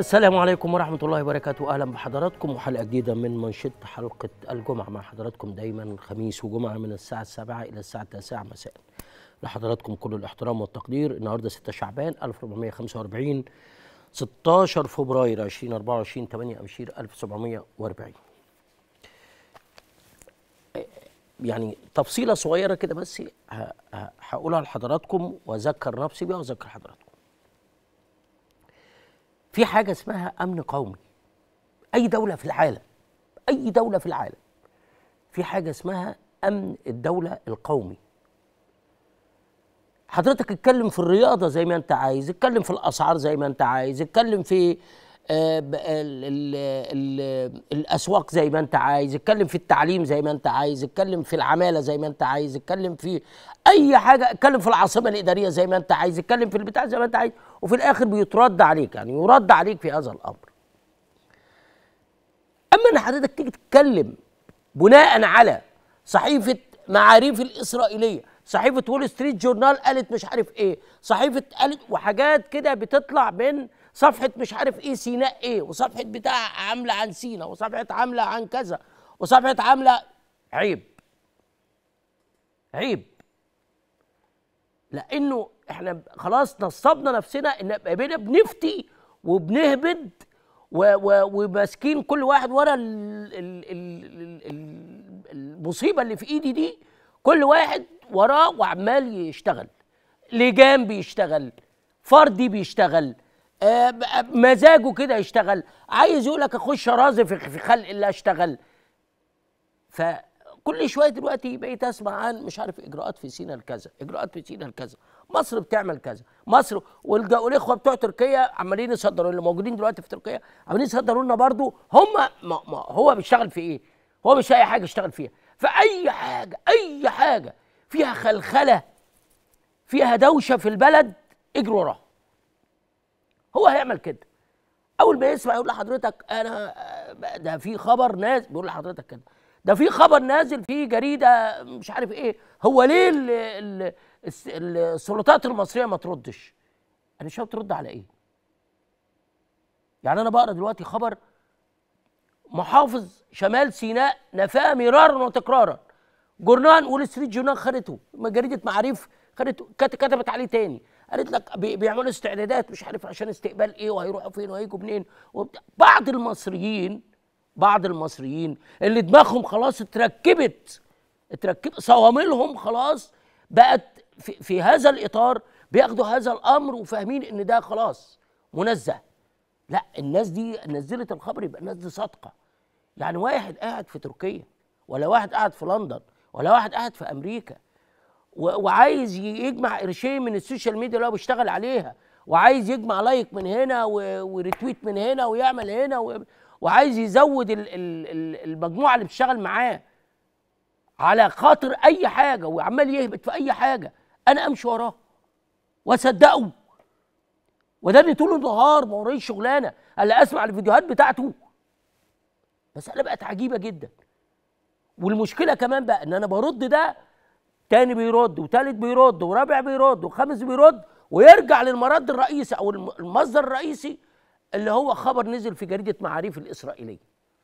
السلام عليكم ورحمة الله وبركاته أهلا بحضراتكم وحلقة جديدة من منشط حلقة الجمعة مع حضراتكم دايما خميس وجمعة من الساعة السابعة إلى الساعة التاسعة مساء لحضراتكم كل الاحترام والتقدير النهاردة 6 شعبان 1445 16 فبراير 2024 8 أبشير 1740 يعني تفصيلة صغيرة كده بس ه- ه- هقولها لحضراتكم وأذكر نفسي بيها وأذكر حضراتكم في حاجة اسمها أمن قومي أي دولة في العالم أي دولة في العالم في حاجة اسمها أمن الدولة القومي حضرتك اتكلم في الرياضة زي ما أنت عايز اتكلم في الأسعار زي ما أنت عايز اتكلم في آه، ب- ال ال ال الأسواق زي ما أنت عايز اتكلم في التعليم زي ما أنت عايز اتكلم في العمالة زي ما أنت عايز اتكلم في أي حاجة اتكلم في العاصمة الإدارية زي ما أنت عايز اتكلم في البتاع زي ما أنت عايز وفي الآخر بيترد عليك يعني يرد عليك في هذا الأمر اما ان حضرتك تيجي تتكلم بناء على صحيفه معاريف الاسرائيليه صحيفه وول ستريت جورنال قالت مش عارف ايه صحيفه قالت وحاجات كده بتطلع من صفحه مش عارف ايه سيناء ايه وصفحه بتاع عامله عن سينا وصفحه عامله عن كذا وصفحه عامله عيب عيب لانه احنا خلاص نصبنا نفسنا ان بقينا بنفتي وبنهبد و- و- وماسكين كل واحد ورا ال- ال- ال- ال- ال- المصيبه اللي في ايدي دي كل واحد وراه وعمال يشتغل لجان بيشتغل فردي بيشتغل آه، ب- مزاجه كده يشتغل عايز يقول لك اخش رازف في في خلق الله اشتغل فكل شويه دلوقتي بقيت اسمع عن مش عارف اجراءات في سينا الكذا اجراءات في سينا الكذا مصر بتعمل كذا مصر والج- والاخوه بتوع تركيا عمالين يصدروا اللي موجودين دلوقتي في تركيا عمالين يصدروا لنا برضه هم ما ما هو بيشتغل في ايه هو مش اي حاجه يشتغل فيها فاي حاجه اي حاجه فيها خلخله فيها دوشه في البلد اجروا وراها هو هيعمل كده اول ما يسمع يقول لحضرتك انا آه، ده في خبر نازل بيقول لحضرتك كده ده في خبر نازل في جريده مش عارف ايه هو ليه ال ال الس- السلطات المصريه ما تردش انا مش عارف ترد على ايه يعني انا بقرا دلوقتي خبر محافظ شمال سيناء نفاه مرارا وتكرارا جورنال وول ستريت جورنال خدته جريده معاريف خدته كت- كتبت عليه تاني قالت لك بي- بيعملوا استعدادات مش عارف عشان استقبال ايه وهيروحوا فين وهيجوا منين وبتاع. بعض المصريين بعض المصريين اللي دماغهم خلاص اتركبت اتركب صواميلهم خلاص بقت في, في هذا الاطار بياخدوا هذا الامر وفاهمين ان ده خلاص منزه لا الناس دي نزلت الخبر يبقى الناس دي صادقه يعني واحد قاعد في تركيا ولا واحد قاعد في لندن ولا واحد قاعد في امريكا و- وعايز ي- يجمع قرشين من السوشيال ميديا اللي هو بيشتغل عليها وعايز يجمع لايك من هنا و- وريتويت من هنا ويعمل هنا و- وعايز يزود ال- ال- ال- المجموعه اللي بتشتغل معاه على خاطر اي حاجه وعمال يهبط في اي حاجه انا امشي وراه واصدقه وده اللي طول النهار ما ورايش شغلانه الا اسمع الفيديوهات بتاعته مساله بقت عجيبه جدا والمشكله كمان بقى ان انا برد ده تاني بيرد وتالت بيرد ورابع بيرد وخامس بيرد ويرجع للمرد الرئيسي او الم- المصدر الرئيسي اللي هو خبر نزل في جريده معاريف الاسرائيليه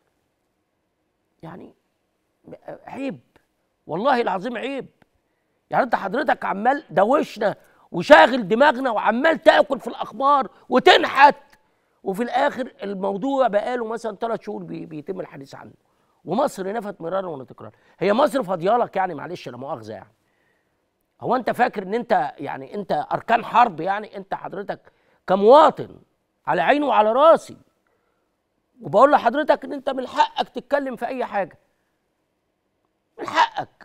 يعني عيب والله العظيم عيب يعني انت حضرتك عمال دوشنا وشاغل دماغنا وعمال تاكل في الاخبار وتنحت وفي الاخر الموضوع بقاله مثلا ثلاث شهور بي بيتم الحديث عنه ومصر نفت مرارا وتكرارا هي مصر فاضيالك يعني معلش لا مؤاخذه يعني هو انت فاكر ان انت يعني انت اركان حرب يعني انت حضرتك كمواطن على عيني وعلى راسي وبقول لحضرتك ان انت من حقك تتكلم في اي حاجه من حقك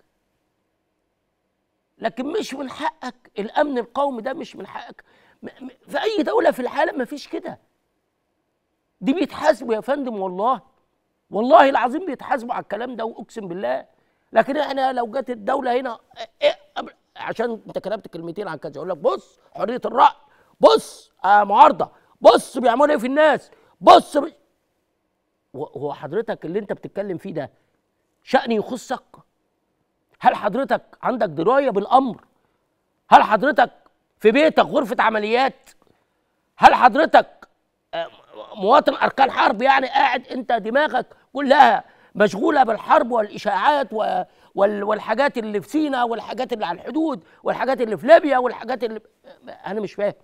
لكن مش من حقك الامن القومي ده مش من حقك م- م- في اي دوله في العالم ما فيش كده دي بيتحاسبوا يا فندم والله والله العظيم بيتحاسبوا على الكلام ده واقسم بالله لكن احنا لو جت الدوله هنا إيه قبل- عشان انت كتبت كلمتين عن كذا يقول لك بص حريه الراي بص آه معارضه بص بيعملوا ايه في الناس بص ب... هو حضرتك اللي انت بتتكلم فيه ده شأن يخصك هل حضرتك عندك درايه بالامر هل حضرتك في بيتك غرفه عمليات هل حضرتك آه، مواطن اركان حرب يعني قاعد انت دماغك كلها مشغوله بالحرب والاشاعات و والحاجات اللي في سينا والحاجات اللي على الحدود والحاجات اللي في ليبيا والحاجات اللي انا مش فاهم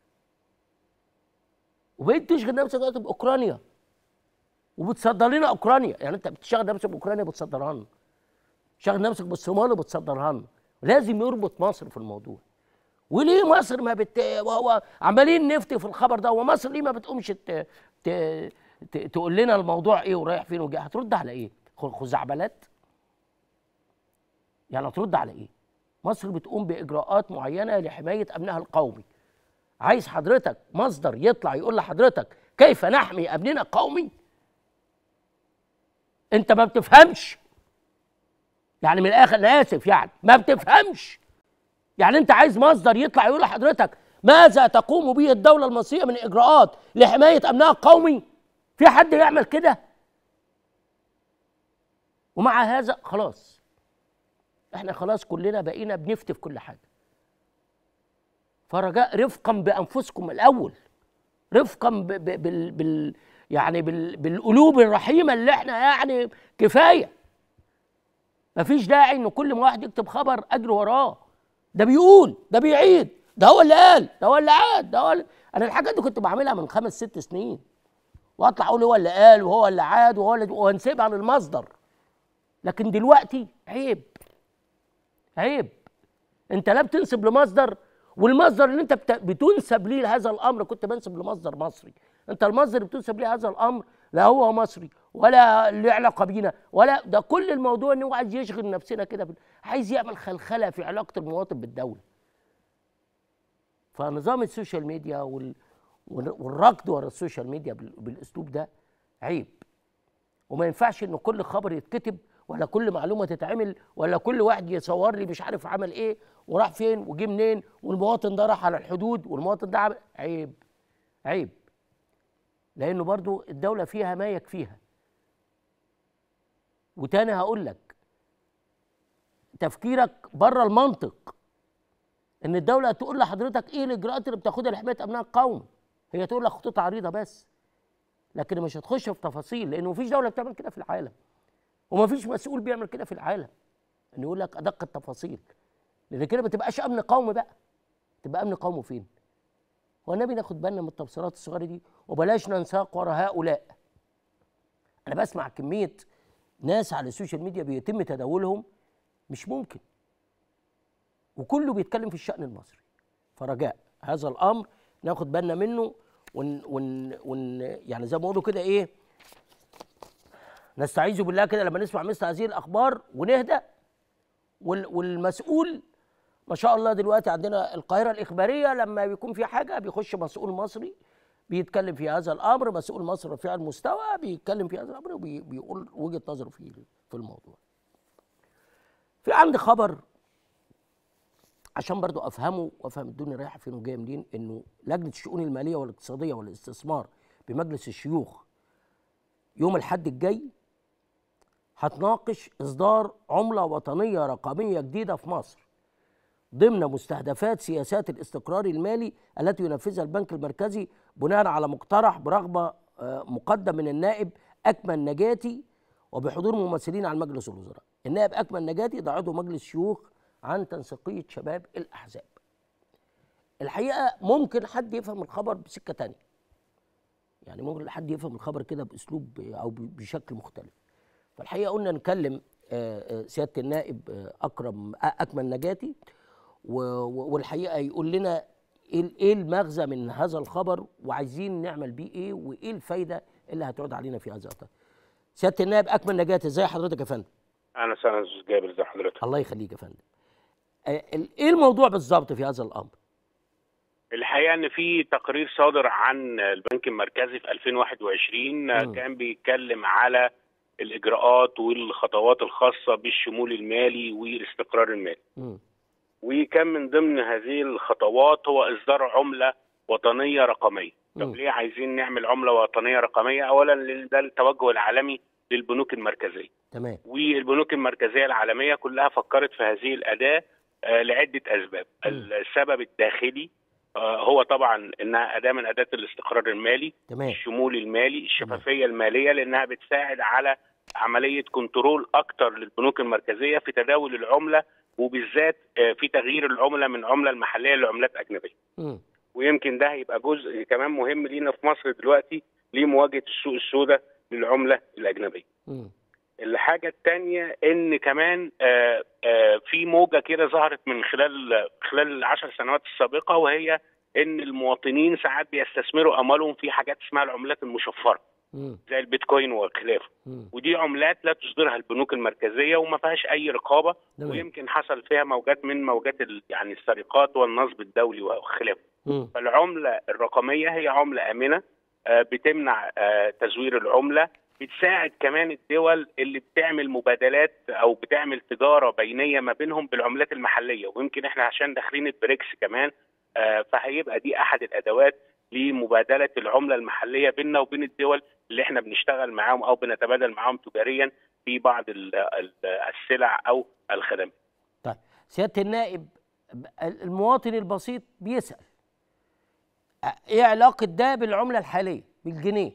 وبقيت تشغل نفسك دلوقتي باوكرانيا وبتصدر لنا اوكرانيا يعني انت بتشغل نفسك باوكرانيا بتصدرها لنا شغل نفسك بالصومال وبتصدرها لنا لازم يربط مصر في الموضوع وليه مصر ما بت وهو عمالين نفتي في الخبر ده ومصر ليه ما بتقومش ت... ت... ت... تقول لنا الموضوع ايه ورايح فين وجاي هترد على ايه خزعبلات يعني هترد على ايه مصر بتقوم باجراءات معينه لحمايه امنها القومي عايز حضرتك مصدر يطلع يقول لحضرتك كيف نحمي امننا القومي انت ما بتفهمش يعني من الاخر انا اسف يعني ما بتفهمش يعني انت عايز مصدر يطلع يقول لحضرتك ماذا تقوم به الدوله المصريه من اجراءات لحمايه امنها القومي في حد يعمل كده ومع هذا خلاص احنا خلاص كلنا بقينا بنفتي في كل حاجه فرجاء رفقا بانفسكم الاول رفقا بال, بال يعني بال بالقلوب الرحيمه اللي احنا يعني كفايه مفيش داعي ان كل ما واحد يكتب خبر اجري وراه ده بيقول ده بيعيد ده هو اللي قال ده هو اللي عاد ده هو اللي انا الحاجات دي كنت بعملها من خمس ست سنين واطلع اقول هو اللي قال وهو اللي عاد وهو اللي وانسيبها للمصدر لكن دلوقتي عيب عيب انت لا بتنسب لمصدر والمصدر اللي انت بتنسب ليه هذا الامر كنت بنسب لمصدر مصري انت المصدر اللي بتنسب ليه هذا الامر لا هو مصري ولا له علاقه بينا ولا ده كل الموضوع ان هو عايز يشغل نفسنا كده عايز يعمل خلخله في علاقه المواطن بالدوله فنظام السوشيال ميديا وال والركض ورا السوشيال ميديا بالاسلوب ده عيب وما ينفعش ان كل خبر يتكتب ولا كل معلومه تتعمل ولا كل واحد يصور لي مش عارف عمل ايه وراح فين وجه منين والمواطن ده راح على الحدود والمواطن ده عمل عيب عيب لانه برضو الدوله فيها ما يكفيها وتاني هقول لك تفكيرك بره المنطق ان الدوله تقول لحضرتك ايه الاجراءات اللي بتاخدها لحمايه امنها القومي هي تقول لك خطوط عريضه بس لكن مش هتخش في تفاصيل لانه مفيش دوله بتعمل كده في العالم ومفيش مسؤول بيعمل كده في العالم ان يقول لك ادق التفاصيل لان كده ما تبقاش امن قومي بقى تبقى امن قومي فين هو النبي ناخد بالنا من التبصيرات الصغيره دي وبلاش ننساق ورا هؤلاء انا بسمع كميه ناس على السوشيال ميديا بيتم تداولهم مش ممكن وكله بيتكلم في الشأن المصري فرجاء هذا الأمر ناخد بالنا منه ون, ون, ون يعني زي ما بيقولوا كده إيه نستعيذ بالله كده لما نسمع مثل هذه الأخبار ونهدى وال والمسؤول ما شاء الله دلوقتي عندنا القاهرة الإخبارية لما بيكون في حاجة بيخش مسؤول مصري بيتكلم في هذا الامر مسؤول مصر رفيع المستوى بيتكلم في هذا الامر وبيقول وجهه نظره في في الموضوع. في عندي خبر عشان برضو افهمه وافهم الدنيا رايحه فين وجايه منين انه لجنه الشؤون الماليه والاقتصاديه والاستثمار بمجلس الشيوخ يوم الحد الجاي هتناقش اصدار عمله وطنيه رقميه جديده في مصر ضمن مستهدفات سياسات الاستقرار المالي التي ينفذها البنك المركزي بناء على مقترح برغبه آه، مقدم من النائب اكمل نجاتي وبحضور ممثلين عن مجلس الوزراء. النائب اكمل نجاتي ده عضو مجلس شيوخ عن تنسيقيه شباب الاحزاب. الحقيقه ممكن حد يفهم الخبر بسكه تانية. يعني ممكن حد يفهم الخبر كده باسلوب او بشكل مختلف. فالحقيقه قلنا نكلم آه، آه، سياده النائب اكرم اكمل نجاتي والحقيقه يقول لنا إيه, ايه المغزى من هذا الخبر وعايزين نعمل بيه ايه وايه الفايده اللي هتعود علينا في هذا الوقت سياده النائب اكمل نجاه ازي حضرتك يا فندم اهلا وسهلا استاذ جابر ازي حضرتك الله يخليك يا فندم آه، ايه الموضوع بالظبط في هذا الامر الحقيقه ان في تقرير صادر عن البنك المركزي في 2021 م. كان بيتكلم على الاجراءات والخطوات الخاصه بالشمول المالي والاستقرار المالي م. وكان من ضمن هذه الخطوات هو اصدار عمله وطنيه رقميه طب ليه عايزين نعمل عمله وطنيه رقميه اولا ده التوجه العالمي للبنوك المركزيه تمام والبنوك المركزيه العالميه كلها فكرت في هذه الاداه آه لعده اسباب م. السبب الداخلي آه، هو طبعا انها اداه من اداه الاستقرار المالي تمام الشمول المالي الشفافيه الماليه لانها بتساعد على عمليه كنترول اكتر للبنوك المركزيه في تداول العمله وبالذات آه، في تغيير العمله من عمله المحليه لعملات اجنبيه مم. ويمكن ده هيبقى جزء كمان مهم لينا في مصر دلوقتي لمواجهه السوق السوداء للعمله الاجنبيه مم. الحاجة التانية إن كمان آه، آه، في موجة كده ظهرت من خلال خلال العشر سنوات السابقة وهي إن المواطنين ساعات بيستثمروا أموالهم في حاجات اسمها العملات المشفرة مم. زي البيتكوين وخلافه مم. ودي عملات لا تصدرها البنوك المركزية وما فيهاش أي رقابة تمام. ويمكن حصل فيها موجات من موجات ال- يعني السرقات والنصب الدولي وخلافه مم. فالعملة الرقمية هي عملة آمنة آه، بتمنع آه، تزوير العملة بتساعد كمان الدول اللي بتعمل مبادلات أو بتعمل تجارة بينية ما بينهم بالعملات المحلية ويمكن احنا عشان داخلين البريكس كمان آه، فهيبقى دي أحد الأدوات لمبادلة العملة المحلية بيننا وبين الدول اللي احنا بنشتغل معاهم أو بنتبادل معاهم تجاريا في بعض ال- ال- السلع أو الخدمات طيب سياده النائب المواطن البسيط بيسال ايه علاقه ده بالعمله الحاليه بالجنيه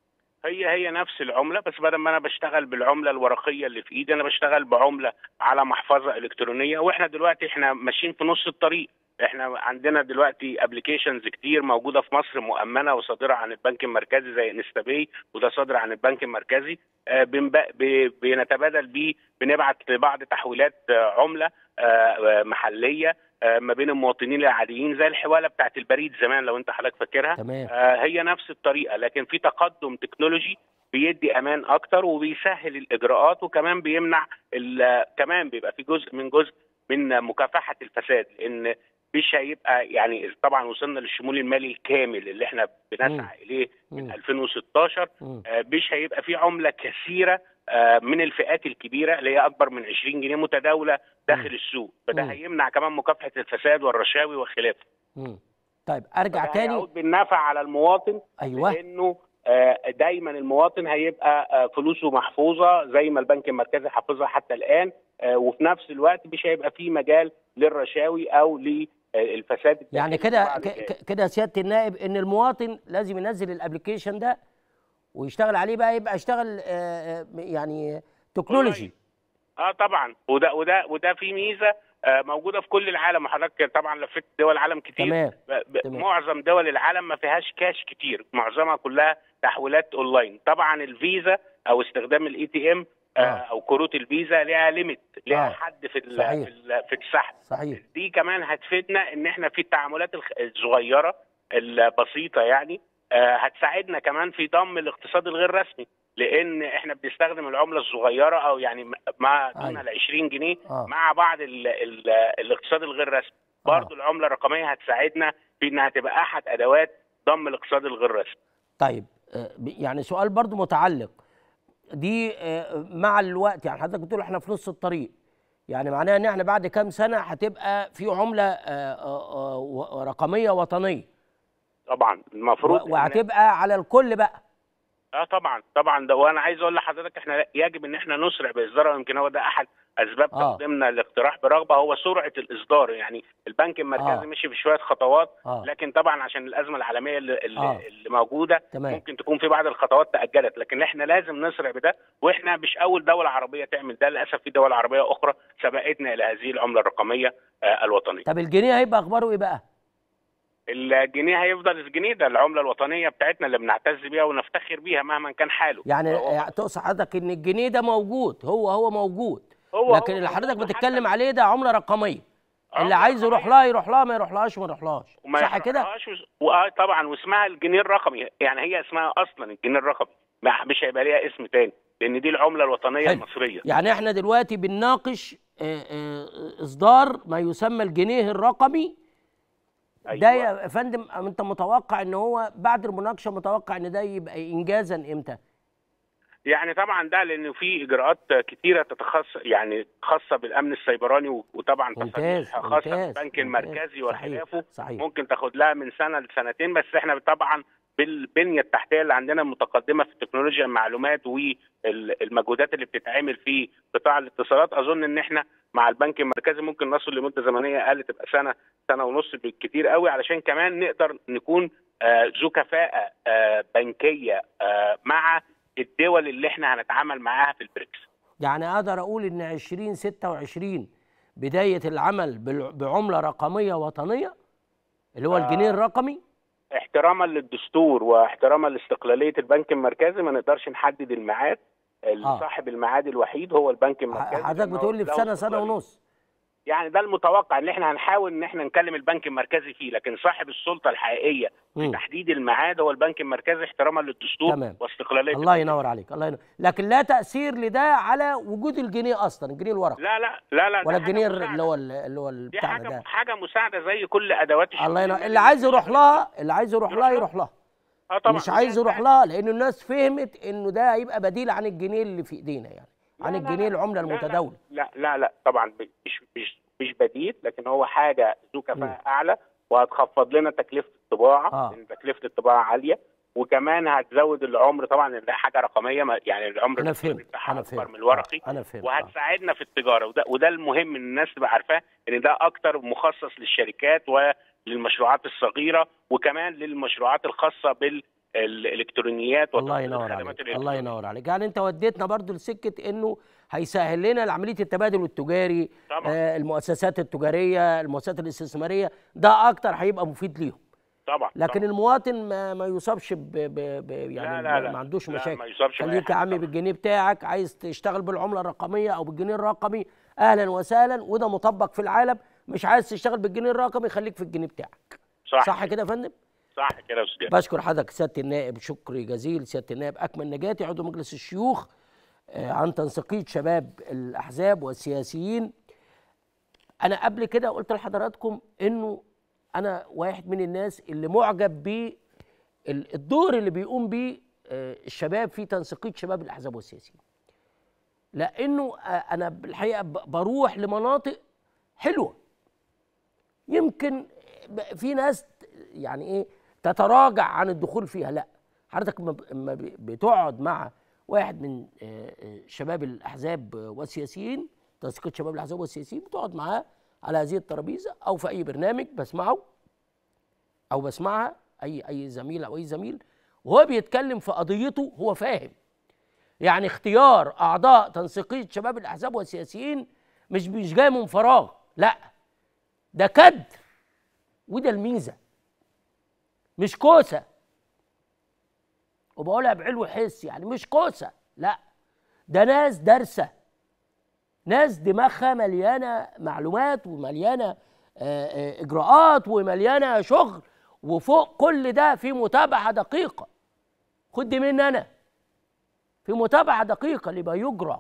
هي هي نفس العمله بس بدل ما انا بشتغل بالعمله الورقيه اللي في ايدي انا بشتغل بعمله على محفظه الكترونيه واحنا دلوقتي احنا ماشيين في نص الطريق احنا عندنا دلوقتي ابلكيشنز كتير موجوده في مصر مؤمنه وصادره عن البنك المركزي زي انستابي وده صادر عن البنك المركزي آه، بنب- ب- بنتبادل بيه بنبعت لبعض تحويلات آه، عمله آه، آه، محليه آه، ما بين المواطنين العاديين زي الحواله بتاعت البريد زمان لو انت حضرتك فاكرها تمام آه، هي نفس الطريقه لكن في تقدم تكنولوجي بيدي امان اكتر وبيسهل الاجراءات وكمان بيمنع ال- كمان بيبقى في جزء من جزء من مكافحه الفساد لان مش هيبقى يعني طبعا وصلنا للشمول المالي الكامل اللي احنا بنسعى اليه من مم. 2016 مم. آه، مش هيبقى في عمله كثيره آه، من الفئات الكبيره اللي هي اكبر من 20 جنيه متداوله داخل مم. السوق فده مم. هيمنع كمان مكافحه الفساد والرشاوي وخلافه مم. طيب ارجع فده تاني هيعود بالنفع على المواطن ايوه لانه آه، دايما المواطن هيبقى آه، فلوسه محفوظه زي ما البنك المركزي حافظها حتى الان آه، وفي نفس الوقت مش هيبقى فيه مجال للرشاوي او للفساد يعني الداخلي كده بعد ك- ذلك. ك- كده سياده النائب ان المواطن لازم ينزل الابلكيشن ده ويشتغل عليه بقى يبقى يشتغل آه، آه، يعني تكنولوجي اه طبعا وده وده وده في ميزه آه، موجوده في كل العالم وحضرتك طبعا لفيت دول العالم كتير تمام ب- ب- تمام. معظم دول العالم ما فيهاش كاش كتير معظمها كلها تحويلات اونلاين طبعا الفيزا او استخدام الاي تي ام آه. او كروت الفيزا ليها ليميت ليها آه. حد في ال- صحيح. في ال- في السحب صحيح دي كمان هتفيدنا ان احنا في التعاملات الخ- الصغيره البسيطه يعني آه، هتساعدنا كمان في ضم الاقتصاد الغير رسمي لان احنا بنستخدم العمله الصغيره او يعني م- ما دون أيوة. ال 20 جنيه آه. مع بعض ال ال الاقتصاد الغير رسمي برضه العمله الرقميه هتساعدنا في انها تبقى احد ادوات ضم الاقتصاد الغير رسمي طيب آه، ب- يعني سؤال برضو متعلق دي آه، مع الوقت يعني حضرتك بتقول احنا في نص الطريق يعني معناها ان احنا بعد كام سنه هتبقى في عمله آه، آه، آه، و- رقميه وطنيه طبعا المفروض و- إن- وهتبقى على الكل بقى اه طبعا طبعا ده وانا عايز اقول لحضرتك احنا يجب ان احنا نسرع باصدارها يمكن هو ده احد اسباب آه. تقديمنا الاقتراح برغبه هو سرعه الاصدار يعني البنك المركزي آه. مشي في شويه خطوات آه. لكن طبعا عشان الازمه العالميه اللي, اللي, آه. اللي موجوده تمام. ممكن تكون في بعض الخطوات تاجلت لكن احنا لازم نسرع بده واحنا مش اول دوله عربيه تعمل ده للاسف في دول عربيه اخرى سبقتنا الى هذه العمله الرقميه آه الوطنيه طب الجنيه هيبقى اخباره ايه بقى الجنيه هيفضل الجنيه ده العمله الوطنيه بتاعتنا اللي بنعتز بيها ونفتخر بيها مهما كان حاله يعني فهو- يعني تقصد حضرتك ان الجنيه ده موجود هو هو موجود هو- لكن هو اللي حضرتك موجود بتتكلم حتى- عليه ده عمله رقميه اللي عملة عايز يروح رقمية. لها يروح لها ما يروحلهاش ما يروحلهاش وما صح كده يحرقهاش وس- واه طبعا واسمها الجنيه الرقمي يعني هي اسمها اصلا الجنيه الرقمي ما- مش هيبقى ليها اسم تاني لان دي العمله الوطنيه حلو. المصريه يعني احنا دلوقتي بنناقش آه، آه، اصدار ما يسمى الجنيه الرقمي ده أيوة. يا فندم انت متوقع ان هو بعد المناقشه متوقع ان ده يبقى انجازا امتى يعني طبعا ده لان في اجراءات كتيره تتخص يعني خاصه بالامن السيبراني و- وطبعا ممتاز، تصاريح خاصه ممتاز، بالبنك ممتاز. المركزي صحيح، وخلافه صحيح. ممكن تاخد لها من سنه لسنتين بس احنا طبعا بالبنيه التحتيه اللي عندنا المتقدمه في تكنولوجيا المعلومات والمجهودات اللي بتتعمل في قطاع الاتصالات اظن ان احنا مع البنك المركزي ممكن نصل لمده زمنيه اقل تبقى سنه سنه ونص بالكثير قوي علشان كمان نقدر نكون آه، ذو كفاءه آه، بنكيه آه، مع الدول اللي احنا هنتعامل معاها في البريكس يعني اقدر اقول ان 2026 بدايه العمل بالع- بعمله رقميه وطنيه اللي هو الجنيه الرقمي احتراما للدستور واحتراما لاستقلاليه البنك المركزي ما نقدرش نحدد الميعاد آه. صاحب الميعاد الوحيد هو البنك المركزي حضرتك لأن هو بتقول لي في له سنه سنه استقلالية. ونص يعني ده المتوقع ان احنا هنحاول ان احنا نكلم البنك المركزي فيه لكن صاحب السلطه الحقيقيه في مم. تحديد الميعاد هو البنك المركزي احتراما للدستور تمام. واستقلاليه الله البنك. ينور عليك الله ينور لكن لا تاثير لده على وجود الجنيه اصلا الجنيه الورقي لا لا لا لا ده ولا حاجة الجنيه مساعدة. اللي هو اللي هو دي بتاعنا حاجه ده حاجه مساعده زي كل ادوات الله الشغل ينور المالي. اللي عايز يروح لها اللي عايز يروح لها يروح لها اه طبعا مش عايز ودي يروح هتساعد. لها لان الناس فهمت انه ده هيبقى بديل عن الجنيه اللي في ايدينا يعني عن لا، لا، الجنيه لا. العمله لا، لا، المتداوله لا لا لا طبعا ب- مش مش مش بديل لكن هو حاجه ذو كفاءه اعلى وهتخفض لنا تكلفه الطباعه آه. لان تكلفه الطباعه عاليه وكمان هتزود العمر طبعا لان ده حاجه رقميه ما- يعني العمر انا الرقمي فهمت بتاعها انا اكبر فهمت من الورقي آه، انا فهمت آه. وهتساعدنا في التجاره وده وده المهم ان الناس تبقى عارفاه ان ده اكتر مخصص للشركات وللمشروعات الصغيره وكمان للمشروعات الخاصه بالالكترونيات الله ينور عليك الله ينور عليك يعني انت وديتنا برضو لسكه انه هيسهل لنا عمليه التبادل التجاري طبعا. آه المؤسسات التجاريه المؤسسات الاستثماريه ده اكتر هيبقى مفيد ليهم طبعا لكن طبعا. المواطن ما, ما يصابش ب, ب, ب يعني لا، لا، لا. ما عندوش لا، مشاكل ما يصابش بأي خليك يا حاجة عمي طبعا. بالجنيه بتاعك عايز تشتغل بالعمله الرقميه او بالجنيه الرقمي اهلا وسهلا وده مطبق في العالم مش عايز تشتغل بالجنيه الرقمي خليك في الجنيه بتاعك صح صح كده يا فندم صح كده يا استاذ بشكر حضرتك سياده النائب شكر جزيل سياده النائب اكمل نجاتي عضو مجلس الشيوخ آه، عن تنسيقيه شباب الاحزاب والسياسيين انا قبل كده قلت لحضراتكم انه انا واحد من الناس اللي معجب بالدور اللي بيقوم بيه آه، الشباب في تنسيقيه شباب الاحزاب والسياسيين لانه آه، انا بالحقيقه ب- بروح لمناطق حلوه يمكن ب- في ناس يعني ايه تتراجع عن الدخول فيها لا حضرتك لما ب- لما ب- بتقعد مع واحد من آه، آه، شباب الاحزاب والسياسيين تنسيقيه شباب الاحزاب والسياسيين بتقعد معاه على هذه الترابيزه او في اي برنامج بسمعه او بسمعها اي اي زميل او اي زميل وهو بيتكلم في قضيته هو فاهم يعني اختيار اعضاء تنسيقيه شباب الاحزاب والسياسيين مش مش جاي من فراغ لا ده كد وده الميزه مش كوسه وبقولها بعلو حس يعني مش كوسه لا ده ناس دارسه ناس دماغها مليانه معلومات ومليانه آه، آه، اجراءات ومليانه شغل وفوق كل ده في متابعه دقيقه خد دي مني انا في متابعه دقيقه لما يجرى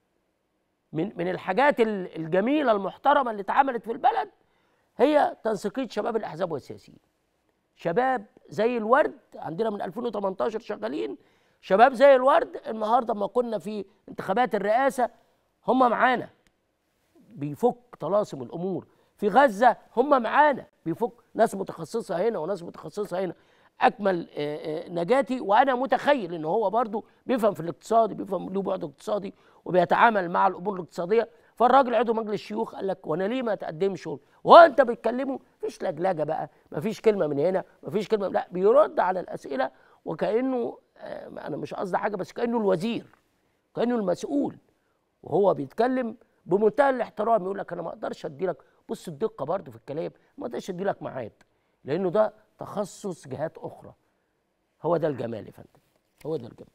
من من الحاجات ال- الجميله المحترمه اللي اتعملت في البلد هي تنسيقيه شباب الاحزاب والسياسيين شباب زي الورد عندنا من 2018 شغالين شباب زي الورد النهارده ما كنا في انتخابات الرئاسه هم معانا بيفك طلاسم الامور في غزه هم معانا بيفك ناس متخصصه هنا وناس متخصصه هنا اكمل آه، آه، نجاتي وانا متخيل ان هو برضو بيفهم في الاقتصادي بيفهم له بعد اقتصادي وبيتعامل مع الامور الاقتصاديه فالراجل عضو مجلس الشيوخ قال لك وانا ليه ما اتقدمش وهو انت بتكلمه مفيش لجلجه بقى مفيش كلمه من هنا مفيش كلمه لا بيرد على الاسئله وكانه آه، انا مش قصدي حاجه بس كانه الوزير كانه المسؤول وهو بيتكلم بمنتهى الاحترام يقول لك انا ما اقدرش ادي لك بص الدقه برضه في الكلام ما اقدرش ادي لك ميعاد لانه ده تخصص جهات اخرى هو ده الجمال يا فندم هو ده الجمال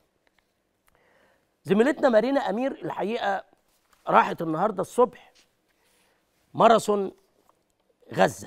زميلتنا مارينا امير الحقيقه راحت النهارده الصبح ماراثون غزه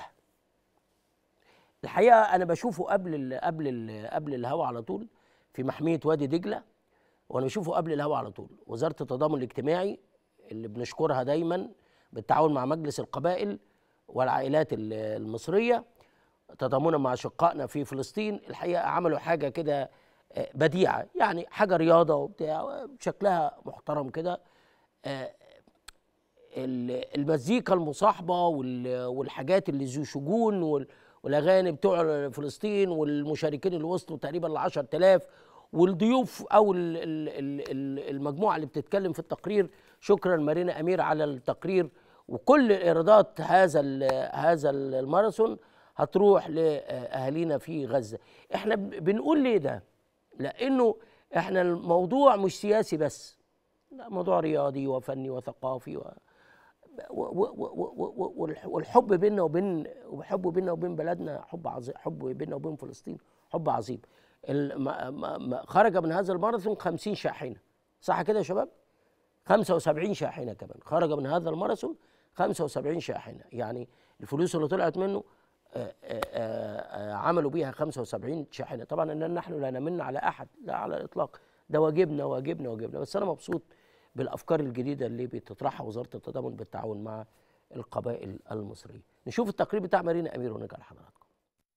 الحقيقه انا بشوفه قبل ال قبل ال قبل الهوا على طول في محميه وادي دجله وانا بشوفه قبل الهوا على طول وزاره التضامن الاجتماعي اللي بنشكرها دايما بالتعاون مع مجلس القبائل والعائلات ال- المصريه تضامنا مع اشقائنا في فلسطين الحقيقه عملوا حاجه كده آه، بديعه يعني حاجه رياضه وبتاع شكلها محترم كده آه، ال- المزيكا المصاحبه وال- والحاجات اللي ذو شجون وال- والاغاني بتوع فلسطين والمشاركين اللي وصلوا تقريبا ل 10000 والضيوف او ال- ال- ال- ال- المجموعه اللي بتتكلم في التقرير شكرا مارينا امير على التقرير وكل ايرادات هذا ال- هذا الماراثون هتروح لاهالينا في غزه احنا ب- بنقول ليه ده لانه احنا الموضوع مش سياسي بس لا موضوع رياضي وفني وثقافي و... و... و... و... و... والح- والحب بيننا وبين وحب بيننا وبين بلدنا حب عظيم حب بيننا وبين فلسطين حب عظيم ال... ما... ما... ما... خرج من هذا الماراثون 50 شاحنه صح كده يا شباب 75 شاحنه كمان خرج من هذا الماراثون 75 شاحنه يعني الفلوس اللي طلعت منه آه، آه، آه، عملوا بيها 75 شاحنه طبعا ان نحن لا نمن على احد لا على الاطلاق ده واجبنا واجبنا واجبنا بس انا مبسوط بالافكار الجديده اللي بتطرحها وزاره التضامن بالتعاون مع القبائل المصريه نشوف التقرير بتاع مارينا امير ونرجع لحضراتكم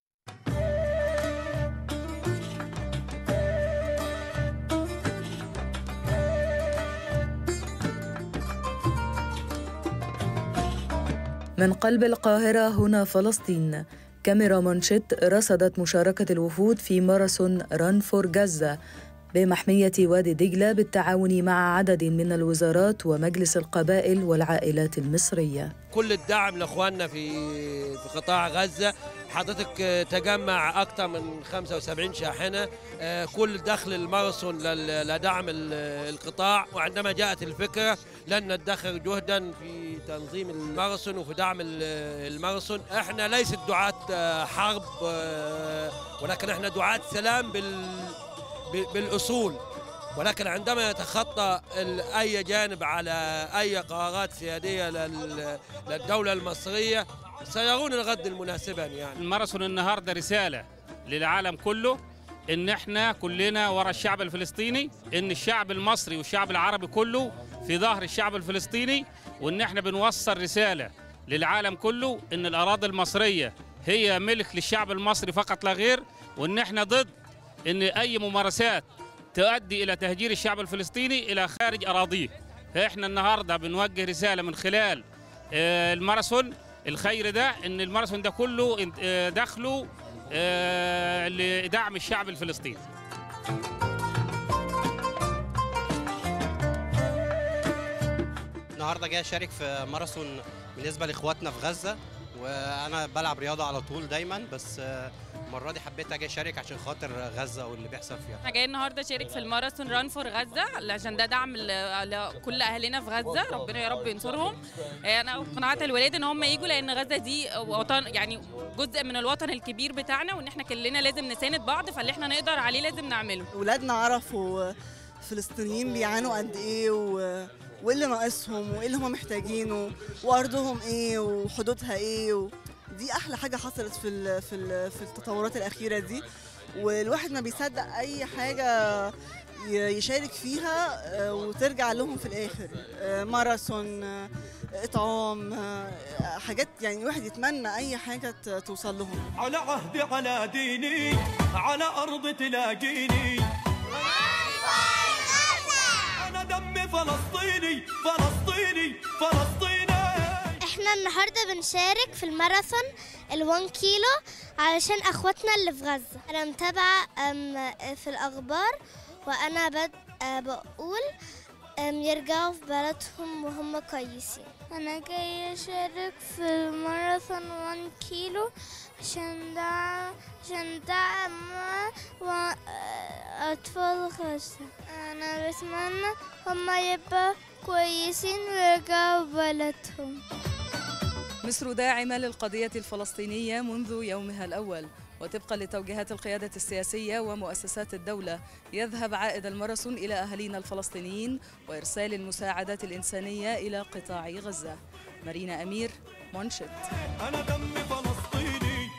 من قلب القاهرة هنا فلسطين كاميرا منشط رصدت مشاركة الوفود في ماراثون ران فور غزة بمحمية وادي دجلة بالتعاون مع عدد من الوزارات ومجلس القبائل والعائلات المصرية كل الدعم لاخواننا في في قطاع غزه حضرتك آه، تجمع اكثر من 75 شاحنه آه، كل دخل الماراثون لل- لدعم ال- القطاع وعندما جاءت الفكره لن ندخر جهدا في تنظيم الماراثون وفي دعم ال- الماراثون احنا ليست دعاة آه، حرب آه، ولكن احنا دعاة سلام بال ب- بالاصول ولكن عندما يتخطى ال- اي جانب على اي قرارات سياديه لل- للدوله المصريه سيرون الغد مناسبا يعني الماراثون النهارده رساله للعالم كله ان احنا كلنا ورا الشعب الفلسطيني ان الشعب المصري والشعب العربي كله في ظهر الشعب الفلسطيني وان احنا بنوصل رساله للعالم كله ان الاراضي المصريه هي ملك للشعب المصري فقط لا غير وان احنا ضد ان اي ممارسات تؤدي الى تهجير الشعب الفلسطيني الى خارج اراضيه فاحنا النهارده بنوجه رساله من خلال آه، الماراثون الخير ده ان الماراثون ده كله انت- آه، دخله آه، لدعم الشعب الفلسطيني النهارده جاي اشارك في ماراثون بالنسبه لاخواتنا في غزه وانا بلعب رياضه على طول دايما بس آه، المره دي حبيت اجي اشارك عشان خاطر غزه واللي بيحصل فيها احنا جايين النهارده اشارك في الماراثون ران فور غزه عشان ده دعم ل- لكل اهالينا في غزه ربنا يا رب ينصرهم آه، انا قناعه الولاد ان هم يجوا لان غزه دي وطن يعني جزء من الوطن الكبير بتاعنا وان احنا كلنا لازم نساند بعض فاللي احنا نقدر عليه لازم نعمله ولادنا عرفوا فلسطينيين بيعانوا قد ايه و... وايه اللي ناقصهم وايه اللي هم محتاجينه وارضهم ايه وحدودها ايه و... دي احلى حاجه حصلت في ال... في ال... في التطورات الاخيره دي والواحد ما بيصدق اي حاجه ي- يشارك فيها آه، وترجع لهم في الاخر آه، ماراثون آه، اطعام آه، حاجات يعني الواحد يتمنى اي حاجه ت- توصل لهم على عهدي على ديني على أرض تلاقيني أنا دمي فلسطيني فلسطيني فلسطيني احنا النهارده بنشارك في الماراثون الوان كيلو علشان اخواتنا اللي في غزة انا متابعة أم، في الاخبار وانا بد أه، بقول أم، يرجعوا في بلدهم وهم كويسين انا جاي اشارك في الماراثون وان كيلو عشان دعم عشان دعم اطفال غزة انا بتمنى هم يبقوا كويسين ويرجعوا بلدهم مصر داعمة للقضية الفلسطينية منذ يومها الأول وطبقا لتوجيهات القيادة السياسية ومؤسسات الدولة يذهب عائد الماراثون إلى أهالينا الفلسطينيين وإرسال المساعدات الإنسانية إلى قطاع غزة مارينا أمير منشط أنا دمي فلسطيني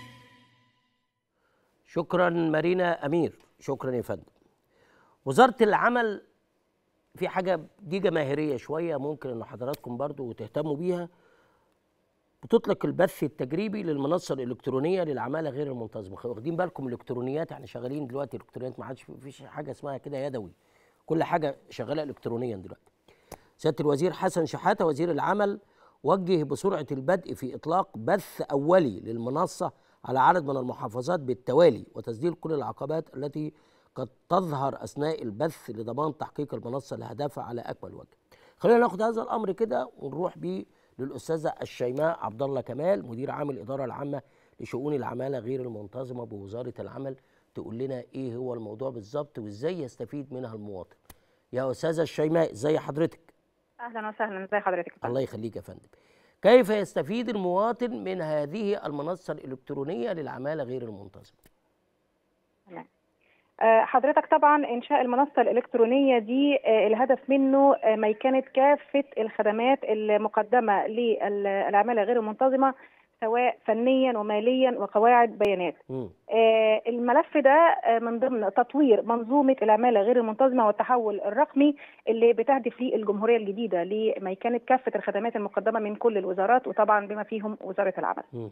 شكرا مارينا امير شكرا يا فندم وزاره العمل في حاجه دي جماهيريه شويه ممكن ان حضراتكم برضو تهتموا بيها بتطلق البث التجريبي للمنصه الالكترونيه للعماله غير المنتظمه واخدين بالكم الالكترونيات احنا شغالين دلوقتي الالكترونيات ما عادش فيش حاجه اسمها كده يدوي كل حاجه شغاله الكترونيا دلوقتي سياده الوزير حسن شحاته وزير العمل وجه بسرعه البدء في اطلاق بث اولي للمنصه على عدد من المحافظات بالتوالي وتسجيل كل العقبات التي قد تظهر اثناء البث لضمان تحقيق المنصه لهدفها على اكمل وجه. خلينا ناخد هذا الامر كده ونروح بيه للاستاذه الشيماء عبد الله كمال مدير عام الاداره العامه لشؤون العماله غير المنتظمه بوزاره العمل تقول لنا ايه هو الموضوع بالظبط وازاي يستفيد منها المواطن. يا استاذه الشيماء ازي حضرتك؟ اهلا وسهلا ازي حضرتك الله يخليك يا فندم. كيف يستفيد المواطن من هذه المنصه الالكترونيه للعماله غير المنتظمه؟ تمام. آه، حضرتك طبعا انشاء المنصه الالكترونيه دي آه، الهدف منه آه، ميكنه كافه الخدمات المقدمه للعماله غير المنتظمه سواء فنيا وماليا وقواعد بيانات مم. آه، الملف ده آه، من ضمن تطوير منظومه العماله غير المنتظمه والتحول الرقمي اللي بتهدف ليه الجمهوريه الجديده لميكنه كافه الخدمات المقدمه من كل الوزارات وطبعا بما فيهم وزاره العمل. مم.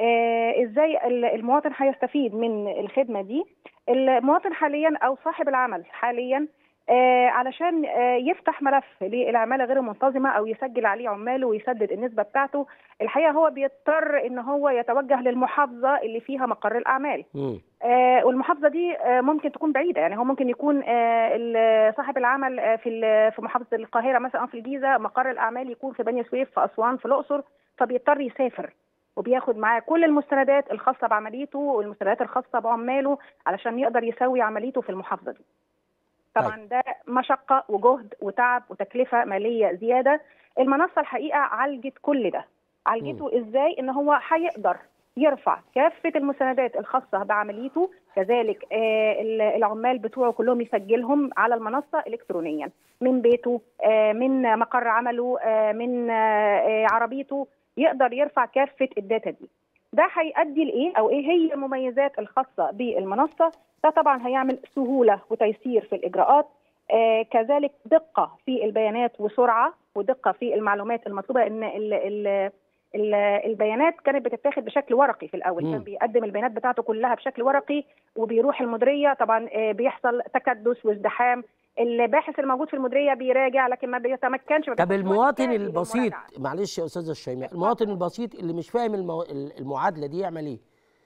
آه، ازاي ال- المواطن هيستفيد من الخدمه دي المواطن حاليا او صاحب العمل حاليا آه، علشان آه، يفتح ملف للعماله غير المنتظمه او يسجل عليه عماله ويسدد النسبه بتاعته الحقيقه هو بيضطر ان هو يتوجه للمحافظه اللي فيها مقر الاعمال مم. آه، والمحافظه دي آه، ممكن تكون بعيده يعني هو ممكن يكون آه، ال- صاحب العمل آه، في ال- في محافظه القاهره مثلا أو في الجيزه مقر الاعمال يكون في بني سويف في اسوان في الاقصر فبيضطر يسافر وبياخد معاه كل المستندات الخاصه بعمليته والمستندات الخاصه بعماله علشان يقدر يسوي عمليته في المحافظه دي. طبعا ده مشقه وجهد وتعب وتكلفه ماليه زياده المنصه الحقيقه عالجت كل ده عالجته ازاي ان هو هيقدر يرفع كافه المستندات الخاصه بعمليته كذلك آه، ال- العمال بتوعه كلهم يسجلهم على المنصه الكترونيا من بيته آه، من مقر عمله آه، من آه، آه، عربيته يقدر يرفع كافه الداتا دي ده هيؤدي لايه او ايه هي المميزات الخاصه بالمنصه ده طبعا هيعمل سهوله وتيسير في الاجراءات آه كذلك دقه في البيانات وسرعه ودقه في المعلومات المطلوبه ان ال ال ال البيانات كانت بتتاخد بشكل ورقي في الاول مم. كان بيقدم البيانات بتاعته كلها بشكل ورقي وبيروح المديريه طبعا آه بيحصل تكدس وازدحام الباحث الموجود في المديريه بيراجع لكن ما بيتمكنش ما طب بياخدش وقت المواطن كافي البسيط للمراجعة. معلش يا استاذه الشيماء المواطن البسيط اللي مش فاهم المو... المعادله دي يعمل ايه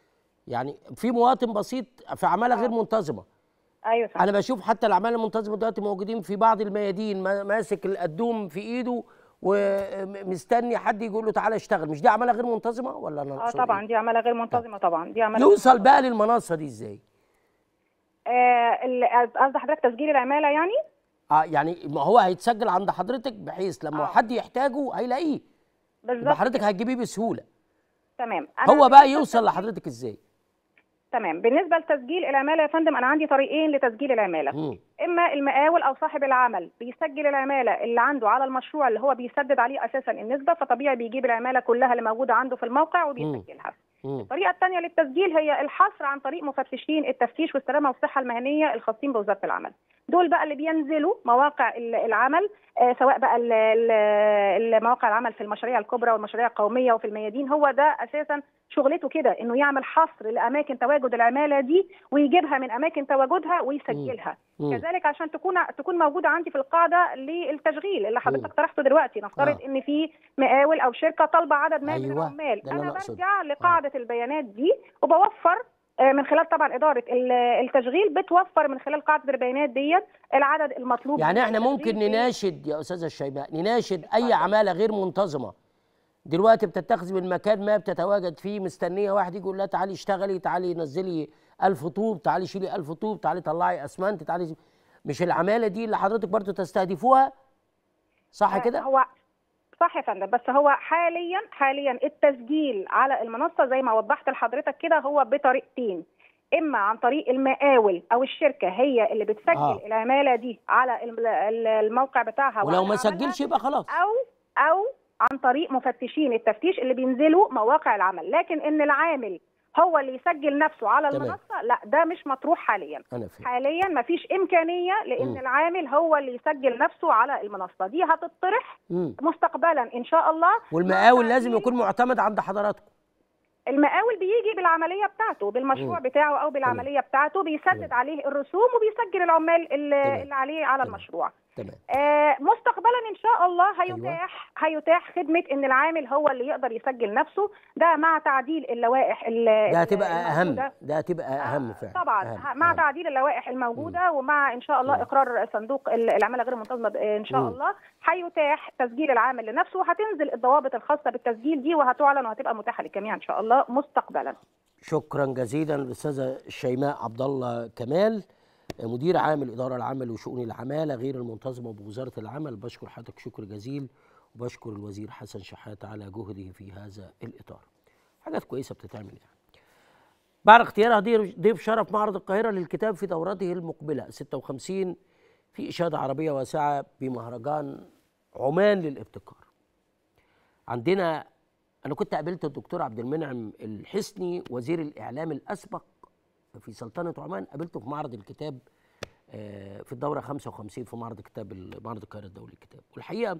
يعني في مواطن بسيط في عماله غير منتظمه ايوه صح انا بشوف حتى العماله المنتظمه دلوقتي موجودين في بعض الميادين ما- ماسك القدوم في ايده ومستني حد يقول له تعالى اشتغل مش دي عماله غير منتظمه ولا انا اه أقصد طبعا إيه؟ دي عماله غير منتظمه طبعا دي عماله يوصل بقى للمنصه دي ازاي آه، ال- قصد حضرتك تسجيل العماله يعني؟ اه يعني ما هو هيتسجل عند حضرتك بحيث لما آه. حد يحتاجه هيلاقيه يبقى بالظبط حضرتك هتجيبيه بسهوله تمام أنا هو بقى بالنسبة يوصل لتسجيل- لحضرتك ازاي تمام بالنسبه لتسجيل العماله يا فندم انا عندي طريقين لتسجيل العماله مم. اما المقاول او صاحب العمل بيسجل العماله اللي عنده على المشروع اللي هو بيسدد عليه اساسا النسبه فطبيعي بيجيب العماله كلها اللي موجوده عنده في الموقع وبيسجلها مم. الطريقه الثانيه للتسجيل هي الحصر عن طريق مفتشين التفتيش والسلامه والصحه المهنيه الخاصين بوزاره العمل دول بقى اللي بينزلوا مواقع ال- العمل آه، سواء بقى ال- ال- المواقع العمل في المشاريع الكبرى والمشاريع القوميه وفي الميادين هو ده اساسا شغلته كده انه يعمل حصر لاماكن تواجد العماله دي ويجيبها من اماكن تواجدها ويسجلها مم. كذلك عشان تكون تكون موجوده عندي في القاعده للتشغيل اللي حضرتك طرحته دلوقتي نفترض آه. ان في مقاول او شركه طالبه عدد ما من أيوة، العمال ده اللي انا أنا أقصده. برجع لقاعده البيانات دي وبوفر آه، من خلال طبعا اداره ال- التشغيل بتوفر من خلال قاعده البيانات ديت العدد المطلوب يعني من احنا التشغيل ممكن في- نناشد يا استاذه الشيماء نناشد اي عماله غير منتظمه دلوقتي بتتخذ من مكان ما بتتواجد فيه مستنيه واحد يقول لها تعالي اشتغلي تعالي نزلي 1000 طوب تعالي شيلي 1000 طوب تعالي طلعي اسمنت تعالي مش العماله دي اللي حضرتك برضو تستهدفوها صح آه، كده هو صح يا فندم بس هو حاليا حاليا التسجيل على المنصه زي ما وضحت لحضرتك كده هو بطريقتين اما عن طريق المقاول او الشركه هي اللي بتسجل آه. آه. العماله دي على ال- ال- الموقع بتاعها ولو وعلى ما عملها، سجلش يبقى خلاص او او عن طريق مفتشين التفتيش اللي بينزلوا مواقع العمل لكن ان العامل هو اللي يسجل نفسه على تمام. المنصه لا ده مش مطروح حاليا انا فهمت حاليا مفيش امكانيه لان مم. العامل هو اللي يسجل نفسه على المنصه دي هتطرح مم. مستقبلا ان شاء الله والمقاول لازم تعديل- يكون معتمد عند حضراتكم المقاول بيجي بالعمليه بتاعته بالمشروع مم. بتاعه او بالعمليه بتاعته بيسدد عليه الرسوم وبيسجل العمال اللي, تمام. اللي عليه على تمام. المشروع تمام آه، مستقبلا ان شاء الله هيتاح هيتاح خدمه ان العامل هو اللي يقدر يسجل نفسه ده مع تعديل اللوائح ال- ده ال- هتبقى اهم الموجودة. ده هتبقى اهم فعلا طبعا أهم. مع تعديل اللوائح الموجوده ومع ان شاء الله اقرار صندوق ال- العماله غير المنتظمه ب- ان شاء مم. الله هيتاح تسجيل العامل لنفسه وهتنزل الضوابط الخاصه بالتسجيل دي وهتعلن وهتبقى متاحه للجميع ان شاء الله مستقبلا شكرا جزيلا للاستاذه شيماء عبد الله كمال مدير عام الاداره العامه لشؤون العماله غير المنتظمه بوزاره العمل بشكر حضرتك شكر جزيل وبشكر الوزير حسن شحاته على جهده في هذا الاطار حاجات كويسه بتتعمل يعني بعد اختيارها ضيف ضيف شرف معرض القاهره للكتاب في دورته المقبله 56 في اشاده عربيه واسعه بمهرجان عمان للابتكار عندنا انا كنت قابلت الدكتور عبد المنعم الحسني وزير الاعلام الاسبق في سلطنه عمان قابلته في معرض الكتاب آه، في الدوره 55 في معرض كتاب ال- معرض القاهره الدولي للكتاب والحقيقه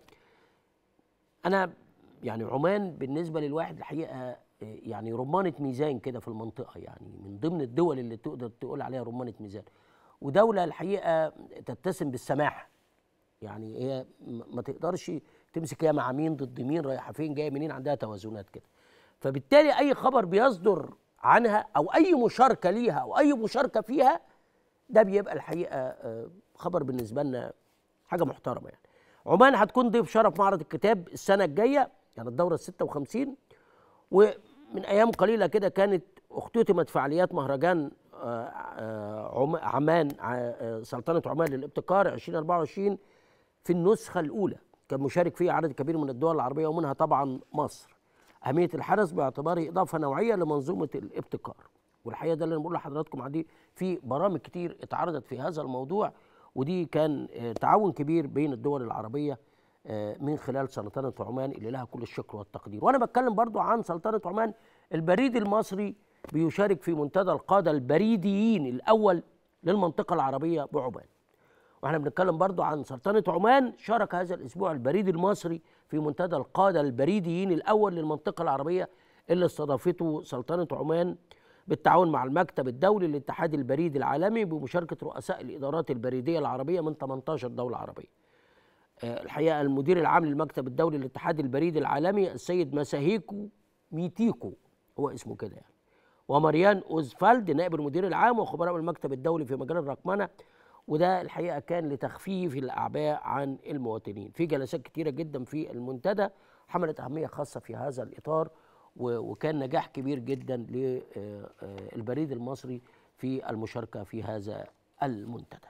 انا يعني عمان بالنسبه للواحد الحقيقه آه، يعني رمانه ميزان كده في المنطقه يعني من ضمن الدول اللي تقدر تقول عليها رمانه ميزان ودوله الحقيقه تتسم بالسماحه يعني هي م- ما تقدرش تمسك هي مع مين ضد مين رايحه فين جايه منين عندها توازنات كده فبالتالي اي خبر بيصدر عنها او اي مشاركه ليها او اي مشاركه فيها ده بيبقى الحقيقه آه، خبر بالنسبه لنا حاجه محترمه يعني عمان هتكون ضيف شرف معرض الكتاب السنه الجايه يعني الدوره ال 56 ومن ايام قليله كده كانت اختتمت فعاليات مهرجان آه، آه، عم- عمان ع- آه، سلطنه عمان للابتكار 2024 في النسخه الاولى كان مشارك فيه عدد كبير من الدول العربيه ومنها طبعا مصر اهميه الحدث باعتباره اضافه نوعيه لمنظومه الابتكار والحقيقه ده اللي انا بقول لحضراتكم عليه في برامج كتير اتعرضت في هذا الموضوع ودي كان آه، تعاون كبير بين الدول العربيه آه، من خلال سلطنه عمان اللي لها كل الشكر والتقدير وانا بتكلم برضو عن سلطنه عمان البريد المصري بيشارك في منتدى القاده البريديين الاول للمنطقه العربيه بعمان واحنا بنتكلم برضو عن سلطنة عمان شارك هذا الأسبوع البريد المصري في منتدى القادة البريديين الأول للمنطقة العربية اللي استضافته سلطنة عمان بالتعاون مع المكتب الدولي للاتحاد البريدي العالمي بمشاركة رؤساء الإدارات البريدية العربية من 18 دولة عربية آه، الحقيقة المدير العام للمكتب الدولي للاتحاد البريدي العالمي السيد مساهيكو ميتيكو هو اسمه كده يعني ومريان اوزفالد نائب المدير العام وخبراء المكتب الدولي في مجال الرقمنه وده الحقيقه كان لتخفيف الاعباء عن المواطنين في جلسات كتيره جدا في المنتدى حملت اهميه خاصه في هذا الاطار و- وكان نجاح كبير جدا للبريد المصري في المشاركه في هذا المنتدى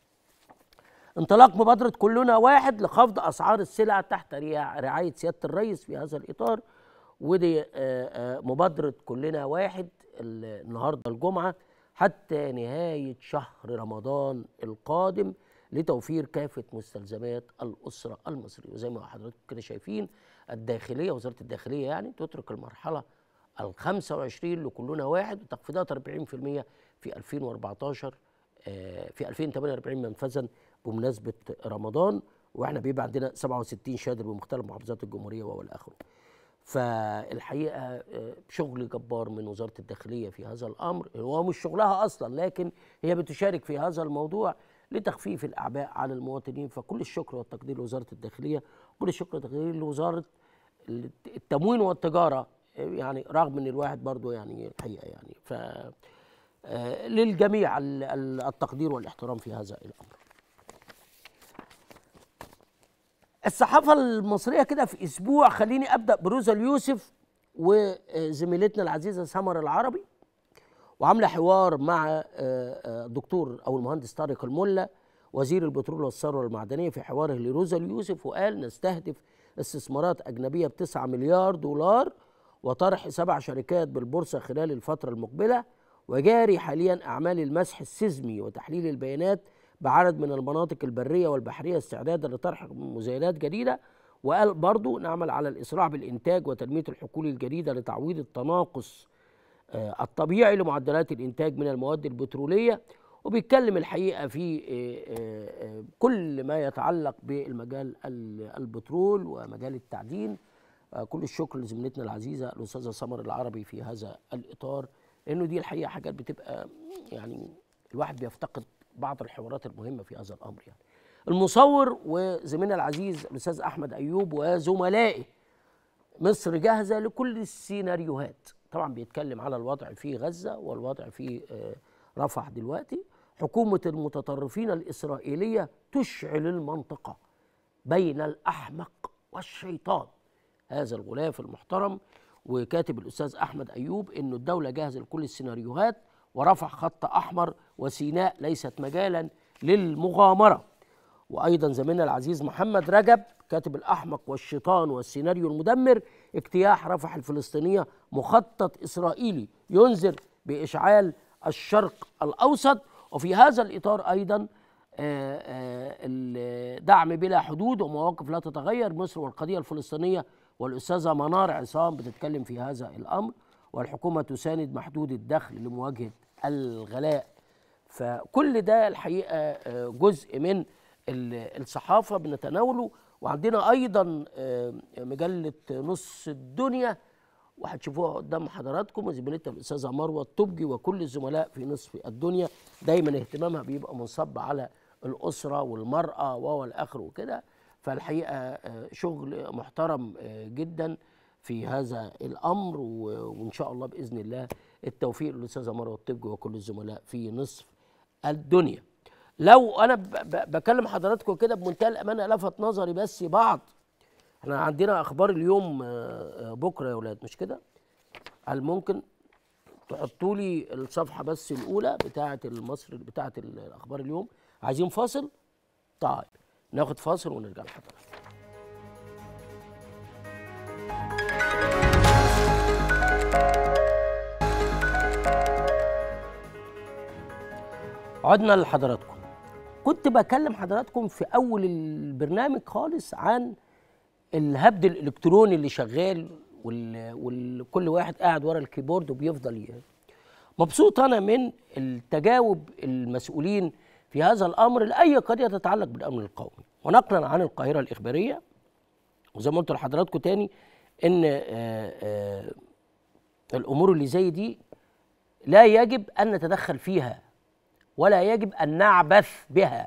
انطلاق مبادرة كلنا واحد لخفض أسعار السلع تحت ريا- رعاية سيادة الرئيس في هذا الإطار ودي آه، آه، مبادرة كلنا واحد ال- النهاردة الجمعة حتى نهاية شهر رمضان القادم لتوفير كافة مستلزمات الأسرة المصرية وزي ما حضراتكم كده شايفين الداخلية وزارة الداخلية يعني تترك المرحلة ال 25 لكلنا واحد وتخفيضات 40% في 2014 آه، في 2048 منفذا بمناسبة رمضان واحنا بيبقى عندنا 67 شادر بمختلف محافظات الجمهورية والى اخره. فالحقيقه آه، شغل جبار من وزاره الداخليه في هذا الامر هو مش شغلها اصلا لكن هي بتشارك في هذا الموضوع لتخفيف الاعباء على المواطنين فكل الشكر والتقدير لوزاره الداخليه كل الشكر والتقدير لوزاره التموين والتجاره آه، يعني رغم ان الواحد برضه يعني الحقيقه يعني ف آه، للجميع ال- ال- التقدير والاحترام في هذا الامر الصحافة المصرية كده في أسبوع خليني أبدأ بروزا اليوسف وزميلتنا العزيزة سمر العربي وعاملة حوار مع آه، آه، الدكتور أو المهندس طارق الملا وزير البترول والثروة المعدنية في حواره لروزا اليوسف وقال نستهدف استثمارات أجنبية بتسعة مليار دولار وطرح سبع شركات بالبورصة خلال الفترة المقبلة وجاري حاليا أعمال المسح السيزمي وتحليل البيانات بعدد من المناطق البرية والبحرية استعدادا لطرح مزايدات جديدة وقال برضو نعمل على الإسراع بالإنتاج وتنمية الحقول الجديدة لتعويض التناقص آه، الطبيعي لمعدلات الإنتاج من المواد البترولية وبيتكلم الحقيقة في آه، آه، آه، كل ما يتعلق بالمجال ال- البترول ومجال التعدين آه، كل الشكر لزميلتنا العزيزة الأستاذة سمر العربي في هذا الإطار لأنه دي الحقيقة حاجات بتبقى يعني الواحد بيفتقد بعض الحوارات المهمة في هذا الأمر يعني المصور وزميلنا العزيز الاستاذ احمد ايوب وزملائه مصر جاهزه لكل السيناريوهات طبعا بيتكلم على الوضع في غزه والوضع في آه، رفح دلوقتي حكومه المتطرفين الاسرائيليه تشعل المنطقه بين الاحمق والشيطان هذا الغلاف المحترم وكاتب الاستاذ احمد ايوب انه الدوله جاهزه لكل السيناريوهات ورفع خط احمر وسيناء ليست مجالا للمغامره وايضا زميلنا العزيز محمد رجب كاتب الاحمق والشيطان والسيناريو المدمر اجتياح رفح الفلسطينيه مخطط اسرائيلي ينذر باشعال الشرق الاوسط وفي هذا الاطار ايضا آه، آه، الدعم بلا حدود ومواقف لا تتغير مصر والقضيه الفلسطينيه والاستاذه منار عصام بتتكلم في هذا الامر والحكومه تساند محدود الدخل لمواجهه الغلاء فكل ده الحقيقه آه، جزء من ال- الصحافه بنتناوله وعندنا ايضا آه، مجله نص الدنيا وهتشوفوها قدام حضراتكم وزميلتنا الاستاذه مروه الطبجي وكل الزملاء في نصف الدنيا دايما اهتمامها بيبقى منصب على الاسره والمراه والى اخره وكده فالحقيقه آه، شغل محترم آه، جدا في هذا الامر و- وان شاء الله باذن الله التوفيق للاستاذه مروه الطبجي وكل الزملاء في نصف الدنيا لو انا ب- ب- بكلم حضراتكم كده بمنتهى الامانه لفت نظري بس بعض احنا عندنا اخبار اليوم آه، آه، بكره يا ولاد مش كده هل ممكن تحطوا لي الصفحه بس الاولى بتاعه المصري بتاعه الاخبار اليوم عايزين فاصل طيب ناخد فاصل ونرجع لحضرتك عدنا لحضراتكم كنت بكلم حضراتكم في اول البرنامج خالص عن الهبد الالكتروني اللي شغال وال- وكل واحد قاعد ورا الكيبورد وبيفضل ي- مبسوط انا من التجاوب المسؤولين في هذا الامر لاي قضيه تتعلق بالامن القومي ونقلا عن القاهره الاخباريه وزي ما قلت لحضراتكم تاني ان آه، آه، الامور اللي زي دي لا يجب ان نتدخل فيها ولا يجب ان نعبث بها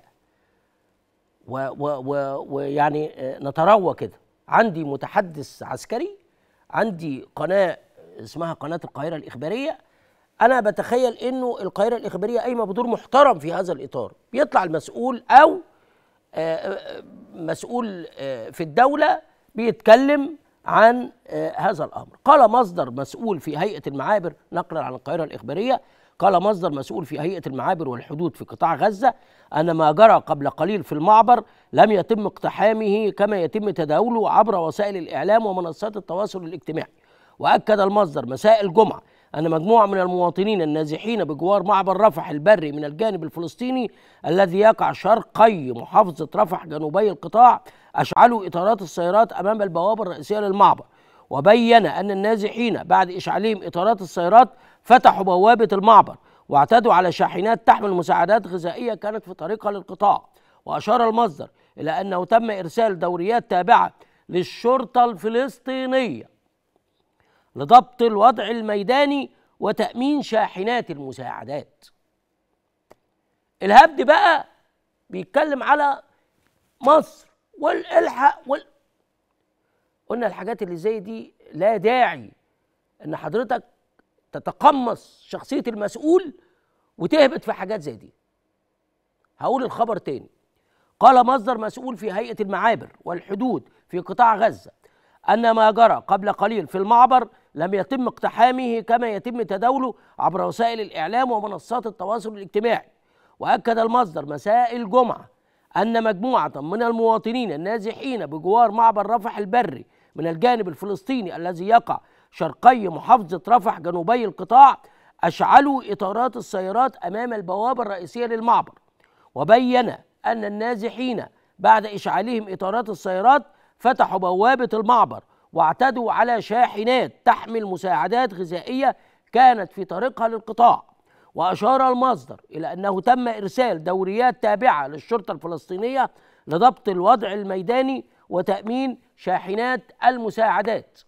و- و- و- ويعني آه، نتروى كده عندي متحدث عسكري عندي قناه اسمها قناه القاهره الاخباريه انا بتخيل انه القاهره الاخباريه قايمه بدور محترم في هذا الاطار بيطلع المسؤول او آه، آه، مسؤول آه، في الدوله بيتكلم عن آه، هذا الامر قال مصدر مسؤول في هيئه المعابر نقلا عن القاهره الاخباريه قال مصدر مسؤول في هيئه المعابر والحدود في قطاع غزه ان ما جرى قبل قليل في المعبر لم يتم اقتحامه كما يتم تداوله عبر وسائل الاعلام ومنصات التواصل الاجتماعي واكد المصدر مساء الجمعه أن مجموعة من المواطنين النازحين بجوار معبر رفح البري من الجانب الفلسطيني الذي يقع شرقي محافظة رفح جنوبي القطاع أشعلوا إطارات السيارات أمام البوابة الرئيسية للمعبر وبين أن النازحين بعد إشعالهم إطارات السيارات فتحوا بوابة المعبر واعتدوا على شاحنات تحمل مساعدات غذائية كانت في طريقها للقطاع وأشار المصدر إلى أنه تم إرسال دوريات تابعة للشرطة الفلسطينية لضبط الوضع الميداني وتأمين شاحنات المساعدات الهبد بقى بيتكلم على مصر والالحق وال... قلنا الحاجات اللي زي دي لا داعي ان حضرتك تتقمص شخصية المسؤول وتهبط في حاجات زي دي هقول الخبر تاني قال مصدر مسؤول في هيئة المعابر والحدود في قطاع غزة أن ما جرى قبل قليل في المعبر لم يتم اقتحامه كما يتم تداوله عبر وسائل الإعلام ومنصات التواصل الاجتماعي وأكد المصدر مساء الجمعة أن مجموعة من المواطنين النازحين بجوار معبر رفح البري من الجانب الفلسطيني الذي يقع شرقي محافظة رفح جنوبي القطاع أشعلوا إطارات السيارات أمام البوابة الرئيسية للمعبر وبين أن النازحين بعد إشعالهم إطارات السيارات فتحوا بوابة المعبر واعتدوا على شاحنات تحمل مساعدات غذائية كانت في طريقها للقطاع وأشار المصدر إلى أنه تم إرسال دوريات تابعة للشرطة الفلسطينية لضبط الوضع الميداني وتأمين شاحنات المساعدات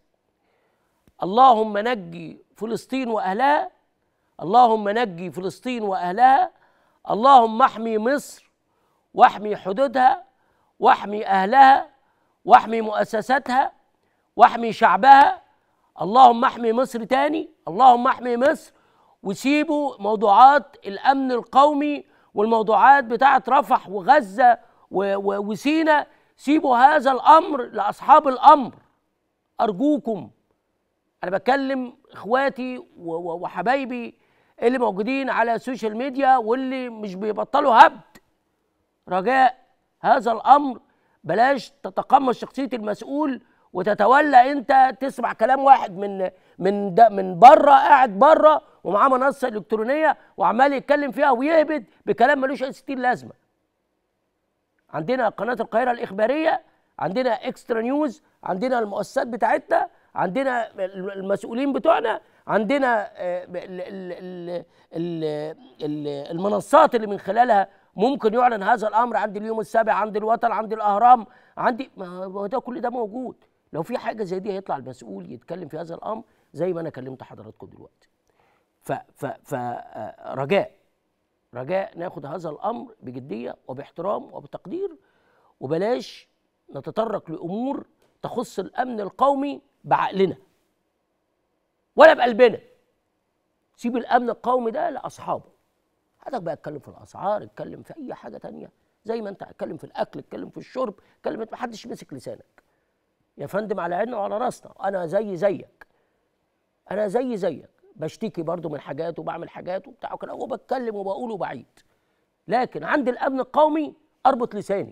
اللهم نجي فلسطين وأهلها اللهم نجي فلسطين وأهلها اللهم احمي مصر واحمي حدودها واحمي اهلها واحمي مؤسساتها واحمي شعبها اللهم احمي مصر تاني اللهم احمي مصر وسيبوا موضوعات الامن القومي والموضوعات بتاعه رفح وغزه و- و- وسينا سيبوا هذا الامر لاصحاب الامر ارجوكم انا بكلم اخواتي و- و- وحبايبي اللي موجودين على السوشيال ميديا واللي مش بيبطلوا هبد رجاء هذا الامر بلاش تتقمص شخصيه المسؤول وتتولى انت تسمع كلام واحد من من ده من بره قاعد بره ومعاه منصه الكترونيه وعمال يتكلم فيها ويهبد بكلام ملوش اي ستين لازمه عندنا قناه القاهره الاخباريه عندنا اكسترا نيوز عندنا المؤسسات بتاعتنا عندنا المسؤولين بتوعنا عندنا آه، ال- ال- ال- ال- ال- المنصات اللي من خلالها ممكن يعلن هذا الامر عندي اليوم السابع عندي الوطن عندي الاهرام عندي ما هو ده كل ده موجود لو في حاجه زي دي هيطلع المسؤول يتكلم في هذا الامر زي ما انا كلمت حضراتكم دلوقتي ف ف ف آه، رجاء رجاء ناخد هذا الامر بجديه وباحترام وبتقدير وبلاش نتطرق لامور تخص الامن القومي بعقلنا ولا بقلبنا سيب الامن القومي ده لاصحابه حضرتك بقى اتكلم في الاسعار اتكلم في اي حاجه تانية زي ما انت اتكلم في الاكل اتكلم في الشرب اتكلم ما حدش مسك لسانك يا فندم على عيننا وعلى راسنا انا زي زيك انا زي زيك بشتكي برضو من حاجات وبعمل حاجات وبتاع وكده وبتكلم وبقول وبعيد لكن عند الامن القومي اربط لساني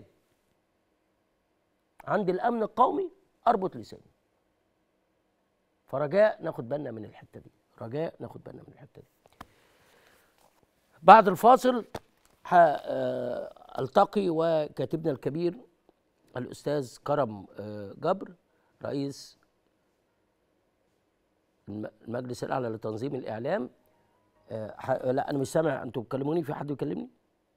عند الامن القومي اربط لساني فرجاء ناخد بالنا من الحته دي رجاء ناخد بالنا من الحته دي بعد الفاصل ح- آه، التقي وكاتبنا الكبير الاستاذ كرم آه، جبر رئيس الم- المجلس الاعلى لتنظيم الاعلام آه، ح- لا انا مش سامع انتوا بتكلموني في حد بيكلمني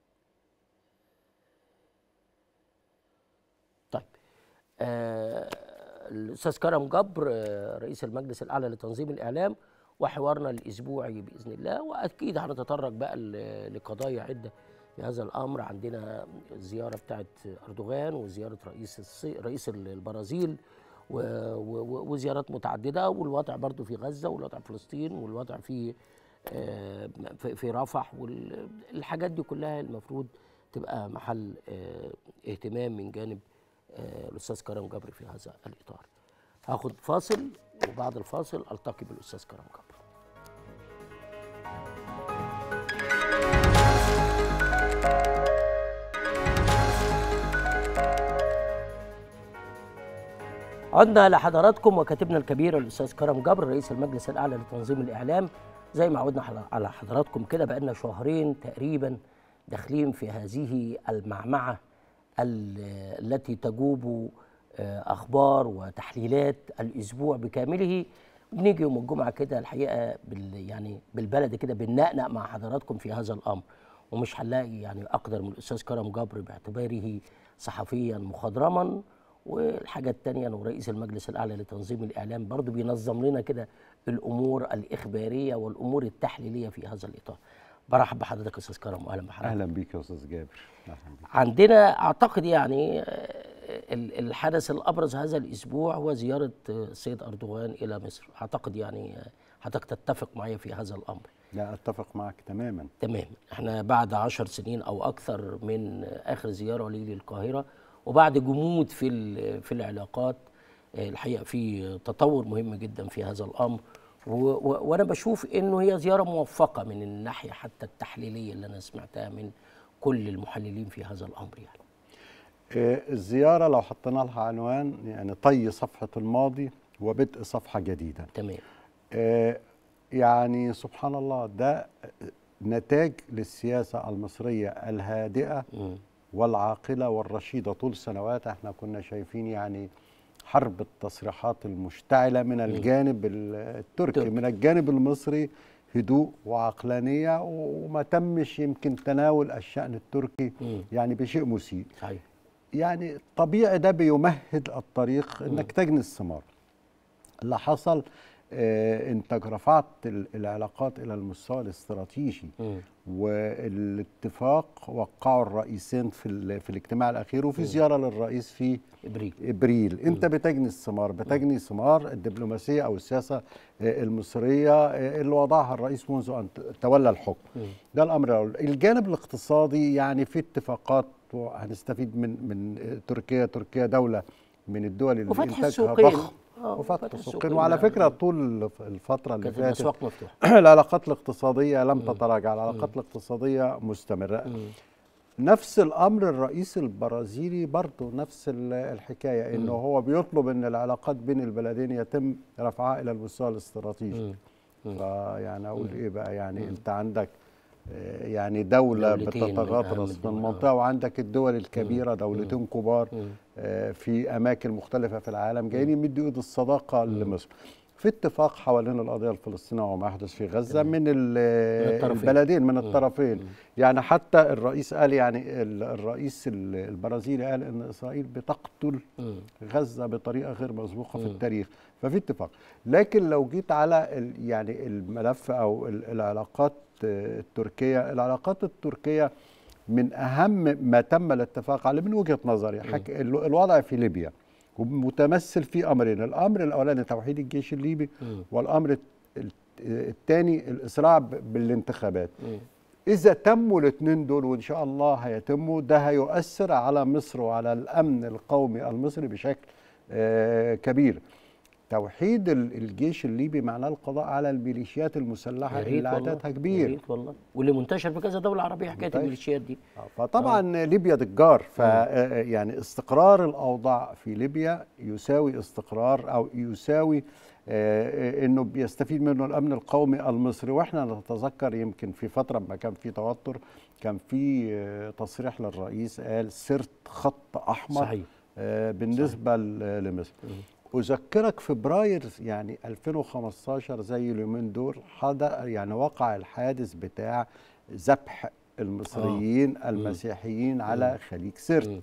طيب آه، الاستاذ كرم جبر آه، رئيس المجلس الاعلى لتنظيم الاعلام وحوارنا الاسبوعي باذن الله واكيد هنتطرق بقى ل- لقضايا عده في هذا الامر عندنا الزياره بتاعت اردوغان وزياره رئيس الصي... رئيس البرازيل و... و... وزيارات متعدده والوضع برضو في غزه والوضع في فلسطين والوضع في آه، في في رفح والحاجات دي كلها المفروض تبقى محل آه، اهتمام من جانب آه، الاستاذ كرم جبر في هذا الاطار. هاخد فاصل وبعد الفاصل التقي بالاستاذ كرم جبر. عدنا لحضراتكم وكاتبنا الكبير الاستاذ كرم جبر رئيس المجلس الاعلى لتنظيم الاعلام زي ما عودنا حل- على حضراتكم كده بقالنا شهرين تقريبا داخلين في هذه المعمعه ال- التي تجوب آه، اخبار وتحليلات الاسبوع بكامله بنيجي يوم الجمعه كده الحقيقه بال يعني بالبلد كده بننقنق مع حضراتكم في هذا الامر ومش هنلاقي يعني اقدر من الاستاذ كرم جبر باعتباره صحفيا مخضرما والحاجه الثانيه انه رئيس المجلس الاعلى لتنظيم الاعلام برضه بينظم لنا كده الامور الاخباريه والامور التحليليه في هذا الاطار. برحب بحضرتك يا استاذ كرم واهلا بحضرتك. اهلا بيك يا استاذ جابر اهلا بيك عندنا اعتقد يعني آه، ال- الحدث الابرز هذا الاسبوع هو زياره آه، السيد اردوغان الى مصر اعتقد يعني آه، حضرتك تتفق معي في هذا الامر لا اتفق معك تماما تمام احنا بعد عشر سنين او اكثر من آه، اخر زياره لي للقاهره وبعد جمود في ال- في العلاقات آه، الحقيقه في تطور مهم جدا في هذا الامر و- و- وانا بشوف انه هي زياره موفقه من الناحيه حتى التحليليه اللي انا سمعتها من كل المحللين في هذا الامر يعني آه، الزياره لو حطينا لها عنوان يعني طي صفحه الماضي وبدء صفحه جديده تمام آه، يعني سبحان الله ده نتاج للسياسه المصريه الهادئه والعاقله والرشيده طول سنوات احنا كنا شايفين يعني حرب التصريحات المشتعله من الجانب ال- التركي من الجانب المصري هدوء وعقلانيه وما تمش يمكن تناول الشان التركي يعني بشيء مسيء صحيح يعني طبيعي ده بيمهد الطريق انك تجني الثمار اللي حصل آه، انت رفعت ال- العلاقات الى المستوى الاستراتيجي والاتفاق وقعوا الرئيسين في ال- في الاجتماع الاخير وفي زياره للرئيس في ابريل ابريل انت بتجني الثمار بتجني ثمار الدبلوماسيه او السياسه آه، المصريه آه، اللي وضعها الرئيس منذ ان ت- تولى الحكم ده الامر الاول الجانب الاقتصادي يعني في اتفاقات وهنستفيد من من آه، تركيا تركيا دوله من الدول اللي وفتح انتاجها السوقين. ضخم آه، وفتح فتح السوقين السوقين وعلى يعني. فكره طول الف- الفتره اللي كانت فاتت الأسواق مفتوحة. العلاقات الاقتصاديه لم تتراجع العلاقات الاقتصاديه مستمره نفس الامر الرئيس البرازيلي برضه نفس ال- الحكايه انه هو بيطلب ان العلاقات بين البلدين يتم رفعها الى المستوى الاستراتيجي فيعني اقول ايه بقى يعني انت عندك آه، يعني دولة دولتين من بتتغطرس أهم في الدول. المنطقة وعندك الدول الكبيرة دولتين كبار آه، في أماكن مختلفة في العالم جايين يمدوا إيد الصداقة لمصر في اتفاق حوالين القضية الفلسطينية وما يحدث في غزة من ال- الطرفين. البلدين من الطرفين يعني حتى الرئيس قال يعني ال- الرئيس ال- البرازيلي قال ان اسرائيل بتقتل غزه بطريقه غير مسبوقه في التاريخ ففي اتفاق لكن لو جيت على ال- يعني الملف او ال- العلاقات آه، التركيه العلاقات التركيه من اهم ما تم الاتفاق عليه من وجهه نظري حك... ال- الوضع في ليبيا متمثل في امرين الامر الاولاني توحيد الجيش الليبي والامر الثاني الاسراع ب- بالانتخابات إذا تموا الاثنين دول وإن شاء الله هيتموا ده هيؤثر على مصر وعلى الأمن القومي المصري بشكل آه، كبير. توحيد ال- الجيش الليبي معناه القضاء على الميليشيات المسلحة يا ريت اللي والله، عددها يا كبير. ريت والله واللي منتشر في كذا دوله عربيه حكايه منتشر. الميليشيات دي فطبعا ليبيا دجار ف آه، يعني استقرار الاوضاع في ليبيا يساوي استقرار او يساوي آه، آه، انه بيستفيد منه الامن القومي المصري واحنا نتذكر يمكن في فتره ما كان في توتر كان في آه، تصريح للرئيس قال سرت خط احمر صحيح. آه، بالنسبه ل- لمصر اذكرك فبراير يعني 2015 زي اليومين دول حدث يعني وقع الحادث بتاع ذبح المصريين آه. المسيحيين على خليج سرت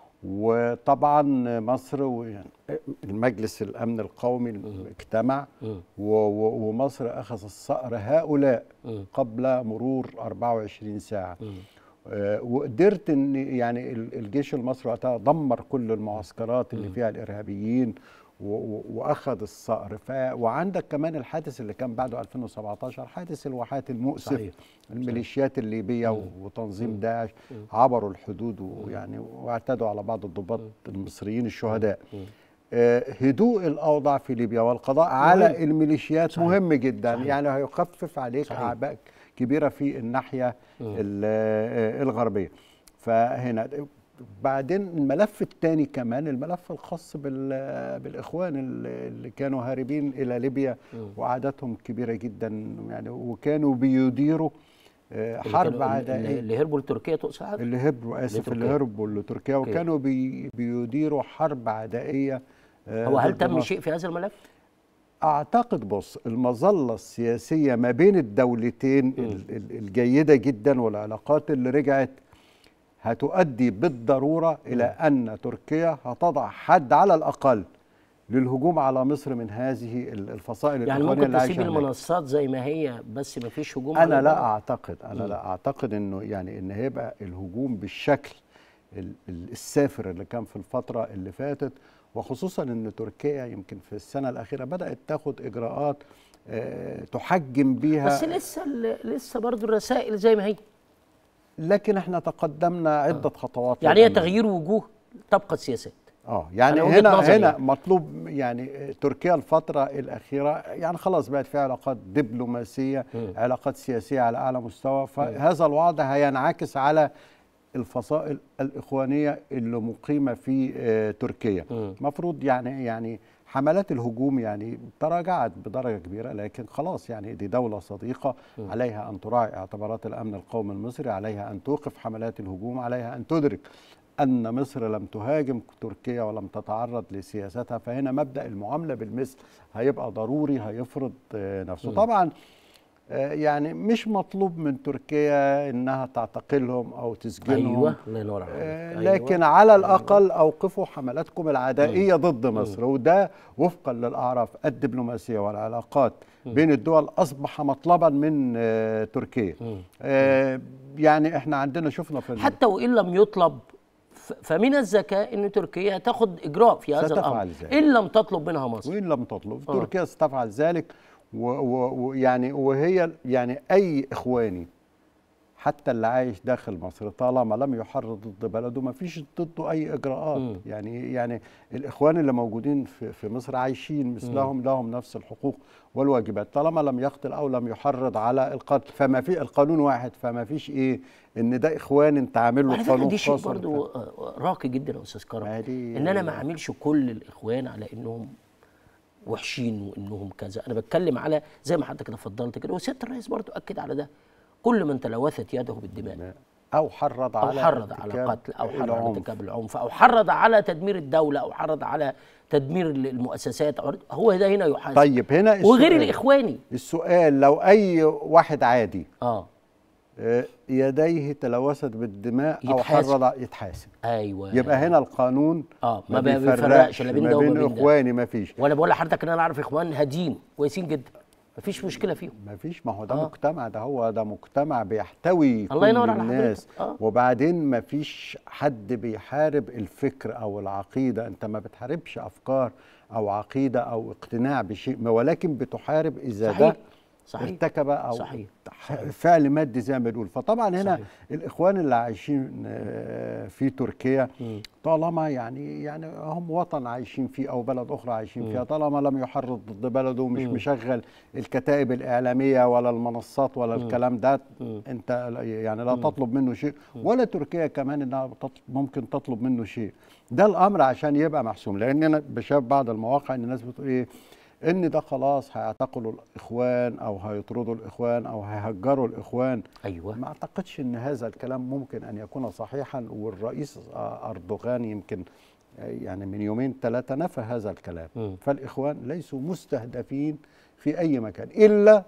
وطبعا مصر ويعني المجلس الامن القومي اجتمع و- و- ومصر اخذ الصقر هؤلاء قبل مرور 24 ساعه آه، وقدرت ان يعني ال- الجيش المصري وقتها دمر كل المعسكرات اللي فيها الارهابيين و- و- واخذ الصقر ف وعندك كمان الحادث اللي كان بعده 2017 حادث الواحات المؤسف صحيح. الميليشيات الليبيه و- وتنظيم داعش عبروا الحدود ويعني واعتدوا على بعض الضباط المصريين الشهداء آه، هدوء الاوضاع في ليبيا والقضاء على مهم. الميليشيات صحيح. مهم جدا صحيح. يعني هيخفف عليك صحيح. اعباء كبيره في الناحيه ال- آه، الغربيه فهنا بعدين الملف الثاني كمان الملف الخاص بال- بالاخوان اللي اللي كانوا هاربين الى ليبيا وعددهم كبيره جدا يعني وكانوا بيديروا آه، اللي حرب كانوا- اللي- عدائيه اللي هربوا لتركيا تقصد حضرتك؟ اللي هربوا اسف لتركيا. اللي هربوا لتركيا أوكي. وكانوا بي بيديروا حرب عدائيه آه، هو هل ضد تم مصر. شيء في هذا الملف؟ اعتقد بص المظله السياسيه ما بين الدولتين ال- ال- الجيده جدا والعلاقات اللي رجعت هتؤدي بالضروره الى ان تركيا هتضع حد على الاقل للهجوم على مصر من هذه ال- الفصائل يعني الإخوانية ممكن اللي تسيب عايشة هناك. المنصات زي ما هي بس ما فيش هجوم انا على لا البلد؟ اعتقد انا مم. لا اعتقد انه يعني ان هيبقى الهجوم بالشكل ال- ال- السافر اللي كان في الفتره اللي فاتت وخصوصا ان تركيا يمكن في السنه الاخيره بدات تاخد اجراءات آه، تحجم بيها بس لسه ال- لسه برضه الرسائل زي ما هي لكن احنا تقدمنا عده خطوات يعني هي للأمام. تغيير وجوه تبقى السياسات اه يعني أنا وجهة هنا نظري هنا يعني. مطلوب يعني تركيا الفتره الاخيره يعني خلاص بقت في علاقات دبلوماسيه علاقات سياسيه على اعلى مستوى فهذا الوضع هينعكس على الفصائل الاخوانيه اللي مقيمه في آه، تركيا المفروض يعني يعني حملات الهجوم يعني تراجعت بدرجه كبيره لكن خلاص يعني دي دوله صديقه عليها ان تراعي اعتبارات الامن القومي المصري عليها ان توقف حملات الهجوم عليها ان تدرك ان مصر لم تهاجم تركيا ولم تتعرض لسياستها فهنا مبدا المعامله بالمثل هيبقى ضروري هيفرض آه، نفسه م. طبعا آه، يعني مش مطلوب من تركيا انها تعتقلهم او تسجنهم ايوه الله ينور عليك آه، أيوة. لكن على الاقل اوقفوا حملاتكم العدائيه ضد مصر وده وفقا للاعراف الدبلوماسيه والعلاقات بين الدول اصبح مطلبا من آه، تركيا آه، يعني احنا عندنا شفنا في حتى وان لم يطلب ف- فمن الذكاء ان تركيا تاخد اجراء في هذا ستفعل الامر ذلك. ان لم تطلب منها مصر وإن لم تطلب آه. تركيا ستفعل ذلك و- و- ويعني وهي يعني أي إخواني حتى اللي عايش داخل مصر طالما لم يحرض ضد بلده ما فيش ضده أي إجراءات مم. يعني يعني الإخوان اللي موجودين في, في مصر عايشين مثلهم لهم نفس الحقوق والواجبات طالما لم يقتل أو لم يحرض على القتل فما في القانون واحد فما فيش إيه إن ده إخوان أنت عامل له على فكره قانون دي شيء خاص ولا برضو آه، راقي جدا يا استاذ كرم ما دي- ان انا ما اعاملش كل الاخوان على انهم وحشين وانهم كذا انا بتكلم على زي ما حضرتك كده فضلت كده وسياده الرئيس برضو اكد على ده كل من تلوثت يده بالدماء أو حرض او على حرض على ارتكاب قتل او حرض على العنف. ارتكاب العنف او حرض على تدمير الدوله او حرض على تدمير المؤسسات أو هو ده هنا يحاسب طيب هنا وغير السؤال. الاخواني السؤال لو اي واحد عادي اه آه، يديه تلوثت بالدماء او يتحاسب. حرض ع- يتحاسب ايوه يبقى هنا القانون اه ما ما بيفرقش بيفرقش لا بين ما ده وما بين بين ده اخواني ما فيش وانا بقول لحضرتك ان انا اعرف اخوان هادين كويسين جدا مفيش مشكله فيهم ما فيش ما هو ده آه. مجتمع ده هو ده مجتمع بيحتوي الله كل ينور على الناس حضرتك. آه. وبعدين ما فيش حد بيحارب الفكر او العقيده انت ما بتحاربش افكار او عقيده او اقتناع بشيء ما ولكن بتحارب اذا صحيح. ده صحيح. ارتكب او صحيح. فعل مادي زي ما بنقول فطبعا هنا صحيح. الاخوان اللي عايشين آه، في تركيا طالما يعني يعني هم وطن عايشين فيه او بلد اخرى عايشين فيها طالما لم يحرض ضد بلده ومش مشغل الكتائب الاعلاميه ولا المنصات ولا الكلام ده انت لا- يعني لا تطلب منه شيء ولا تركيا كمان انها بتط- ممكن تطلب منه شيء ده الامر عشان يبقى محسوم لان انا بشاف بعض المواقع ان الناس بتقول ايه ان ده خلاص هيعتقلوا الاخوان او هيطردوا الاخوان او هيهجروا الاخوان ايوه ما اعتقدش ان هذا الكلام ممكن ان يكون صحيحا والرئيس آه، اردوغان يمكن آه، يعني من يومين ثلاثه نفى هذا الكلام مم. فالاخوان ليسوا مستهدفين في اي مكان الا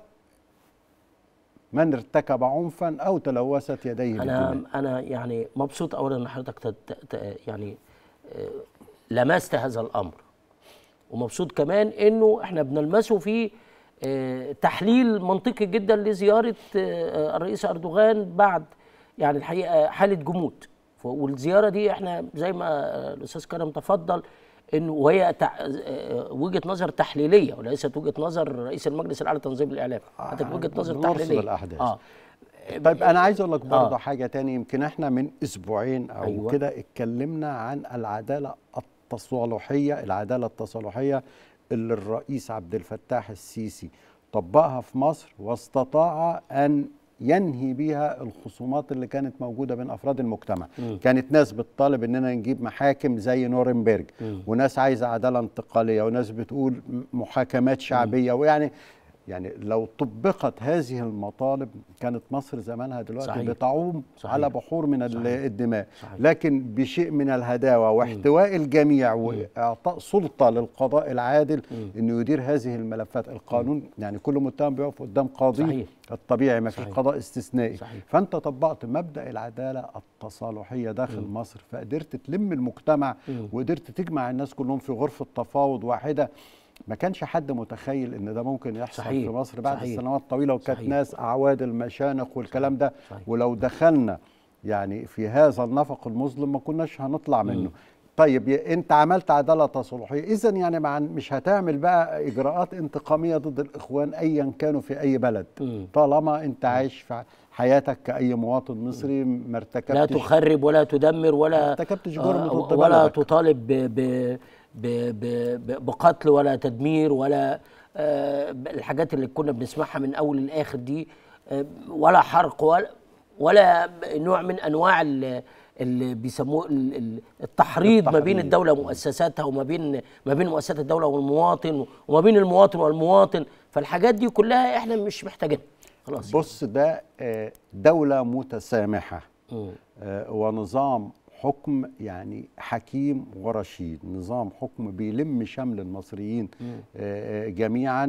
من ارتكب عنفا او تلوثت يديه انا بالدماء انا يعني مبسوط اولا ان حضرتك تت- ت- يعني آه، لمست هذا الامر ومبسوط كمان انه احنا بنلمسه في آه، تحليل منطقي جدا لزياره آه، الرئيس اردوغان بعد يعني الحقيقه حاله جمود ف- والزياره دي احنا زي ما آه، الاستاذ كرم تفضل انه وهي تع- آه، وجهه نظر تحليليه وليست وجهه نظر رئيس المجلس الاعلى لتنظيم الاعلام حتى وجهه نظر بنرصد تحليليه الأحداث. اه طيب انا عايز اقول لك برضه آه. حاجه تاني يمكن احنا من اسبوعين او أيوة. أيوة. كده اتكلمنا عن العداله التصالحيه العداله التصالحيه اللي الرئيس عبد الفتاح السيسي طبقها في مصر واستطاع ان ينهي بيها الخصومات اللي كانت موجوده بين افراد المجتمع مم. كانت ناس بتطالب اننا نجيب محاكم زي نورنبرج مم. وناس عايزه عداله انتقاليه وناس بتقول م- محاكمات شعبيه ويعني يعني لو طبقت هذه المطالب كانت مصر زمانها دلوقتي صحيح. بتعوم صحيح. على بحور من ال- صحيح. الدماء صحيح. لكن بشيء من الهداوه واحتواء الجميع واعطاء سلطه للقضاء العادل انه يدير هذه الملفات القانون يعني كل متهم بيقف قدام قاضي صحيح. الطبيعي ما فيش صحيح. قضاء استثنائي صحيح. فانت طبقت مبدا العداله التصالحيه داخل مصر فقدرت تلم المجتمع مم. وقدرت تجمع الناس كلهم في غرفه تفاوض واحده ما كانش حد متخيل ان ده ممكن يحصل صحيح. في مصر بعد صحيح. سنوات طويله وكانت صحيح. ناس اعواد المشانق والكلام ده صحيح. ولو دخلنا يعني في هذا النفق المظلم ما كناش هنطلع منه طيب ي- انت عملت عداله تصالحيه اذا يعني مع مش هتعمل بقى اجراءات انتقاميه ضد الاخوان ايا كانوا في اي بلد مم. طالما انت عايش في حياتك كاي مواطن مصري ما ارتكبتش لا تخرب ولا تدمر ولا ما ارتكبتش جرم آه، ضد ولا بلدك. تطالب ب ب ب ب ب بقتل ولا تدمير ولا آه، الحاجات اللي كنا بنسمعها من اول لاخر دي آه، ولا حرق ولا ولا نوع من انواع ال- اللي بيسموه ال- ال- التحريض ما بين التحريض. الدوله ومؤسساتها وما بين ما بين مؤسسات الدوله والمواطن وما بين المواطن والمواطن فالحاجات دي كلها احنا مش محتاجينها خلاص بص ده آه، دولة متسامحة مم. آه، ونظام حكم يعني حكيم ورشيد نظام حكم بيلم شمل المصريين آه، آه، جميعا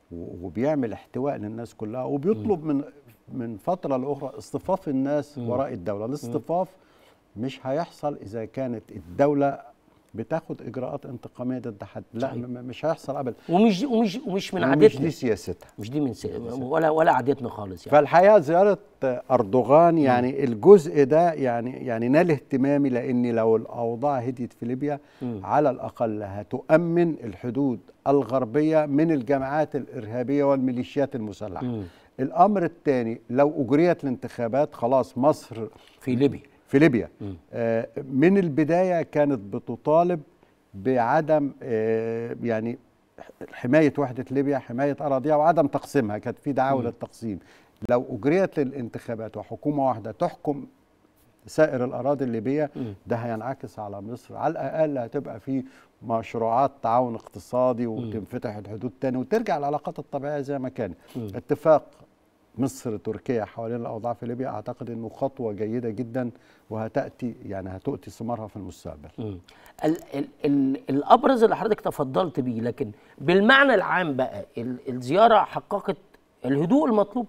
و- وبيعمل احتواء للناس كلها وبيطلب من من فتره لاخرى اصطفاف الناس مم. وراء الدوله الاصطفاف مش هيحصل اذا كانت الدوله بتاخد اجراءات انتقاميه ضد حد لا صحيح. م- مش هيحصل ابدا ومش ومش ومش من ومش عادتنا دي سياستها مش دي من سي... ولا ولا عادتنا خالص يعني فالحقيقه زياره اردوغان يعني الجزء ده يعني يعني نال اهتمامي لان لو الاوضاع هديت في ليبيا مم. على الاقل هتؤمن الحدود الغربيه من الجماعات الارهابيه والميليشيات المسلحه مم. الامر الثاني لو اجريت الانتخابات خلاص مصر في ليبيا في ليبيا مم. آه، من البدايه كانت بتطالب بعدم آه، يعني حمايه وحده ليبيا حمايه اراضيها وعدم تقسيمها كانت في دعاوى مم. للتقسيم لو اجريت الانتخابات وحكومه واحده تحكم سائر الاراضي الليبيه مم. ده هينعكس على مصر على الاقل هتبقى في مشروعات تعاون اقتصادي وتنفتح الحدود تاني وترجع العلاقات الطبيعيه زي ما كانت مم. اتفاق مصر تركيا حوالين الاوضاع في ليبيا اعتقد انه خطوه جيده جدا وهتاتي يعني هتؤتي ثمارها في المستقبل مم. ال ال ال الابرز اللي حضرتك تفضلت بيه لكن بالمعنى العام بقى ال الزياره حققت الهدوء المطلوب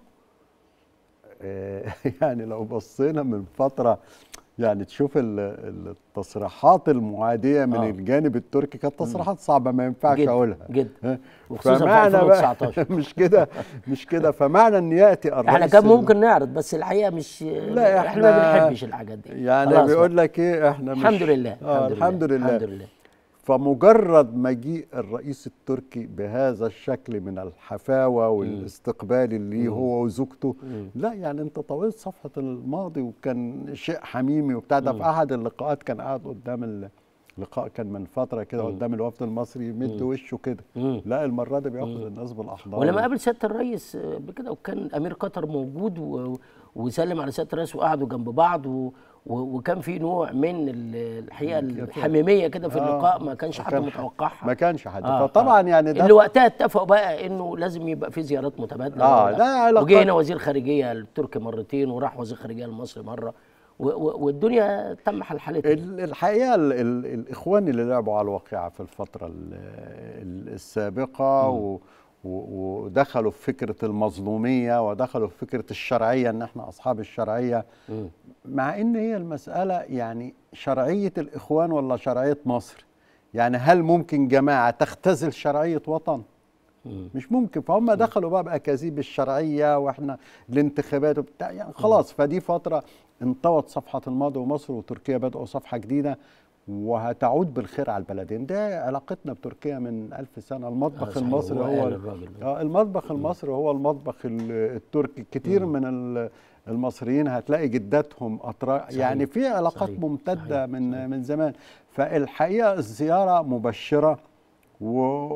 آه، يعني لو بصينا من فتره يعني تشوف ال- التصريحات المعاديه من آه. آه. الجانب التركي كانت تصريحات صعبه ما ينفعش جدا، اقولها جدا. ها؟ وخصوصاً في فمعنى بقى- 2019. مش كده مش كده فمعنى ان ياتي الرئيس احنا كان ال- ممكن نعرض بس الحقيقه مش لا احنا ما بنحبش الحاجات دي يعني خلاص بيقول بقى. لك ايه احنا مش الحمد لله آه الحمد لله الحمد لله فمجرد مجيء الرئيس التركي بهذا الشكل من الحفاوة والاستقبال اللي هو وزوجته لا يعني انت طويت صفحة الماضي وكان شيء حميمي وبتاع ده في احد اللقاءات كان قاعد قدام اللقاء كان من فترة كده قدام الوفد المصري يمد وشه كده لا المرة دي بياخد الناس بالأحضان ولما قابل سياده الرئيس آه، قبل كده وكان امير قطر موجود و... وسلم على سياده الرئيس وقعدوا جنب بعض و... و... وكان في نوع من ال- الحقيقه الحميميه كده في آه، اللقاء ما كانش حد كان- متوقعها ما كانش حد آه، فطبعا يعني ده اللي وقتها اتفقوا بقى انه لازم يبقى في زيارات متبادله آه، ولا- لا علاقات- وجه هنا وزير خارجيه التركي مرتين وراح وزير خارجيه المصري مره و... و... والدنيا تم حلحلتها ال- الحقيقه ال ال الاخوان اللي لعبوا على الواقعه في الفتره ال- ال- السابقه و و- ودخلوا في فكره المظلوميه ودخلوا في فكره الشرعيه ان احنا اصحاب الشرعيه مم. مع ان هي المساله يعني شرعيه الاخوان ولا شرعيه مصر يعني هل ممكن جماعه تختزل شرعيه وطن مم. مش ممكن فهم دخلوا بقى باكاذيب الشرعيه واحنا الانتخابات وبتاع يعني خلاص فدي فتره انطوت صفحه الماضي ومصر وتركيا بدأوا صفحه جديده وهتعود بالخير على البلدين ده علاقتنا بتركيا من ألف سنة آه، المطبخ صحيح، المصري هو هو قال ال- الراجل. آه، المطبخ المصري هو المطبخ ال- التركي كتير من ال- المصريين هتلاقي جداتهم أتراك صحيح، يعني في علاقات صحيح، ممتدة صحيح، من صحيح. من زمان فالحقيقة الزيارة مبشرة و...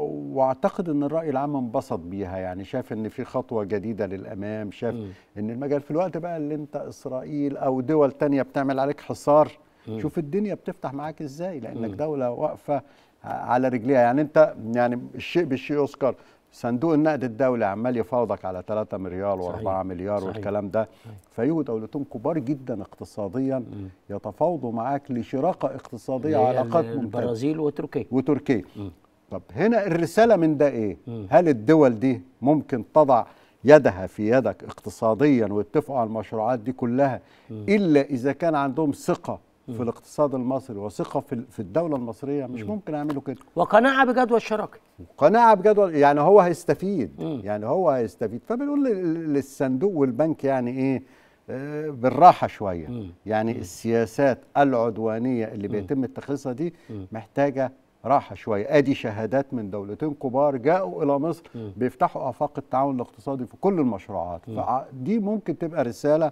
واعتقد ان الراي العام انبسط بيها يعني شاف ان في خطوه جديده للامام شاف مم. ان المجال في الوقت بقى اللي انت اسرائيل او دول تانية بتعمل عليك حصار مم. شوف الدنيا بتفتح معاك ازاي لانك مم. دوله واقفه ع- على رجليها يعني انت يعني الشيء بالشيء يذكر صندوق النقد الدولي عمال يفاوضك على 3 مليار صحيح، و4 مليار صحيح. والكلام ده فيجوا دولتين كبار جدا اقتصاديا مم. يتفاوضوا معاك لشراكه اقتصاديه اللي هي وعلاقات ال- ممتازه البرازيل وتركيا وتركيا مم. طب هنا الرسالة من ده ايه؟ مم. هل الدول دي ممكن تضع يدها في يدك اقتصاديا ويتفقوا على المشروعات دي كلها الا اذا كان عندهم ثقة في الاقتصاد المصري وثقة في ال- في الدولة المصرية مش ممكن يعملوا كده وقناعه بجدوى الشراكه قناعة بجدول يعني هو هيستفيد مم. يعني هو هيستفيد فبنقول لل- للصندوق والبنك يعني ايه آه، بالراحة شوية مم. يعني السياسات العدوانية اللي بيتم اتخاذها دي مم. محتاجة راحة شوية ادي شهادات من دولتين كبار جاءوا الى مصر مم. بيفتحوا افاق التعاون الاقتصادي في كل المشروعات فدي ممكن تبقى رسالة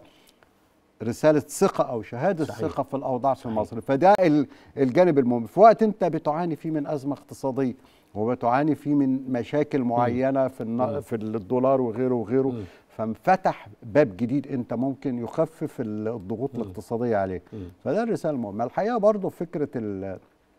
رسالة ثقة أو شهادة صحيح. ثقة في الأوضاع في صحيح. مصر فده ال- الجانب المهم في وقت أنت بتعاني فيه من أزمة اقتصادية وبتعاني فيه من مشاكل معينة في الن- في الدولار وغيره وغيره مم. فانفتح باب جديد أنت ممكن يخفف الضغوط الاقتصادية عليك مم. فده الرسالة المهمة الحقيقة برضو فكرة ال-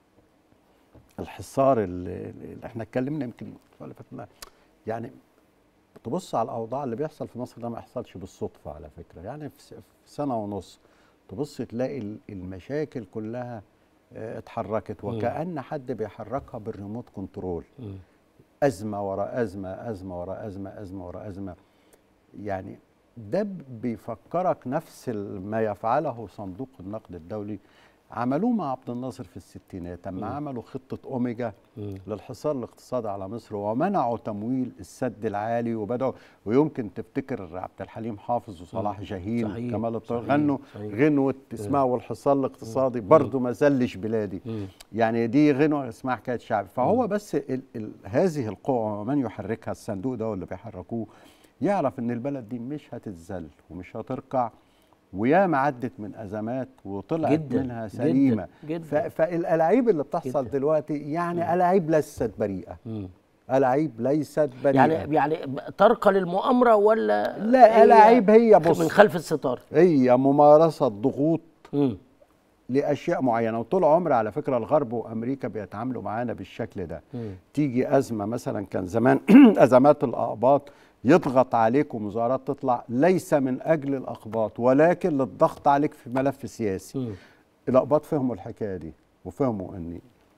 الحصار اللي اللي احنا اتكلمنا يمكن الأسبوع اللي فات يعني تبص على الاوضاع اللي بيحصل في مصر ده ما يحصلش بالصدفه على فكره يعني في س- في سنه ونص تبص تلاقي ال- المشاكل كلها آه، اتحركت وكأن حد بيحركها بالريموت كنترول مم. ازمه وراء ازمه ازمه وراء ازمه ازمه وراء ازمه يعني ده ب- بيفكرك نفس ال- ما يفعله صندوق النقد الدولي عملوه مع عبد الناصر في الستينات لما مم. عملوا خطه اوميجا مم. للحصار الاقتصادي على مصر ومنعوا تمويل السد العالي وبداوا ويمكن تفتكر عبد الحليم حافظ وصلاح مم. جاهين صحيح، كمال الطيب صحيح، غنوا صحيح. غنوه اسمها والحصار الاقتصادي برضه ما زلش بلادي مم. يعني دي غنوه اسمها حكايه شعب فهو بس ال ال هذه القوى ومن يحركها الصندوق ده واللي بيحركوه يعرف ان البلد دي مش هتتذل ومش هتركع وياما عدت من ازمات وطلعت جداً، منها جداً، سليمه جداً. ف- فالالاعيب اللي بتحصل جداً. دلوقتي يعني الاعيب ليست بريئه مم. الاعيب ليست بريئه يعني يعني ترقى للمؤامره ولا لا هي الاعيب هي بص من خلف الستار هي ممارسه ضغوط مم. لاشياء معينه وطول عمر على فكره الغرب وامريكا بيتعاملوا معانا بالشكل ده مم. تيجي ازمه مثلا كان زمان ازمات الاقباط يضغط عليك ومظاهرات تطلع ليس من اجل الاقباط ولكن للضغط عليك في ملف سياسي مم. الاقباط فهموا الحكايه دي وفهموا ان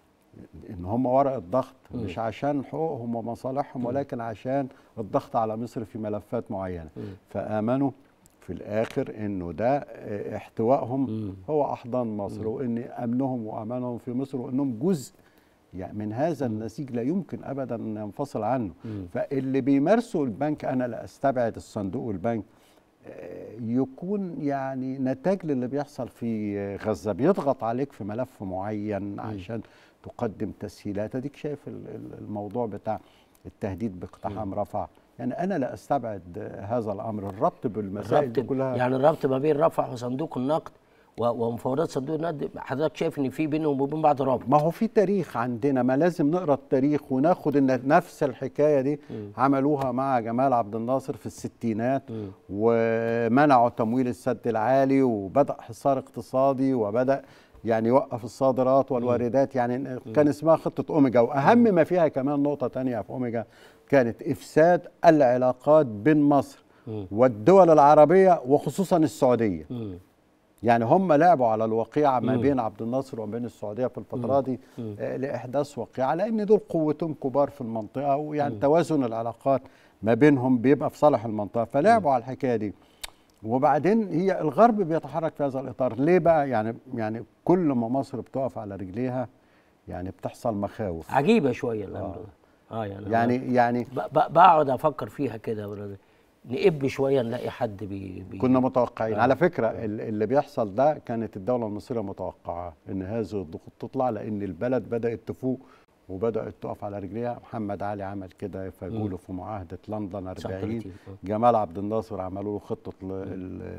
ان هم ورق الضغط مم. مش عشان حقوقهم ومصالحهم ولكن عشان الضغط على مصر في ملفات معينه مم. فامنوا في الاخر انه ده اه، احتوائهم مم. هو احضان مصر وان امنهم وامانهم في مصر وانهم جزء يعني من هذا النسيج لا يمكن ابدا ان ينفصل عنه مم. فاللي بيمارسوا البنك انا لا استبعد الصندوق والبنك آه، يكون يعني نتاج للي بيحصل في آه، غزه بيضغط عليك في ملف معين عشان تقدم تسهيلات اديك شايف ال- ال- الموضوع بتاع التهديد باقتحام رفح يعني انا لا استبعد آه، هذا الامر الربط بالمسائل دي الربط كلها يعني الربط ما بين رفح وصندوق النقد و- ومفاوضات صندوق النقد حضرتك شايف ان في بينهم وبين بعض رابط ما هو في تاريخ عندنا ما لازم نقرا التاريخ وناخد ان نفس الحكايه دي عملوها مع جمال عبد الناصر في الستينات ومنعوا تمويل السد العالي وبدا حصار اقتصادي وبدا يعني يوقف الصادرات والواردات يعني كان اسمها خطه اوميجا واهم ما فيها كمان نقطه تانية في اوميجا كانت افساد العلاقات بين مصر والدول العربيه وخصوصا السعوديه مم. يعني هم لعبوا على الوقيعه ما مم. بين عبد الناصر وبين السعوديه في الفتره مم. دي مم. آه، لاحداث وقيعه لان دول قوتهم كبار في المنطقه ويعني مم. توازن العلاقات ما بينهم بيبقى في صالح المنطقه فلعبوا على الحكايه دي وبعدين هي الغرب بيتحرك في هذا الاطار ليه بقى يعني يعني كل ما مصر بتقف على رجليها يعني بتحصل مخاوف عجيبه شويه الامر ده اه يعني يعني يعني ب- ب- بقعد افكر فيها كده ولا- نقب شويه نلاقي حد بي, بي كنا متوقعين آه. على فكره ال- اللي بيحصل ده كانت الدوله المصريه متوقعه ان هذه الضغوط تطلع لان البلد بدات تفوق وبدات تقف على رجليها محمد علي عمل كده فجوله في معاهده لندن 40 39. جمال عبد الناصر عملوا له خطه ال- ال-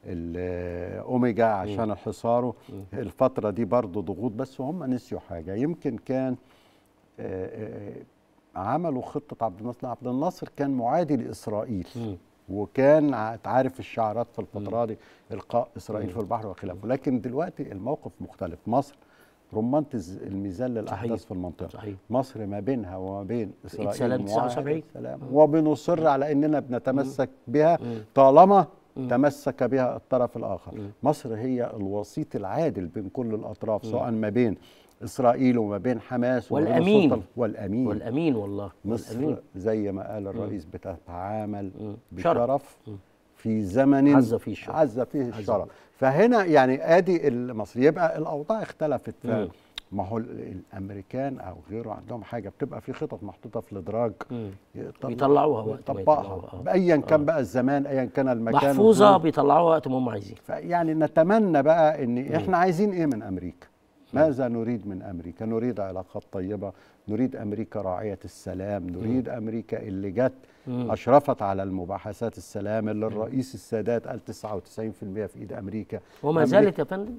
الاوميجا عشان حصاره الفتره دي برضه ضغوط بس هم نسيوا حاجه يمكن كان آه، آه، عملوا خطه عبد الناصر عبد الناصر كان معادي لاسرائيل مم. وكان ع- عارف الشعارات في الفتره دي القاء اسرائيل في البحر وخلافه لكن دلوقتي الموقف مختلف مصر رمانة الز- الميزان للاحداث صحيح. في المنطقه صحيح. مصر ما بينها وما بين اسرائيل سلام معاهدة 79. سلام وبنصر على اننا بنتمسك بها طالما تمسك بها الطرف الاخر مصر هي الوسيط العادل بين كل الاطراف سواء ما بين اسرائيل وما بين حماس وما بين والأمين. السلطة- والامين والامين والله مصر والامين زي ما قال الرئيس بتتعامل مم. بشرف في زمن عز فيه الشرف. عز فيه الشرف فهنا يعني ادي مصر يبقى الاوضاع اختلفت ف مم. ما هو ال- الامريكان او غيره عندهم حاجه بتبقى في خطط محطوطه في الادراج مم. يطلع- بيطلعوها وقت ما يطبقها يطلعوها. بايا كان بقى الزمان ايا كان المكان محفوظه والظروف. بيطلعوها وقت ما هم عايزين يعني نتمنى بقى ان احنا عايزين ايه من امريكا ماذا نريد من امريكا نريد علاقات طيبه نريد امريكا راعيه السلام نريد امريكا اللي جت مم. اشرفت على المباحثات السلام اللي الرئيس السادات قال 99% في ايد امريكا وما أمريكا- زالت يا فندم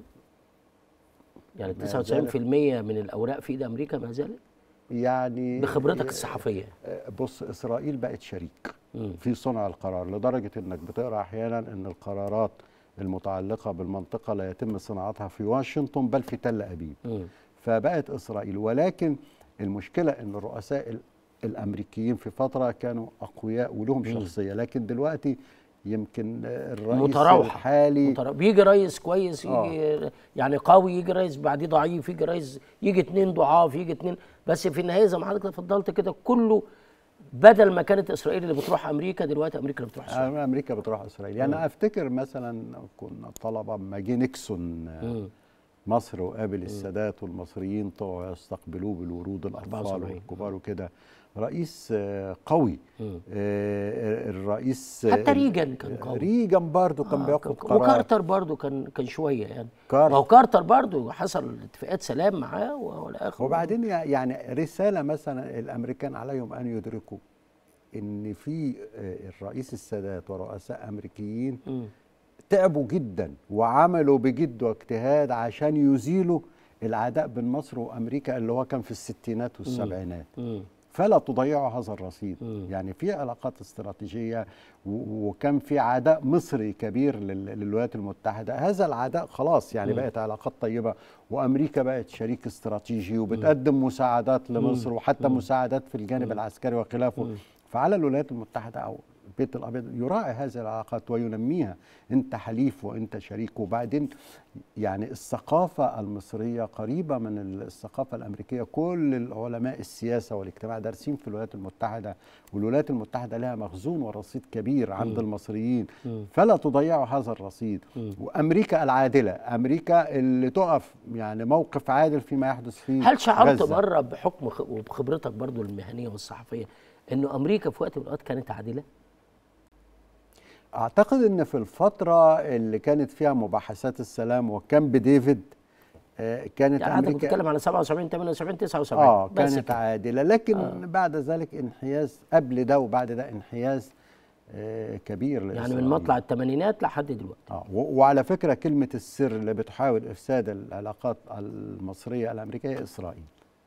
يعني ما 99% من الاوراق في ايد امريكا ما زالت يعني بخبرتك الصحفيه آه، بص اسرائيل بقت شريك مم. في صنع القرار لدرجه انك بتقرا احيانا ان القرارات المتعلقه بالمنطقه لا يتم صناعتها في واشنطن بل في تل ابيب مم. فبقت اسرائيل ولكن المشكله ان الرؤساء ال- الامريكيين في فتره كانوا اقوياء ولهم شخصيه لكن دلوقتي يمكن الرئيس متراوحه الحالي مترا- بيجي رئيس كويس آه. يجي يعني قوي يجي رئيس بعديه ضعيف يجي رئيس يجي اتنين ضعاف يجي اتنين بس في النهايه زي ما حضرتك اتفضلت كده كله بدل ما كانت اسرائيل اللي بتروح امريكا دلوقتي امريكا اللي بتروح اسرائيل امريكا بتروح اسرائيل يعني افتكر مثلا كنا طلبه لما جه نيكسون مم. مصر وقابل السادات والمصريين طلعوا يستقبلوه بالورود الاطفال 74. والكبار وكده رئيس آه، قوي مم. آه، الرئيس حتى ال- ريجن كان قوي. ريجن برضه كان آه، بياخد كان- قرار وكارتر برضو كان كان شويه يعني كارتر. ما هو كارتر برضو حصل اتفاقات سلام معاه والى اخره وبعدين يع- يعني رساله مثلا الامريكان عليهم ان يدركوا ان في آه، الرئيس السادات ورؤساء امريكيين مم. تعبوا جدا وعملوا بجد واجتهاد عشان يزيلوا العداء بين مصر وامريكا اللي هو كان في الستينات والسبعينات مم. فلا تضيعوا هذا الرصيد مم. يعني في علاقات استراتيجيه و- وكان في عداء مصري كبير لل- للولايات المتحده هذا العداء خلاص يعني مم. بقت علاقات طيبه وامريكا بقت شريك استراتيجي وبتقدم مساعدات لمصر وحتى مساعدات في الجانب العسكري وخلافه فعلى الولايات المتحده او البيت الابيض يراعي هذه العلاقات وينميها انت حليف وانت شريك وبعدين يعني الثقافه المصريه قريبه من الثقافه الامريكيه كل العلماء السياسه والاجتماع دارسين في الولايات المتحده والولايات المتحده لها مخزون ورصيد كبير عند المصريين فلا تضيعوا هذا الرصيد وامريكا العادله امريكا اللي تقف يعني موقف عادل فيما يحدث في هل شعرت غزة. مره بحكم خ- وبخبرتك برضو المهنيه والصحفيه انه امريكا في وقت من الاوقات كانت عادله؟ اعتقد ان في الفتره اللي كانت فيها مباحثات السلام وكامب ديفيد آه، كانت يعني حضرتك امريكا بتتكلم على 77 78 79 اه بس كانت كده. عادله لكن آه. آه. بعد ذلك انحياز قبل ده وبعد ده انحياز آه كبير يعني من لإسرائيل. مطلع الثمانينات لحد دلوقتي اه و- وعلى فكره كلمه السر اللي بتحاول افساد العلاقات المصريه الامريكيه اسرائيل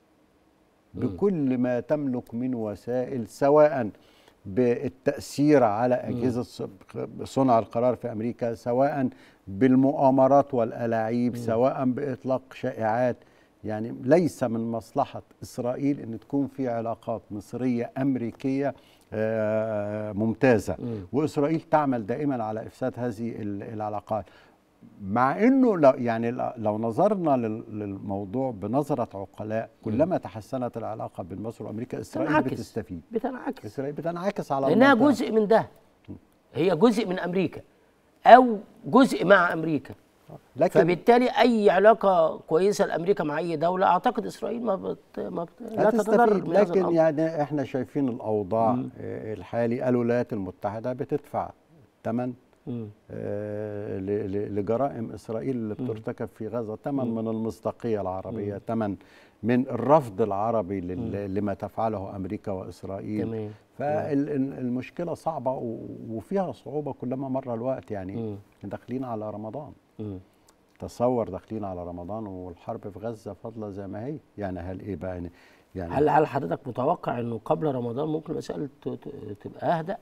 بكل ما تملك من وسائل سواء بالتاثير على اجهزه ص- صنع القرار في امريكا سواء بالمؤامرات والالاعيب سواء باطلاق شائعات يعني ليس من مصلحه اسرائيل ان تكون في علاقات مصريه امريكيه آه، ممتازه واسرائيل تعمل دائما على افساد هذه ال- العلاقات مع انه لو يعني ل- لو نظرنا لل- للموضوع بنظره عقلاء كلما تحسنت العلاقه بين مصر وامريكا اسرائيل بتنعكس. بتستفيد بتنعكس اسرائيل بتنعكس على لانها المنطقة. جزء من ده هي جزء من امريكا او جزء مع امريكا لكن فبالتالي اي علاقه كويسه لامريكا مع اي دوله اعتقد اسرائيل ما بت ما بت لا تتضرر هتستفيد من هذا لكن الأمر. يعني احنا شايفين الاوضاع آه، الحالي الولايات المتحده بتدفع ثمن مم. آه، ل- ل- لجرائم اسرائيل اللي بترتكب في غزه ثمن من المصداقيه العربيه ثمن من الرفض العربي لل- لما تفعله امريكا واسرائيل تمام فالمشكله صعبه و- وفيها صعوبه كلما مر الوقت يعني مم. داخلين على رمضان مم. تصور داخلين على رمضان والحرب في غزه فاضله زي ما هي يعني هل ايه بقى يعني يعني هل هل حضرتك متوقع انه قبل رمضان ممكن المسائل ت- ت- تبقى اهدأ؟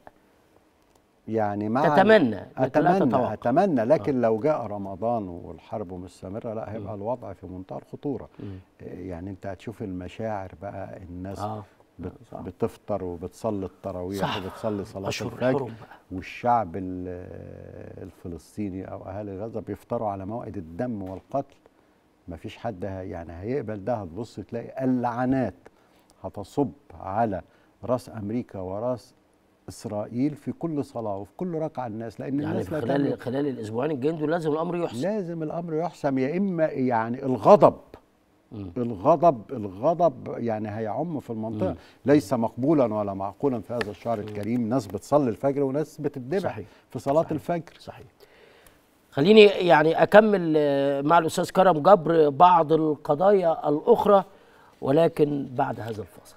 يعني مع تتمنى، لكن لا اتمنى تتوقع. اتمنى لكن لو جاء رمضان والحرب مستمره لا هيبقى الوضع في منتهى الخطوره آه، يعني انت هتشوف المشاعر بقى الناس اه بت صح. بتفطر وبتصلي التراويح صح. وبتصلي صلاه أشهر الفجر الحرم بقى. والشعب ال- الفلسطيني او اهالي غزه بيفطروا على موائد الدم والقتل مفيش حد ه- يعني هيقبل ده هتبص تلاقي اللعنات هتصب على راس امريكا وراس اسرائيل في كل صلاه وفي كل ركعه الناس لان يعني الناس في لا خلال تملك خلال الاسبوعين الجايين دول لازم الامر يحسن لازم الامر يحسم يا اما يعني الغضب الغضب الغضب يعني هيعم في المنطقه ليس مقبولا ولا معقولا في هذا الشهر الكريم ناس بتصلي الفجر وناس بتتذبح صحيح. في صلاه صحيح. الفجر صحيح خليني يعني اكمل آه، مع الاستاذ كرم جبر بعض القضايا الاخرى ولكن بعد هذا الفاصل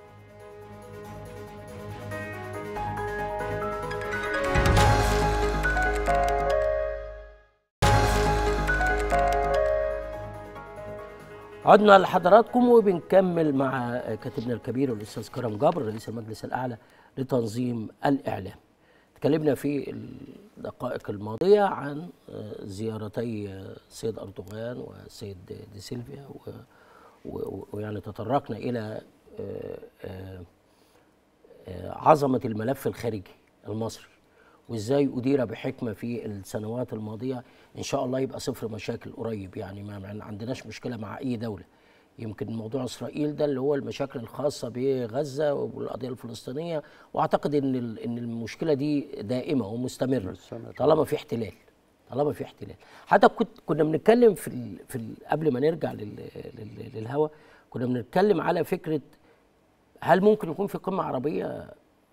عدنا لحضراتكم وبنكمل مع كاتبنا الكبير الاستاذ كرم جبر رئيس المجلس الاعلى لتنظيم الاعلام. تكلمنا في الدقائق الماضيه عن آه، زيارتي آه، السيد اردوغان والسيد دي سيلفيا و- و- ويعني تطرقنا الى آه، آه، آه، عظمه الملف الخارجي المصري وازاي ادير بحكمه في السنوات الماضيه ان شاء الله يبقى صفر مشاكل قريب يعني ما ما عندناش مشكله مع اي دوله يمكن موضوع اسرائيل ده اللي هو المشاكل الخاصه بغزه والقضيه الفلسطينيه واعتقد ان ال- ان المشكله دي دائمه ومستمره مستمرة. طالما في احتلال طالما في احتلال حتى كنت كنا بنتكلم في ال في ال قبل ما نرجع لل لل للهوا كنا بنتكلم على فكره هل ممكن يكون في قمه عربيه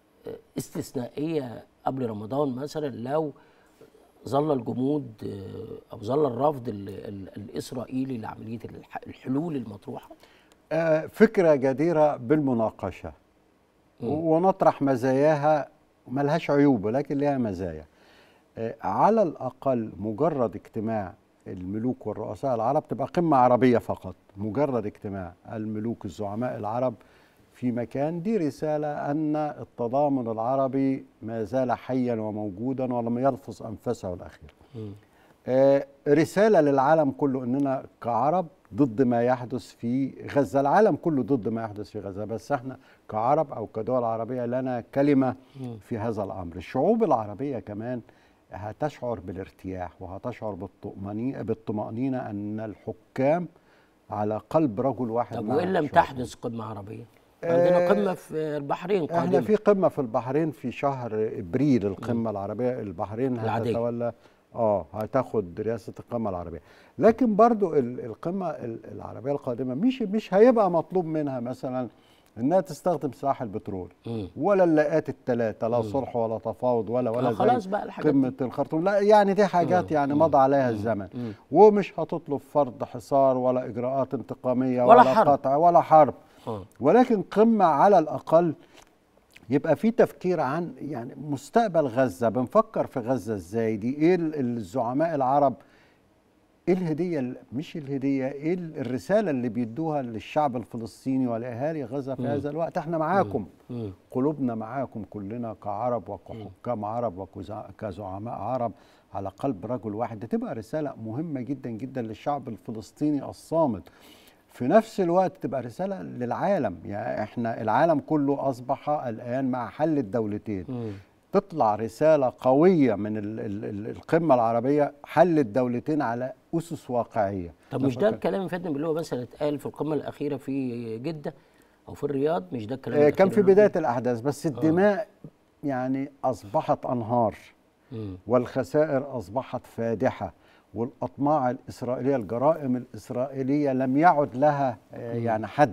استثنائيه قبل رمضان مثلا لو ظل الجمود آه، او ظل الرفض ال ال الاسرائيلي لعمليه الح- الحلول المطروحه آه، فكرة جديرة بالمناقشة ونطرح مزاياها ملهاش عيوب ولكن لها مزايا آه، على الأقل مجرد اجتماع الملوك والرؤساء العرب تبقى قمة عربية فقط مجرد اجتماع الملوك الزعماء العرب في مكان دي رسالة أن التضامن العربي ما زال حيا وموجودا ولم يلفظ أنفسه الأخيرة آه، رسالة للعالم كله أننا كعرب ضد ما يحدث في غزة العالم كله ضد ما يحدث في غزة بس احنا كعرب أو كدول عربية لنا كلمة في هذا الأمر الشعوب العربية كمان هتشعر بالارتياح وهتشعر بالطمأنينة, بالطمأنينة أن الحكام على قلب رجل واحد طب مع وان لم الشعوب. تحدث قمه عربيه عندنا آه، قمه في البحرين احنا قادمه في قمه في البحرين في شهر ابريل القمه العربيه البحرين العادية. هتتولى اه هتاخد رئاسه القمه العربيه لكن برضو ال- القمه ال- العربيه القادمه مش مش هيبقى مطلوب منها مثلا انها تستخدم سلاح البترول ولا اللاءات الثلاثه لا صلح ولا تفاوض ولا ولا آه، خلاص زي بقى الحاجات قمه الخرطوم لا يعني دي حاجات يعني مضى عليها الزمن ومش هتطلب فرض حصار ولا اجراءات انتقاميه ولا ولا, حرب. قطع ولا حرب آه. ولكن قمه على الاقل يبقى في تفكير عن يعني مستقبل غزه بنفكر في غزه ازاي دي ايه ال- الزعماء العرب ايه الهديه ال- مش الهديه ايه ال- الرساله اللي بيدوها للشعب الفلسطيني ولاهالي غزه في مم. هذا الوقت احنا معاكم مم. قلوبنا معاكم كلنا كعرب وكحكام عرب وكزعماء عرب على قلب رجل واحد دي تبقى رسالة مهمة جدا جدا للشعب الفلسطيني الصامت في نفس الوقت تبقى رسالة للعالم يعني احنا العالم كله أصبح الآن مع حل الدولتين تطلع رسالة قوية من ال ال ال القمة العربية حل الدولتين على أسس واقعية طب مش ده نفكر- الكلام يا فندم اللي هو مثلا اتقال في القمه الاخيره في جده او في الرياض مش ده الكلام آه، الأخير كان في اللي هو- بداية الأحداث بس الدماء يعني أصبحت أنهار مم. والخسائر أصبحت فادحة والأطماع الإسرائيلية الجرائم الإسرائيلية لم يعد لها آه، يعني حد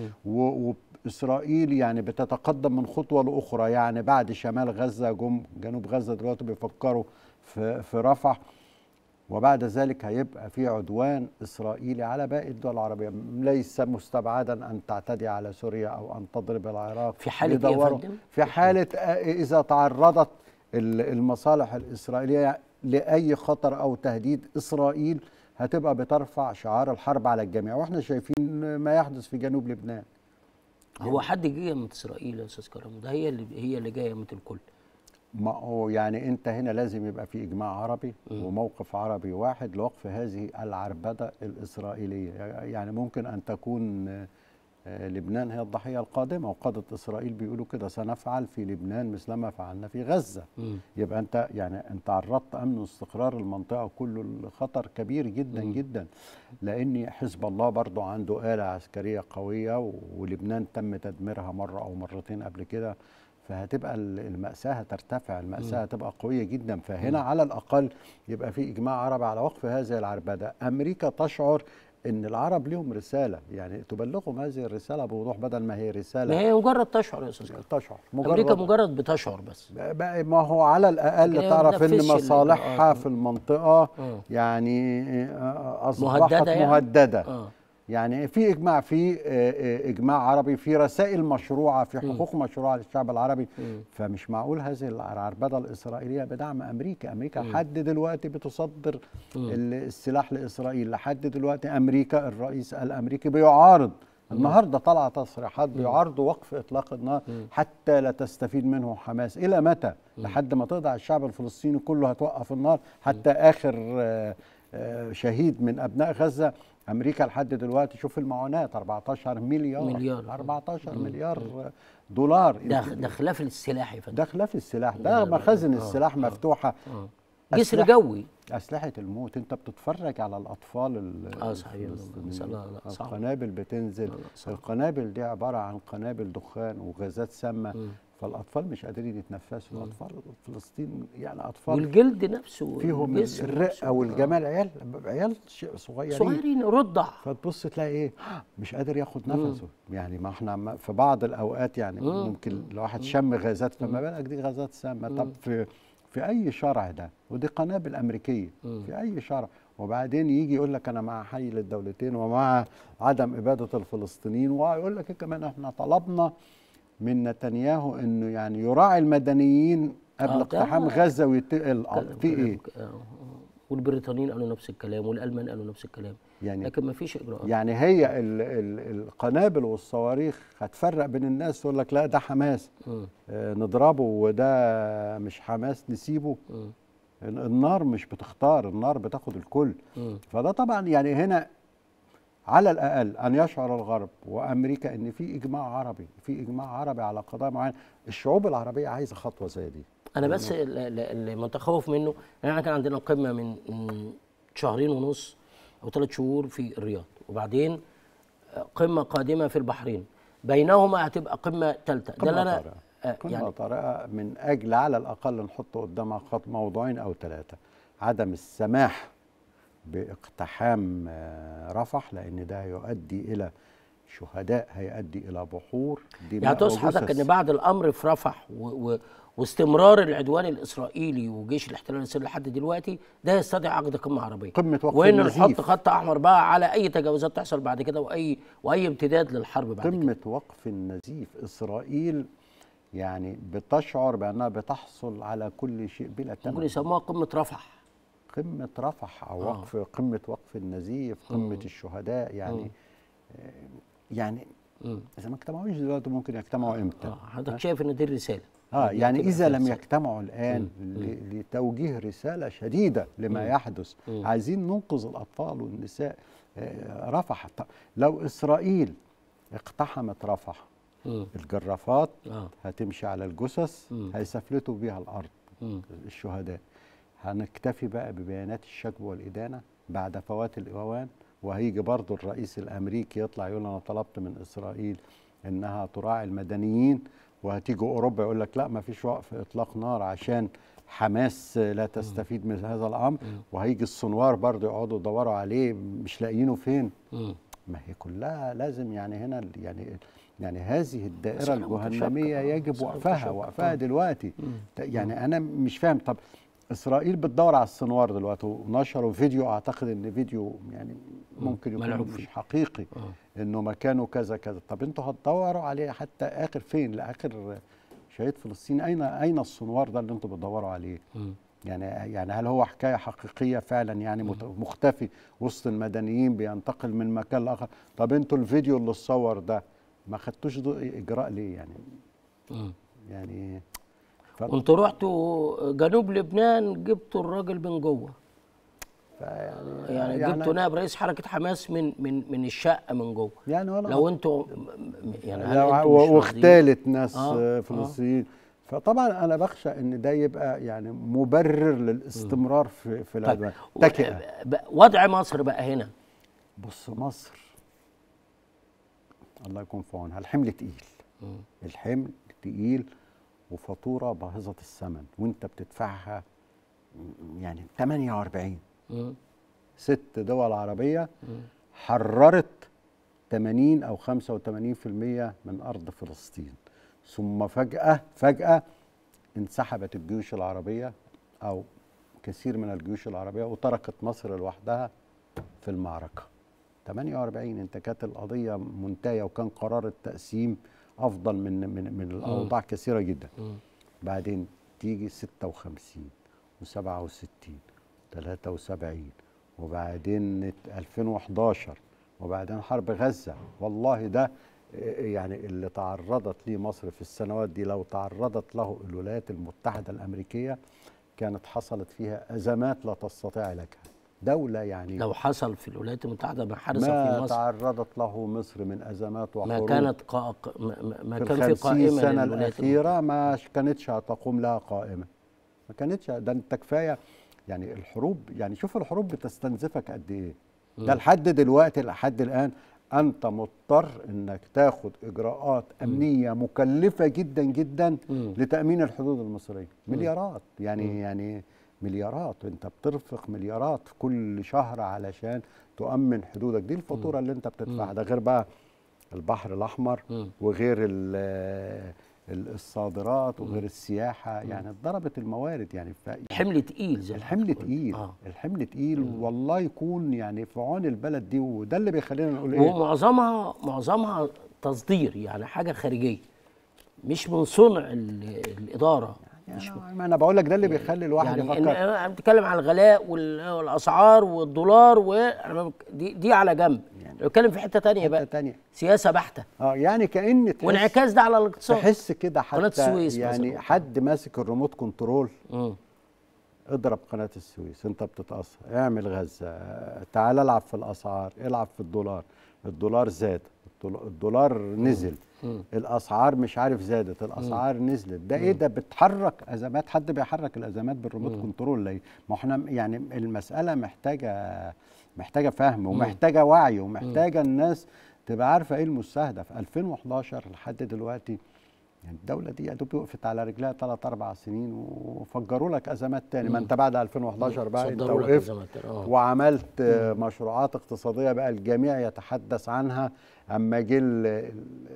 و- وإسرائيل يعني بتتقدم من خطوة لأخرى يعني بعد شمال غزة جم جنوب غزة دلوقتي بيفكروا في, في رفح وبعد ذلك هيبقى في عدوان إسرائيلي على باقي الدول العربية ليس مستبعدا أن تعتدي على سوريا أو أن تضرب العراق في حالة إيه يا يدوروا- فندم؟ في حالة آه، إذا تعرضت ال- المصالح الإسرائيلية لأي خطر أو تهديد إسرائيل هتبقى بترفع شعار الحرب على الجميع واحنا شايفين ما يحدث في جنوب لبنان هو حد جه من اسرائيل يا استاذ كرم ده هي اللي هي اللي جايه من الكل ما هو يعني انت هنا لازم يبقى في اجماع عربي وموقف عربي واحد لوقف هذه العربده الاسرائيليه يعني ممكن ان تكون آه، آه، لبنان هي الضحيه القادمه وقاده اسرائيل بيقولوا كده سنفعل في لبنان مثل ما فعلنا في غزه يبقى انت يعني انت عرضت امن واستقرار المنطقه كله لخطر كبير جدا جدا لان حزب الله برضو عنده اله عسكريه قويه و- ولبنان تم تدميرها مره او مرتين قبل كده فهتبقى ال- المأساة هترتفع المأساة مم. هتبقى قوية جدا فهنا مم. على الأقل يبقى في إجماع عربي على وقف هذه العربدة أمريكا تشعر ان العرب لهم رساله يعني تبلغهم هذه الرساله بوضوح بدل ما هي رساله ما هي مجرد تشعر يا استاذ كرم تشعر امريكا مجرد بتشعر بس بقى ما هو على الاقل لكن هي تعرف ان بتنفذش ال- مصالحها آه. في المنطقه آه. يعني آه، اصبحت مهددة يعني؟ مهدده آه. يعني في اجماع في آه، آه، اجماع عربي في رسائل مشروعه في حقوق مشروعه للشعب العربي مم. فمش معقول هذه العربده الاسرائيليه بدعم امريكا امريكا مم. لحد دلوقتي بتصدر مم. ال- السلاح لاسرائيل لحد دلوقتي امريكا الرئيس الامريكي بيعارض النهارده طلع تصريحات بيعارضوا وقف اطلاق النار حتى لا تستفيد منه حماس الى متى لحد ما تقضي على الشعب الفلسطيني كله هتوقف النار حتى اخر آه، آه، شهيد من ابناء غزه امريكا لحد دلوقتي شوف المعونات 14 مليار مليار. 14 مم. مليار دولار ده ده خلاف السلاح يا فندم ده خلاف السلاح لا، ده لا، مخازن آه، السلاح آه، مفتوحه آه. جسر أسلحة- جوي اسلحه الموت انت بتتفرج على الاطفال ال- اه صحيح الفلسطينيين. مسألة لا صعب القنابل بتنزل القنابل دي عباره عن قنابل دخان وغازات سامه فالاطفال مش قادرين يتنفسوا الاطفال فلسطين يعني اطفال والجلد نفسه فيهم الجسم نفسه. الرقه والجمال عيال عيال ش- صغيرين صغيرين رضع فتبص تلاقي ايه مش قادر ياخد نفسه يعني ما احنا ما- في بعض الاوقات يعني مم. ممكن الواحد شم غازات فما بالك دي غازات سامه طب في في اي شرع ده ودي قنابل امريكيه في اي شرع وبعدين يجي يقول لك انا مع حي للدولتين ومع عدم اباده الفلسطينيين ويقول لك إيه كمان احنا طلبنا من نتنياهو انه يعني يراعي المدنيين قبل آه، ده- اقتحام غزه ويتقل كلام- في كلام- ايه آه، آه. والبريطانيين قالوا نفس الكلام والالمان قالوا نفس الكلام يعني لكن ما فيش اجراءات يعني هي ال ال القنابل والصواريخ هتفرق بين الناس تقول لك لا ده حماس مم. آه نضربه وده مش حماس نسيبه مم. ال- النار مش بتختار النار بتاخد الكل مم. فده طبعا يعني هنا على الاقل ان يشعر الغرب وامريكا ان في اجماع عربي في اجماع عربي على قضايا معينه الشعوب العربيه عايزه خطوه زي دي انا بس ال- ال- اللي متخوف منه ان احنا كان عندنا قمه من من شهرين ونص او ثلاث شهور في الرياض وبعدين قمه قادمه في البحرين بينهما هتبقى قمه ثالثه ده اللي قمه انا طارئه آه، قمه يعني طارئه من اجل على الاقل نحط قدامها خط موضوعين او ثلاثه عدم السماح باقتحام آه، رفح لان ده هيؤدي الى شهداء هيؤدي الى بحور دماء يعني تقصد حضرتك وجثث. ان بعد الامر في رفح و و واستمرار العدوان الاسرائيلي وجيش الاحتلال الاسرائيلي لحد دلوقتي ده يستدعي عقد قمه عربيه قمه وقف وان النزيف. نحط خط احمر بقى على اي تجاوزات تحصل بعد كده واي واي امتداد للحرب بعد كده قمه وقف النزيف اسرائيل يعني بتشعر بانها بتحصل على كل شيء بلا ممكن ثمن يسموها قمه رفح قمه رفح او آه. وقف قمه وقف النزيف قمه مم. الشهداء يعني مم. آه، يعني مم. اذا ما اجتمعوش دلوقتي ممكن يجتمعوا امتى اه حضرتك شايف ان دي الرساله اه دي يعني هتبقى اذا فيها لم رسالة. يجتمعوا الان ل- لتوجيه رساله شديده لما مم. يحدث مم. عايزين ننقذ الاطفال والنساء آه، رفح ط- لو اسرائيل اقتحمت رفح مم. الجرافات اه هتمشي على الجثث مم. هيسفلتوا بيها الارض مم. الشهداء هنكتفي بقى ببيانات الشكوى والإدانة بعد فوات الأوان وهيجي برضو الرئيس الأمريكي يطلع يقول أنا طلبت من إسرائيل إنها تراعي المدنيين وهتيجي أوروبا يقول لك لا ما فيش وقف إطلاق نار عشان حماس لا تستفيد من هذا الأمر وهيجي السنوار برضو يقعدوا يدوروا عليه مش لاقيينه فين مم. ما هي كلها لازم يعني هنا ال- يعني يعني هذه بس الدائره أنا متشكر، الجهنميه آه، يجب بس أنا وقفها متشكر، وقفها آه. دلوقتي مم. ت- يعني انا مش فاهم طب اسرائيل بتدور على السنوار دلوقتي ونشروا فيديو اعتقد ان فيديو يعني ممكن يكون ملعوب مش فيه. حقيقي آه. انه مكانه كذا كذا طب انتوا هتدوروا عليه حتى اخر فين لاخر شهيد فلسطين اين اين السنوار ده اللي انتوا بتدوروا عليه مم. يعني يعني هل هو حكايه حقيقيه فعلا يعني مت- مختفي وسط المدنيين بينتقل من مكان لاخر طب انتوا الفيديو اللي اتصور ده ما خدتوش ض- اجراء ليه يعني مم. يعني ف... وانتوا رحتوا جنوب لبنان جبتوا الراجل من جوه فيعني يعني, يعني- جبتوا نائب رئيس حركه حماس من من من الشقه من جوه يعني ولا لو انتوا م- م- يعني هل لو انتوا ع- مش و- راضيين؟ واختالت ناس آه، آه آه. فلسطينيين فطبعا انا بخشى ان ده يبقى يعني مبرر للاستمرار في في العدوان تكئه ب- وضع مصر بقى هنا بص مصر الله يكون في عونها الحمل تقيل الحمل تقيل وفاتوره باهظه الثمن وانت بتدفعها م- يعني 48 مم. ست دول عربيه حررت 80 او 85% من ارض فلسطين ثم فجاه فجاه انسحبت الجيوش العربيه او كثير من الجيوش العربيه وتركت مصر لوحدها في المعركه 48 انت كانت القضيه منتهيه وكان قرار التقسيم افضل من من من الاوضاع كثيره جدا مم. بعدين تيجي 56 و67 73 وبعدين 2011 وبعدين حرب غزة والله ده آه، يعني اللي تعرضت ليه مصر في السنوات دي لو تعرضت له الولايات المتحدة الأمريكية كانت حصلت فيها أزمات لا تستطيع علاجها دوله يعني لو حصل في الولايات المتحده ما حدث في ما مصر تعرضت له مصر من ازمات وحروب ما كانت قا... ق- ما- ما- ما في كان في الخمسين قائمه سنة للولايات الأخيرة ما ش- كانتش هتقوم لها قائمة ما كانتش ده أنت كفاية يعني الحروب يعني شوف الحروب بتستنزفك قد إيه ده مم. لحد دلوقتي لحد الآن أنت مضطر إنك تاخد إجراءات أمنية مكلفة جدا جدا مم. لتأمين الحدود المصرية مم. مليارات يعني مم. يعني مليارات انت بترفق مليارات كل شهر علشان تؤمن حدودك دي الفاتوره اللي انت بتدفعها ده غير بقى البحر الاحمر مم. وغير ال- ال- الصادرات وغير السياحه يعني ضربت الموارد يعني ف... الحمل تقيل زي ما الحمل بتقول. تقيل آه. الحمل تقيل والله يكون يعني في عون البلد دي وده اللي بيخلينا نقول ايه ومعظمها معظمها تصدير يعني حاجه خارجيه مش من صنع ال- الاداره مش ما انا بقول لك ده اللي بيخلي الواحد يعني إن يفكر انا بتكلم عن الغلاء وال- والاسعار والدولار و أنا بك- دي دي على جنب بتكلم في حته تانية بقى تانية سياسه بحته اه يعني كان تحس وانعكاس ده على الاقتصاد تحس كده قناة حتى السويس يعني مثلاً. حد ماسك الريموت كنترول مم. اضرب قناة السويس انت بتتأثر اعمل غزة تعال العب في الأسعار العب في الدولار الدولار زاد الدول- الدولار نزل مم. الأسعار مش عارف زادت الأسعار نزلت ده ايه ده بتحرك أزمات حد بيحرك الأزمات بالريموت كنترول ليه ما احنا يعني المسألة محتاجة محتاجة فهم ومحتاجة وعي ومحتاجة الناس تبقى عارفة ايه المستهدف 2011 لحد دلوقتي يعني الدولة دي يا دوب وقفت على رجلها ثلاث أربع سنين وفجروا لك أزمات تاني ما أنت بعد 2011 بقى أنت صدروا لك وقفت أزمات تاني، آه. وعملت آه، مشروعات اقتصادية بقى الجميع يتحدث عنها أما جه ال-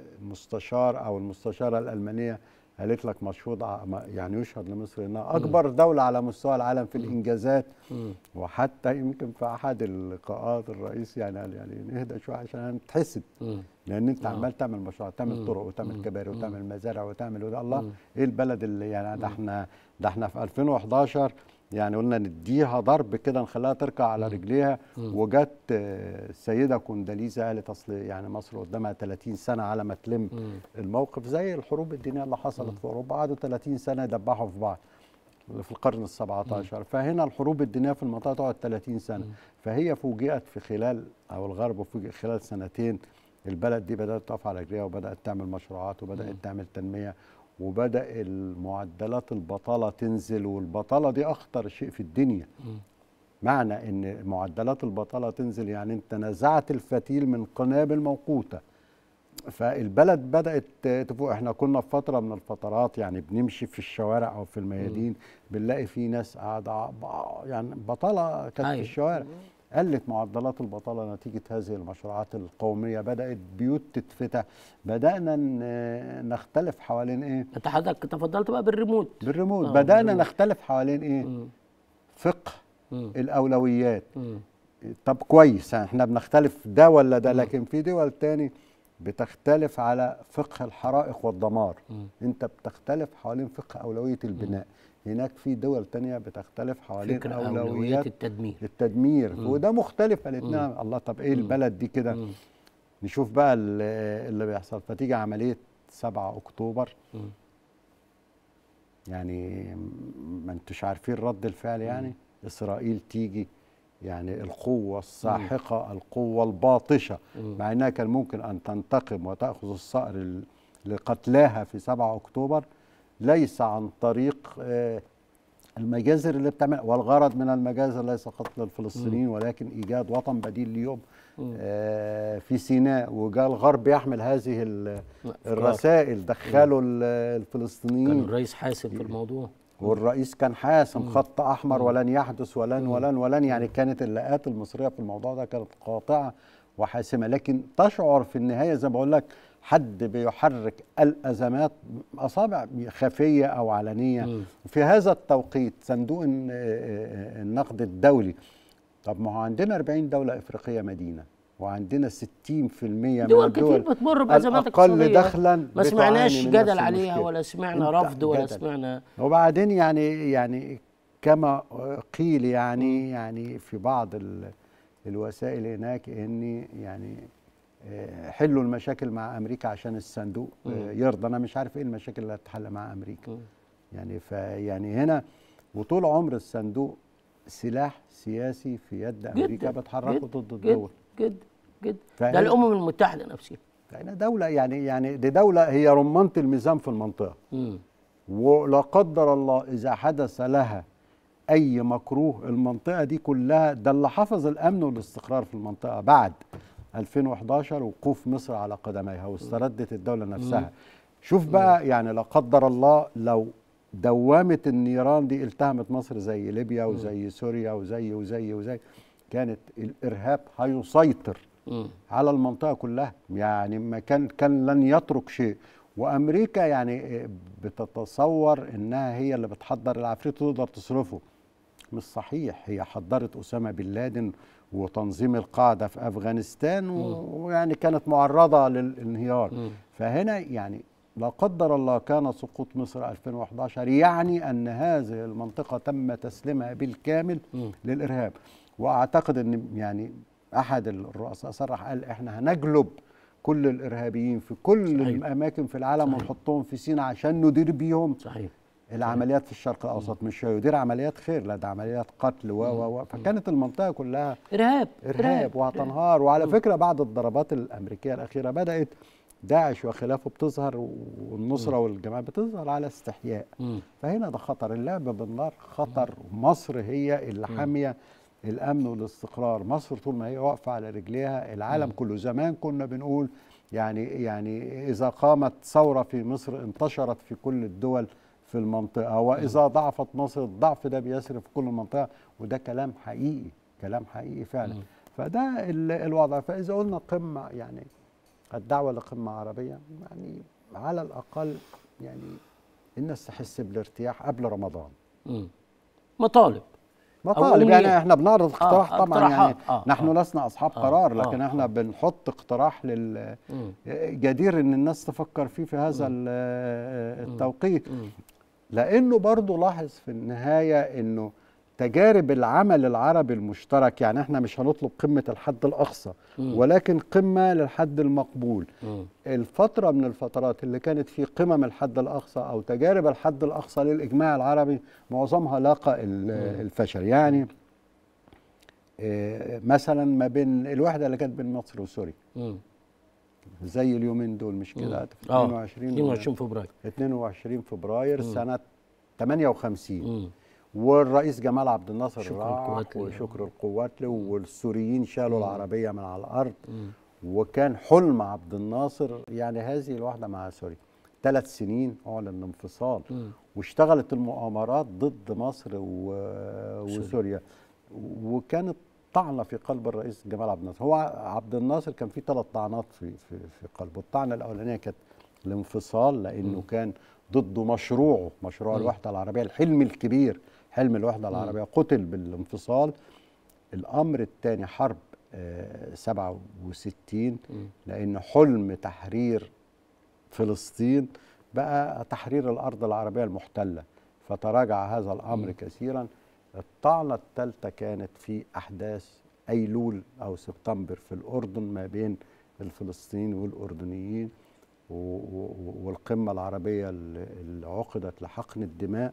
المستشار أو المستشارة الألمانية قالت لك مشهود ع- ما- يعني يشهد لمصر انها اكبر دوله على مستوى العالم في الانجازات مم. وحتى يمكن في احد اللقاءات الرئيس يعني قال يعني نهدى شويه عشان نتحسد مم. لان انت آه. عمال تعمل مشروعات تعمل مم. طرق وتعمل مم. كباري مم. وتعمل مزارع وتعمل وده الله مم. ايه البلد اللي يعني ده احنا ده احنا في 2011 يعني قلنا نديها ضرب كده نخليها تركع على رجليها مم. وجت آه، السيده كونداليزا قالت اصل يعني مصر قدامها 30 سنه على ما تلم مم. الموقف زي الحروب الدينيه اللي حصلت في اوروبا قعدوا 30 سنه يدبحوا في بعض في القرن ال 17 فهنا الحروب الدينيه في المنطقه تقعد 30 سنه فهي فوجئت في خلال او الغرب فوجئ خلال سنتين البلد دي بدات تقف على رجليها وبدات تعمل مشروعات وبدات تعمل تنميه وبدا المعدلات البطاله تنزل والبطاله دي اخطر شيء في الدنيا معنى ان معدلات البطاله تنزل يعني انت نزعت الفتيل من قنابل موقوته فالبلد بدات تفوق احنا كنا في فتره من الفترات يعني بنمشي في الشوارع او في الميادين بنلاقي في ناس قاعده ب- يعني بطاله كانت في أيوة. الشوارع قلت معدلات البطاله نتيجه هذه المشروعات القوميه بدات بيوت تتفتح بدانا ن- نختلف حوالين ايه انت حضرتك تفضلت بقى بالريموت بالريموت آه، بدانا بالريموت. نختلف حوالين ايه مم. فقه مم. الاولويات مم. طب كويس احنا بنختلف ده ولا ده لكن في دول تاني بتختلف على فقه الحرائق والدمار مم. انت بتختلف حوالين فقه اولويه البناء هناك في دول تانية بتختلف حوالين فكر اولويات اولويات التدمير التدمير مم. وده مختلف الاثنين مم. الله طب ايه مم. البلد دي كده مم. نشوف بقى ال- اللي بيحصل فتيجي عمليه 7 اكتوبر مم. يعني ما انتوش عارفين رد الفعل يعني اسرائيل تيجي يعني القوه الساحقه القوه الباطشه مم. مع انها كان ممكن ان تنتقم وتاخذ الصقر ال- لقتلاها في 7 اكتوبر ليس عن طريق آه، المجازر اللي بتعمل والغرض من المجازر ليس قتل الفلسطينيين ولكن ايجاد وطن بديل ليهم آه، في سيناء وجاء الغرب يحمل هذه ال- الرسائل دخلوا ال- كان الفلسطينيين الرئيس حاسم في الموضوع والرئيس كان حاسم مم. خط احمر مم. ولن يحدث ولن مم. ولن ولن يعني كانت اللقاءات المصريه في الموضوع ده كانت قاطعه وحاسمه لكن تشعر في النهايه زي ما بقول لك حد بيحرك الازمات اصابع خفيه او علنيه مم. في هذا التوقيت صندوق الن- النقد الدولي طب ما هو عندنا 40 دوله افريقيه مدينه وعندنا 60% من دول الدول كتير بتمر بازمات الأقل اقتصاديه دخلا ما بتعاني سمعناش من جدل نفس عليها المشكلة. ولا سمعنا أنت رفض ولا جدل. سمعنا وبعدين يعني يعني كما قيل يعني يعني في بعض ال- الوسائل هناك ان يعني آه، حلوا المشاكل مع امريكا عشان الصندوق آه، مم. يرضى انا مش عارف ايه المشاكل اللي هتحل مع امريكا مم. يعني فيعني هنا وطول عمر الصندوق سلاح سياسي في يد امريكا جداً، بتحركه جداً، ضد جداً، الدول جدا جدا فهي- ده الامم المتحده نفسها فهنا دولة يعني يعني دي دولة هي رمانة الميزان في المنطقة مم. ولا قدر الله إذا حدث لها أي مكروه المنطقة دي كلها ده اللي حفظ الأمن والاستقرار في المنطقة بعد 2011 وقوف مصر على قدميها واستردت الدولة نفسها شوف بقى يعني لا قدر الله لو دوامة النيران دي التهمت مصر زي ليبيا وزي سوريا وزي وزي وزي كانت الإرهاب هيسيطر مم. على المنطقة كلها يعني ما كان كان لن يترك شيء وأمريكا يعني بتتصور إنها هي اللي بتحضر العفريت تقدر تصرفه مش صحيح هي حضرت أسامة بن لادن وتنظيم القاعدة في أفغانستان و- ويعني كانت معرضة للانهيار فهنا يعني لا قدر الله كان سقوط مصر 2011 يعني أن هذه المنطقة تم تسليمها بالكامل للإرهاب وأعتقد أن يعني أحد الرؤساء صرح قال إحنا هنجلب كل الإرهابيين في كل صحيح. الأماكن في العالم صحيح. ونحطهم في سيناء عشان ندير بيهم صحيح العمليات في الشرق الاوسط مش هيدير عمليات خير لا ده عمليات قتل و و و فكانت المنطقه كلها ارهاب ارهاب وهتنهار وعلى فكره بعد الضربات الامريكيه الاخيره بدات داعش وخلافه بتظهر والنصره والجماعه بتظهر على استحياء مم. فهنا ده خطر اللعب بالنار خطر مصر هي اللي حاميه الامن والاستقرار مصر طول ما هي واقفه على رجليها العالم كله زمان كنا بنقول يعني يعني اذا قامت ثوره في مصر انتشرت في كل الدول في المنطقه واذا ضعفت مصر الضعف ده بيسري في كل المنطقه وده كلام حقيقي كلام حقيقي فعلا فده ال- الوضع فاذا قلنا قمه يعني الدعوه لقمه عربيه يعني على الاقل يعني الناس تحس بالارتياح قبل رمضان مم. مطالب مطالب أو يعني أمنية. احنا بنعرض اقتراح آه، طبعا يعني اقتراحات. آه، نحن آه. لسنا اصحاب آه، قرار آه، لكن احنا آه. بنحط اقتراح لل مم. جدير ان الناس تفكر فيه في هذا ال- التوقيت مم. لانه برضو لاحظ في النهايه انه تجارب العمل العربي المشترك يعني احنا مش هنطلب قمه الحد الاقصى مم. ولكن قمه للحد المقبول مم. الفترة من الفترات اللي كانت في قمم الحد الأقصى أو تجارب الحد الأقصى للإجماع العربي معظمها لاقى ال- الفشل يعني آه، مثلا ما بين الوحدة اللي كانت بين مصر وسوريا مم. زي اليومين دول مش كده في آه. 22 22 فبراير 22 فبراير مم. سنة 58 مم. والرئيس جمال عبد الناصر شكر راح القوات له. وشكر القوات له والسوريين شالوا العربية من على الأرض مم. وكان حلم عبد الناصر يعني هذه الوحدة مع سوريا ثلاث سنين أعلن الانفصال مم. واشتغلت المؤامرات ضد مصر و... وسوريا وكانت طعنة في قلب الرئيس جمال عبد الناصر هو عبد الناصر كان في ثلاث طعنات في في في قلبه الطعنة الأولانية كانت الانفصال لأنه كان ضد مشروعه مشروع مم. الوحدة العربية الحلم الكبير حلم الوحدة العربية قتل بالانفصال الأمر الثاني حرب آه، 67 لأن حلم تحرير فلسطين بقى تحرير الأرض العربية المحتلة فتراجع هذا الأمر كثيرا الطعنة الثالثة كانت في أحداث أيلول أو سبتمبر في الأردن ما بين الفلسطينيين والأردنيين و- و- والقمة العربية اللي اللي عقدت لحقن الدماء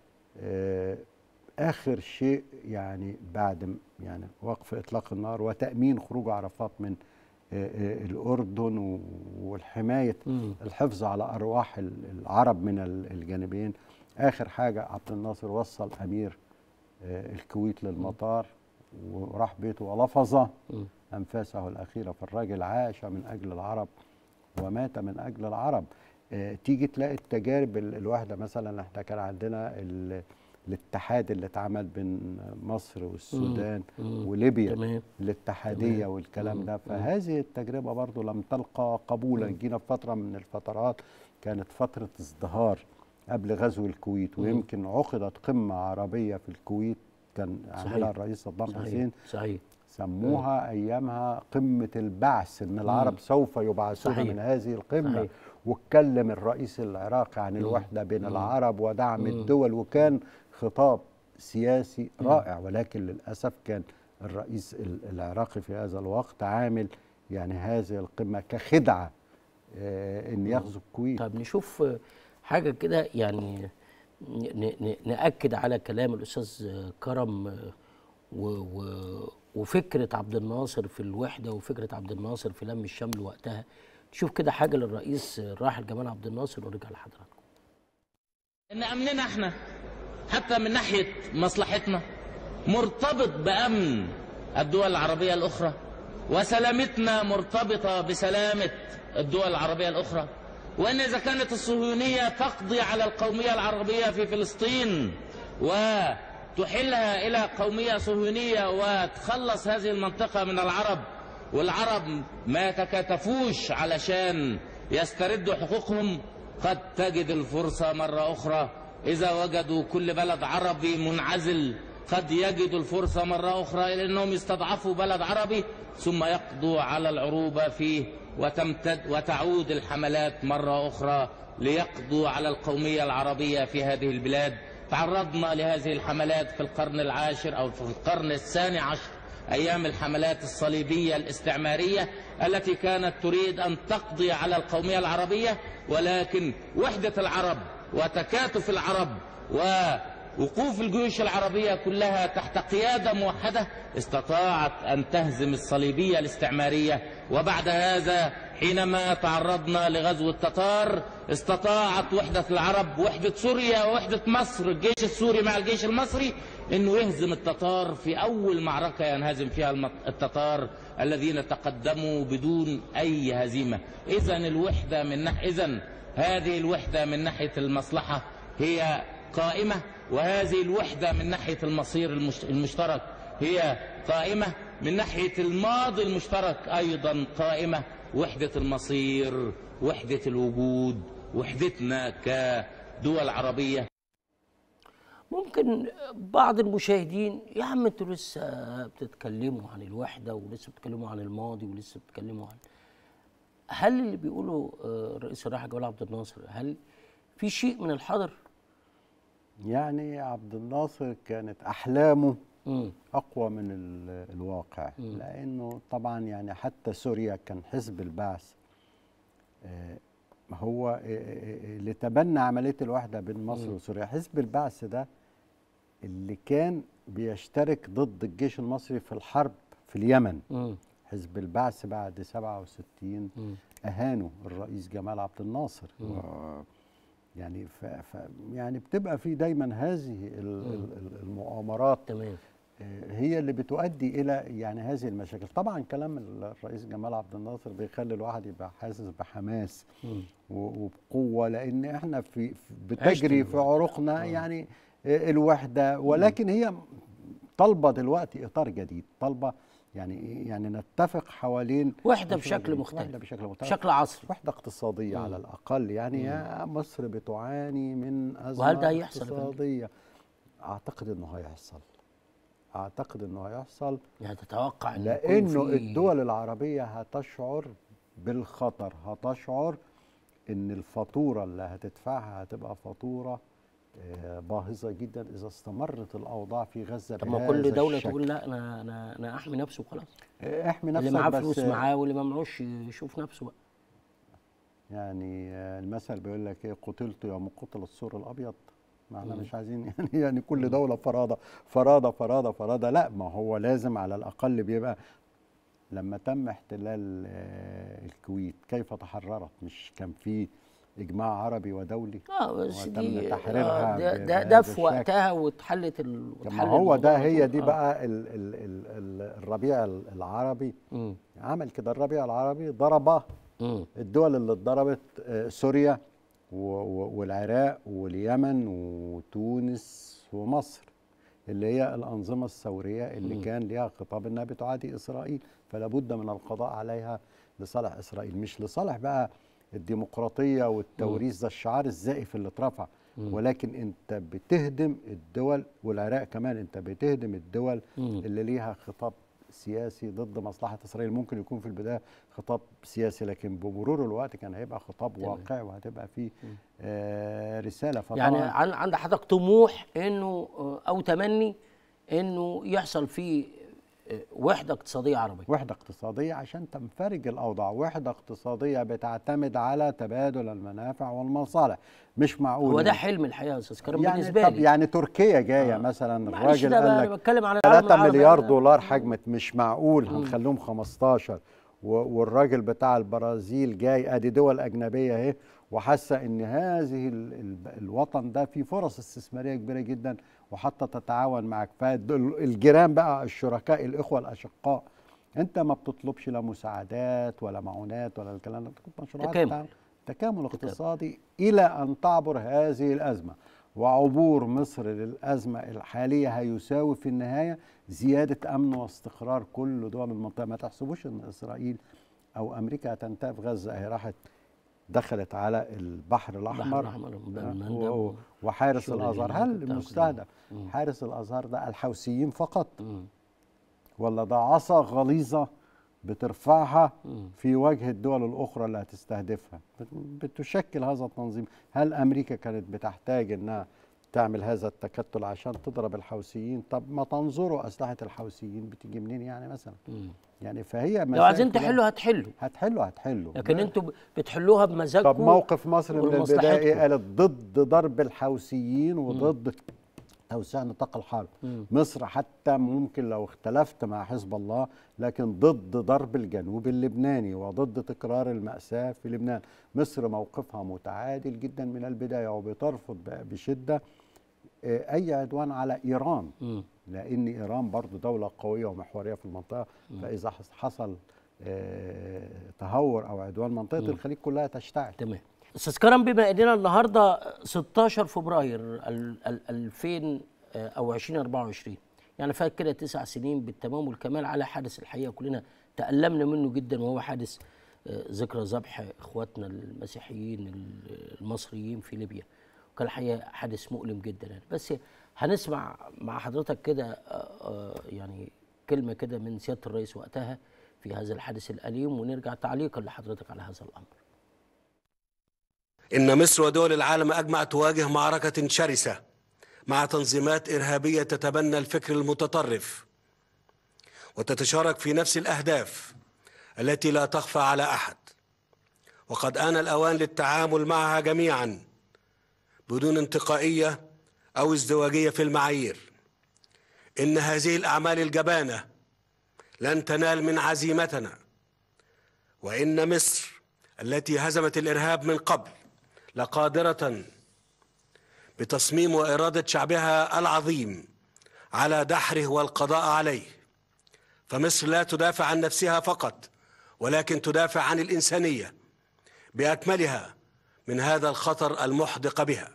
آه، آخر شيء يعني بعد م- يعني وقف إطلاق النار وتأمين خروج عرفات من آه، آه، الأردن و- والحماية مم. الحفظ على أرواح ال- العرب من ال- الجانبين آخر حاجة عبد الناصر وصل أمير آه، الكويت للمطار وراح بيته ولفظ مم. أنفاسه الأخيرة فالراجل عاش من أجل العرب ومات من أجل العرب آه، تيجي تلاقي التجارب ال- الواحدة مثلا احنا كان عندنا ال- الاتحاد اللي اتعمل بين مصر والسودان مم. وليبيا تمام الاتحادية تمام. والكلام مم. ده مم. فهذه التجربة برضو لم تلقى قبولا مم. جينا في فترة من الفترات كانت فترة ازدهار قبل غزو الكويت مم. ويمكن عقدت قمة عربية في الكويت كان صحيح. عملها الرئيس صدام صحيح حسين صحيح سموها ايامها قمه البعث ان العرب سوف يبعثون صحيح. من هذه القمه صحيح. واتكلم الرئيس العراقي عن مم. الوحده بين مم. العرب ودعم مم. الدول وكان خطاب سياسي رائع ولكن للاسف كان الرئيس ال- العراقي في هذا الوقت عامل يعني هذه القمه كخدعه آه، ان يغزو الكويت طب نشوف آه، حاجه كده يعني ن- ن- ناكد على كلام الاستاذ كرم آه، و و وفكره عبد الناصر في الوحده وفكره عبد الناصر في لم الشمل وقتها شوف كده حاجه للرئيس الراحل جمال عبد الناصر ونرجع لحضراتكم ان امننا احنا حتى من ناحيه مصلحتنا مرتبط بامن الدول العربيه الاخرى وسلامتنا مرتبطه بسلامه الدول العربيه الاخرى وان اذا كانت الصهيونيه تقضي على القوميه العربيه في فلسطين وتحلها الى قوميه صهيونيه وتخلص هذه المنطقه من العرب والعرب ما يتكاتفوش علشان يستردوا حقوقهم قد تجد الفرصة مرة أخرى إذا وجدوا كل بلد عربي منعزل قد يجدوا الفرصة مرة أخرى لأنهم يستضعفوا بلد عربي ثم يقضوا على العروبة فيه وتمتد وتعود الحملات مرة أخرى ليقضوا على القومية العربية في هذه البلاد تعرضنا لهذه الحملات في القرن العاشر أو في القرن الثاني عشر أيام الحملات الصليبية الاستعمارية التي كانت تريد أن تقضي على القومية العربية ولكن وحدة العرب وتكاتف العرب ووقوف الجيوش العربية كلها تحت قيادة موحدة استطاعت أن تهزم الصليبية الاستعمارية وبعد هذا حينما تعرضنا لغزو التتار استطاعت وحدة العرب وحدة سوريا ووحدة مصر الجيش السوري مع الجيش المصري انه يهزم التتار في اول معركة ينهزم فيها المط- التتار الذين تقدموا بدون اي هزيمة اذا الوحدة من ناحية اذا هذه الوحدة من ناحية المصلحة هي قائمة وهذه الوحدة من ناحية المصير المش- المشترك هي قائمة من ناحية الماضي المشترك أيضا قائمة وحدة المصير وحدة الوجود وحدتنا كدول عربية ممكن بعض المشاهدين يا عم انتوا لسه بتتكلموا عن الوحده ولسه بتتكلموا عن الماضي ولسه بتتكلموا عن هل اللي بيقوله آه، الرئيس الراحل جمال عبد الناصر هل في شيء من الحاضر؟ يعني عبد الناصر كانت احلامه مم. اقوى من ال- الواقع لانه طبعا يعني حتى سوريا كان حزب البعث آه، هو آه، آه، اللي تبنى عمليه الوحده بين مصر مم. وسوريا حزب البعث ده اللي كان بيشترك ضد الجيش المصري في الحرب في اليمن مم. حزب البعث بعد 67 مم. اهانوا الرئيس جمال عبد الناصر مم. و- يعني ف ف يعني بتبقى في دايما هذه ال- ال- ال- المؤامرات تمام هي اللي بتؤدي الى يعني هذه المشاكل طبعا كلام الرئيس جمال عبد الناصر بيخلي الواحد يبقى حاسس بحماس مم. و- وبقوه لان احنا في في- عشت بتجري في الوقت. عروقنا يعني الوحده ولكن هي طالبه دلوقتي اطار جديد طالبه يعني يعني نتفق حوالين وحدة مشروع بشكل جديد. مختلف. وحده بشكل مختلف بشكل عصري. وحده اقتصاديه مم. على الاقل يعني مم. يا مصر بتعاني من ازمه وهل ده هيحصل يا فندم؟ اقتصاديه اعتقد انه هيحصل اعتقد انه هيحصل يعني تتوقع ان يكون لانه في- الدول العربيه هتشعر بالخطر هتشعر ان الفاتوره اللي هتدفعها هتبقى فاتوره آه، باهظه جدا اذا استمرت الاوضاع في غزه طب ما بهذا كل دوله الشكل. تقول لا انا انا انا احمي نفسي وخلاص آه، احمي اللي نفسك معاه بس فلوس معاه واللي ما معوش يشوف نفسه بقى يعني آه، المثل بيقول لك ايه قتلت يوم قتل السور الابيض ما احنا مم. مش عايزين يعني يعني كل دوله فرادة فرادة فرادة فرادة لا ما هو لازم على الاقل بيبقى لما تم احتلال آه، الكويت كيف تحررت مش كان في اجماع عربي ودولي اه بس وتم دي تحريرها آه ده, ب- ده, بهذا ده في الشكل. وقتها واتحلت ال... طب واتحل ما هو الموضوع ده على هي طول. دي آه. بقى ال ال ال ال الربيع العربي مم. عمل كده الربيع العربي ضرب مم. الدول اللي اتضربت آه، سوريا و- و- والعراق واليمن وتونس ومصر اللي هي الأنظمة الثورية اللي مم. كان ليها خطاب إنها بتعادي إسرائيل فلا بد من القضاء عليها لصالح إسرائيل مش لصالح بقى الديمقراطية والتوريث ده الشعار الزائف اللي اترفع مم. ولكن انت بتهدم الدول والعراق كمان انت بتهدم الدول مم. اللي ليها خطاب سياسي ضد مصلحة إسرائيل ممكن يكون في البداية خطاب سياسي لكن بمرور الوقت كان هيبقى خطاب تمام. واقعي وهتبقى فيه آه رسالة فطبعا يعني عن- عند حضرتك طموح انه آه، او تمني انه يحصل فيه آه، وحده اقتصاديه عربيه وحده اقتصاديه عشان تنفرج الاوضاع وحده اقتصاديه بتعتمد على تبادل المنافع والمصالح مش معقول هو ده يعني- حلم الحقيقه يا استاذ كريم يعني بالنسبه طب لي يعني تركيا جايه آه. مثلا معلش الراجل ده بقى قال أنا لك بتكلم عن العالم 3 العربي مليار ده. دولار حجمت مش معقول هنخليهم 15 و- والراجل بتاع البرازيل جاي ادي دول اجنبيه اهي وحاسه ان هذه ال- ال- الوطن ده فيه فرص استثماريه كبيره جدا وحتى تتعاون معك فالجيران بقى الشركاء الاخوه الاشقاء انت ما بتطلبش لا مساعدات ولا معونات ولا الكلام ده بتطلب مشروعات تكامل. تعاون. تكامل اقتصادي الى ان تعبر هذه الازمه وعبور مصر للازمه الحاليه هيساوي في النهايه زياده امن واستقرار كل دول المنطقه ما تحسبوش ان اسرائيل او امريكا هتنتهي في غزه هي راحت دخلت على البحر الاحمر الأحمر وباب آه، المندب و- و- وحارس والشغل الازهر اللي هل كنت المستهدف مم. حارس الازهر ده الحوثيين فقط ولا ده عصا غليظه بترفعها في وجه الدول الاخرى اللي هتستهدفها بت- بتشكل هذا التنظيم هل امريكا كانت بتحتاج انها تعمل هذا التكتل عشان تضرب الحوثيين طب ما تنظروا اسلحه الحوثيين بتيجي منين يعني مثلا يعني فهي لو مسائل عايزين كلها- تحلوا هتحلوا هتحلوا هتحلوا لكن انتوا ب- بتحلوها بمزاجكم طب موقف مصر من البدايه ومصلحتكم. ايه قالت ضد ضرب الحوثيين وضد توسيع نطاق الحرب مم. مصر حتى ممكن لو اختلفت مع حزب الله لكن ضد ضرب الجنوب اللبناني وضد تكرار المأساة في لبنان مصر موقفها متعادل جدا من البداية وبترفض ب- بشدة آه، أي عدوان على إيران مم. لأن إيران برضو دولة قوية ومحورية في المنطقة فإذا حص- حصل آه، تهور أو عدوان منطقة مم. الخليج كلها تشتعل تمام استاذ كرم بما اننا النهارده 16 فبراير ال- ال- 2000 آه، او 2024 يعني فات كده تسع سنين بالتمام والكمال على حادث الحقيقه كلنا تألمنا منه جدا وهو حادث آه، ذكرى ذبح اخواتنا المسيحيين ال- المصريين في ليبيا وكان الحقيقه حادث مؤلم جدا يعني بس هنسمع مع حضرتك كده آه، آه، يعني كلمه كده من سياده الرئيس وقتها في هذا الحادث الأليم ونرجع تعليقا لحضرتك على هذا الأمر إن مصر ودول العالم أجمع تواجه معركة شرسة مع تنظيمات إرهابية تتبنى الفكر المتطرف وتتشارك في نفس الأهداف التي لا تخفى على أحد وقد آن الأوان للتعامل معها جميعا بدون انتقائية أو ازدواجية في المعايير إن هذه الأعمال الجبانة لن تنال من عزيمتنا وإن مصر التي هزمت الإرهاب من قبل لقادرة بتصميم وإرادة شعبها العظيم على دحره والقضاء عليه فمصر لا تدافع عن نفسها فقط ولكن تدافع عن الإنسانية بأكملها من هذا الخطر المحدق بها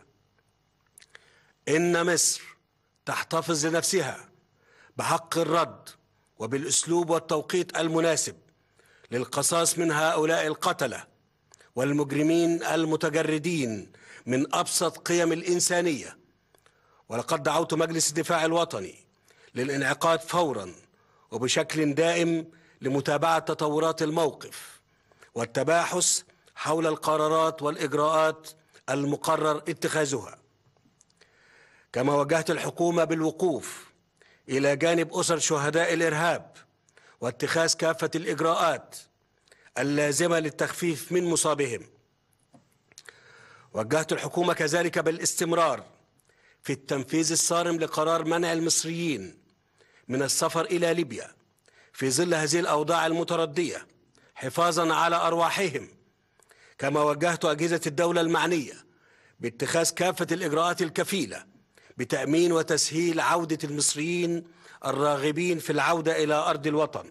إن مصر تحتفظ لنفسها بحق الرد وبالأسلوب والتوقيت المناسب للقصاص من هؤلاء القتله والمجرمين المتجردين من ابسط قيم الانسانيه ولقد دعوت مجلس الدفاع الوطني للانعقاد فورا وبشكل دائم لمتابعه تطورات الموقف والتباحث حول القرارات والاجراءات المقرر اتخاذها كما وجهت الحكومه بالوقوف الى جانب اسر شهداء الارهاب واتخاذ كافه الاجراءات اللازمه للتخفيف من مصابهم وجهت الحكومه كذلك بالاستمرار في التنفيذ الصارم لقرار منع المصريين من السفر الى ليبيا في ظل هذه الاوضاع المترديه حفاظا على ارواحهم كما وجهت اجهزه الدوله المعنيه باتخاذ كافه الاجراءات الكفيله بتامين وتسهيل عوده المصريين الراغبين في العوده الى ارض الوطن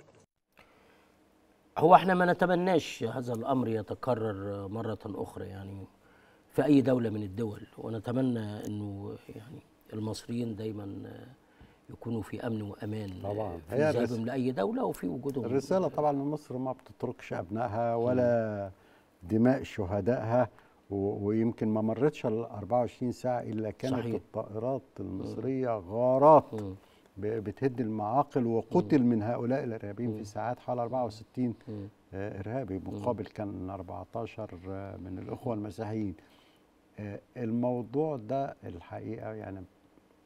هو احنا ما نتمناش هذا الامر يتكرر مره اخرى يعني في اي دوله من الدول ونتمنى انه يعني المصريين دايما يكونوا في امن وامان طبعا في هي ذهابهم الرس- لاي دوله وفي وجودهم الرسالة طبعا من مصر ما بتتركش أبنائها ولا دماء شهدائها و- ويمكن ما مرتش ال 24 ساعة إلا كانت صحيح. الطائرات المصرية غارات ب- بتهد المعاقل وقتل من هؤلاء الإرهابيين في ساعات حوالي 64 آه، إرهابي مقابل كان 14 آه، من الأخوة المسيحيين آه، الموضوع ده الحقيقة يعني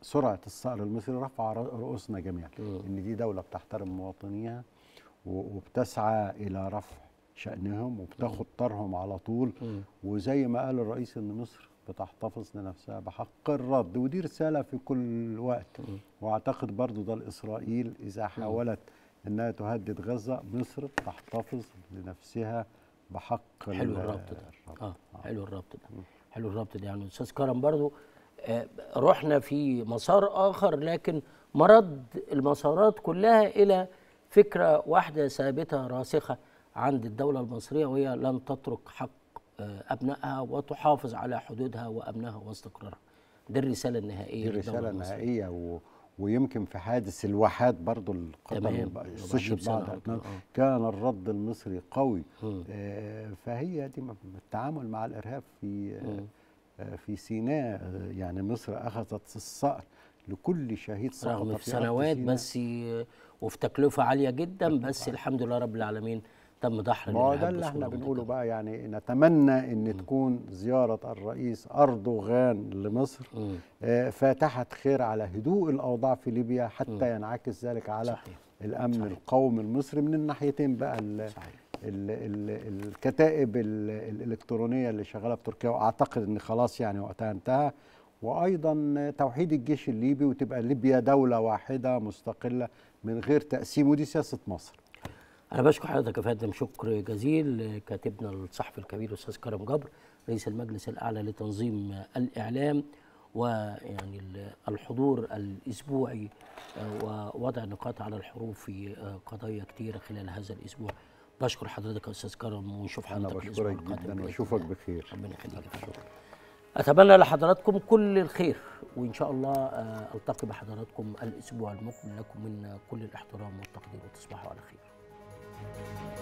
سرعه الصقر المصري رفع ر- رؤوسنا جميعا ان دي دوله بتحترم مواطنيها و- وبتسعى الى رفع شانهم وبتاخد طارهم على طول وزي ما قال الرئيس ان مصر بتحتفظ لنفسها بحق الرد ودي رساله في كل وقت واعتقد برضو ده لاسرائيل اذا حاولت انها تهدد غزه مصر تحتفظ لنفسها بحق حلو ال- الربط ده اه حلو الربط ده حلو الربط ده يعني استاذ كرم برضو آه رحنا في مسار اخر لكن مرد المسارات كلها الى فكره واحده ثابته راسخه عند الدوله المصريه وهي لن تترك حق آه ابنائها وتحافظ على حدودها وامنها واستقرارها دي الرساله النهائيه دي للدولة رساله المصرية. نهائيه و... ويمكن في حادث الواحات برضو القتل تمام. استشهد سنة بعض أو أبناء كده، آه. كان الرد المصري قوي آه فهي دي م- التعامل مع الارهاب في آه في سيناء آه يعني مصر اخذت الصقر لكل شهيد سقط رغم في أرض سنوات سيناء. بس ي- وفي تكلفه عاليه جدا بس الحمد لله رب العالمين تم دحر ما هو ده الإرهاب اللي احنا بصورة بنقوله بقى يعني نتمنى ان تكون زياره الرئيس اردوغان لمصر آه، فاتحه خير على هدوء الاوضاع في ليبيا حتى ينعكس ذلك على صحيح. الامن صحيح. القومي المصري من الناحيتين بقى ال صحيح. ال ال الكتائب ال الالكترونيه اللي شغاله في تركيا واعتقد ان خلاص يعني وقتها انتهى وايضا توحيد الجيش الليبي وتبقى ليبيا دوله واحده مستقله من غير تقسيم ودي سياسه مصر أنا بشكر حضرتك يا فندم شكر جزيل كاتبنا الصحفي الكبير الأستاذ كرم جبر رئيس المجلس الأعلى لتنظيم الإعلام ويعني ال- الحضور الأسبوعي آه، ووضع نقاط على الحروف في آه، قضايا كتيرة خلال هذا الأسبوع بشكر حضرتك يا أستاذ كرم ونشوف انا حضرتك الأسبوع بشكرك القادم جدا بإذن واشوفك بخير ربنا يخليك يا فندم. أتمنى لحضراتكم كل الخير وإن شاء الله آه، ألتقي بحضراتكم الأسبوع المقبل لكم من كل الاحترام والتقدير وتصبحوا على خير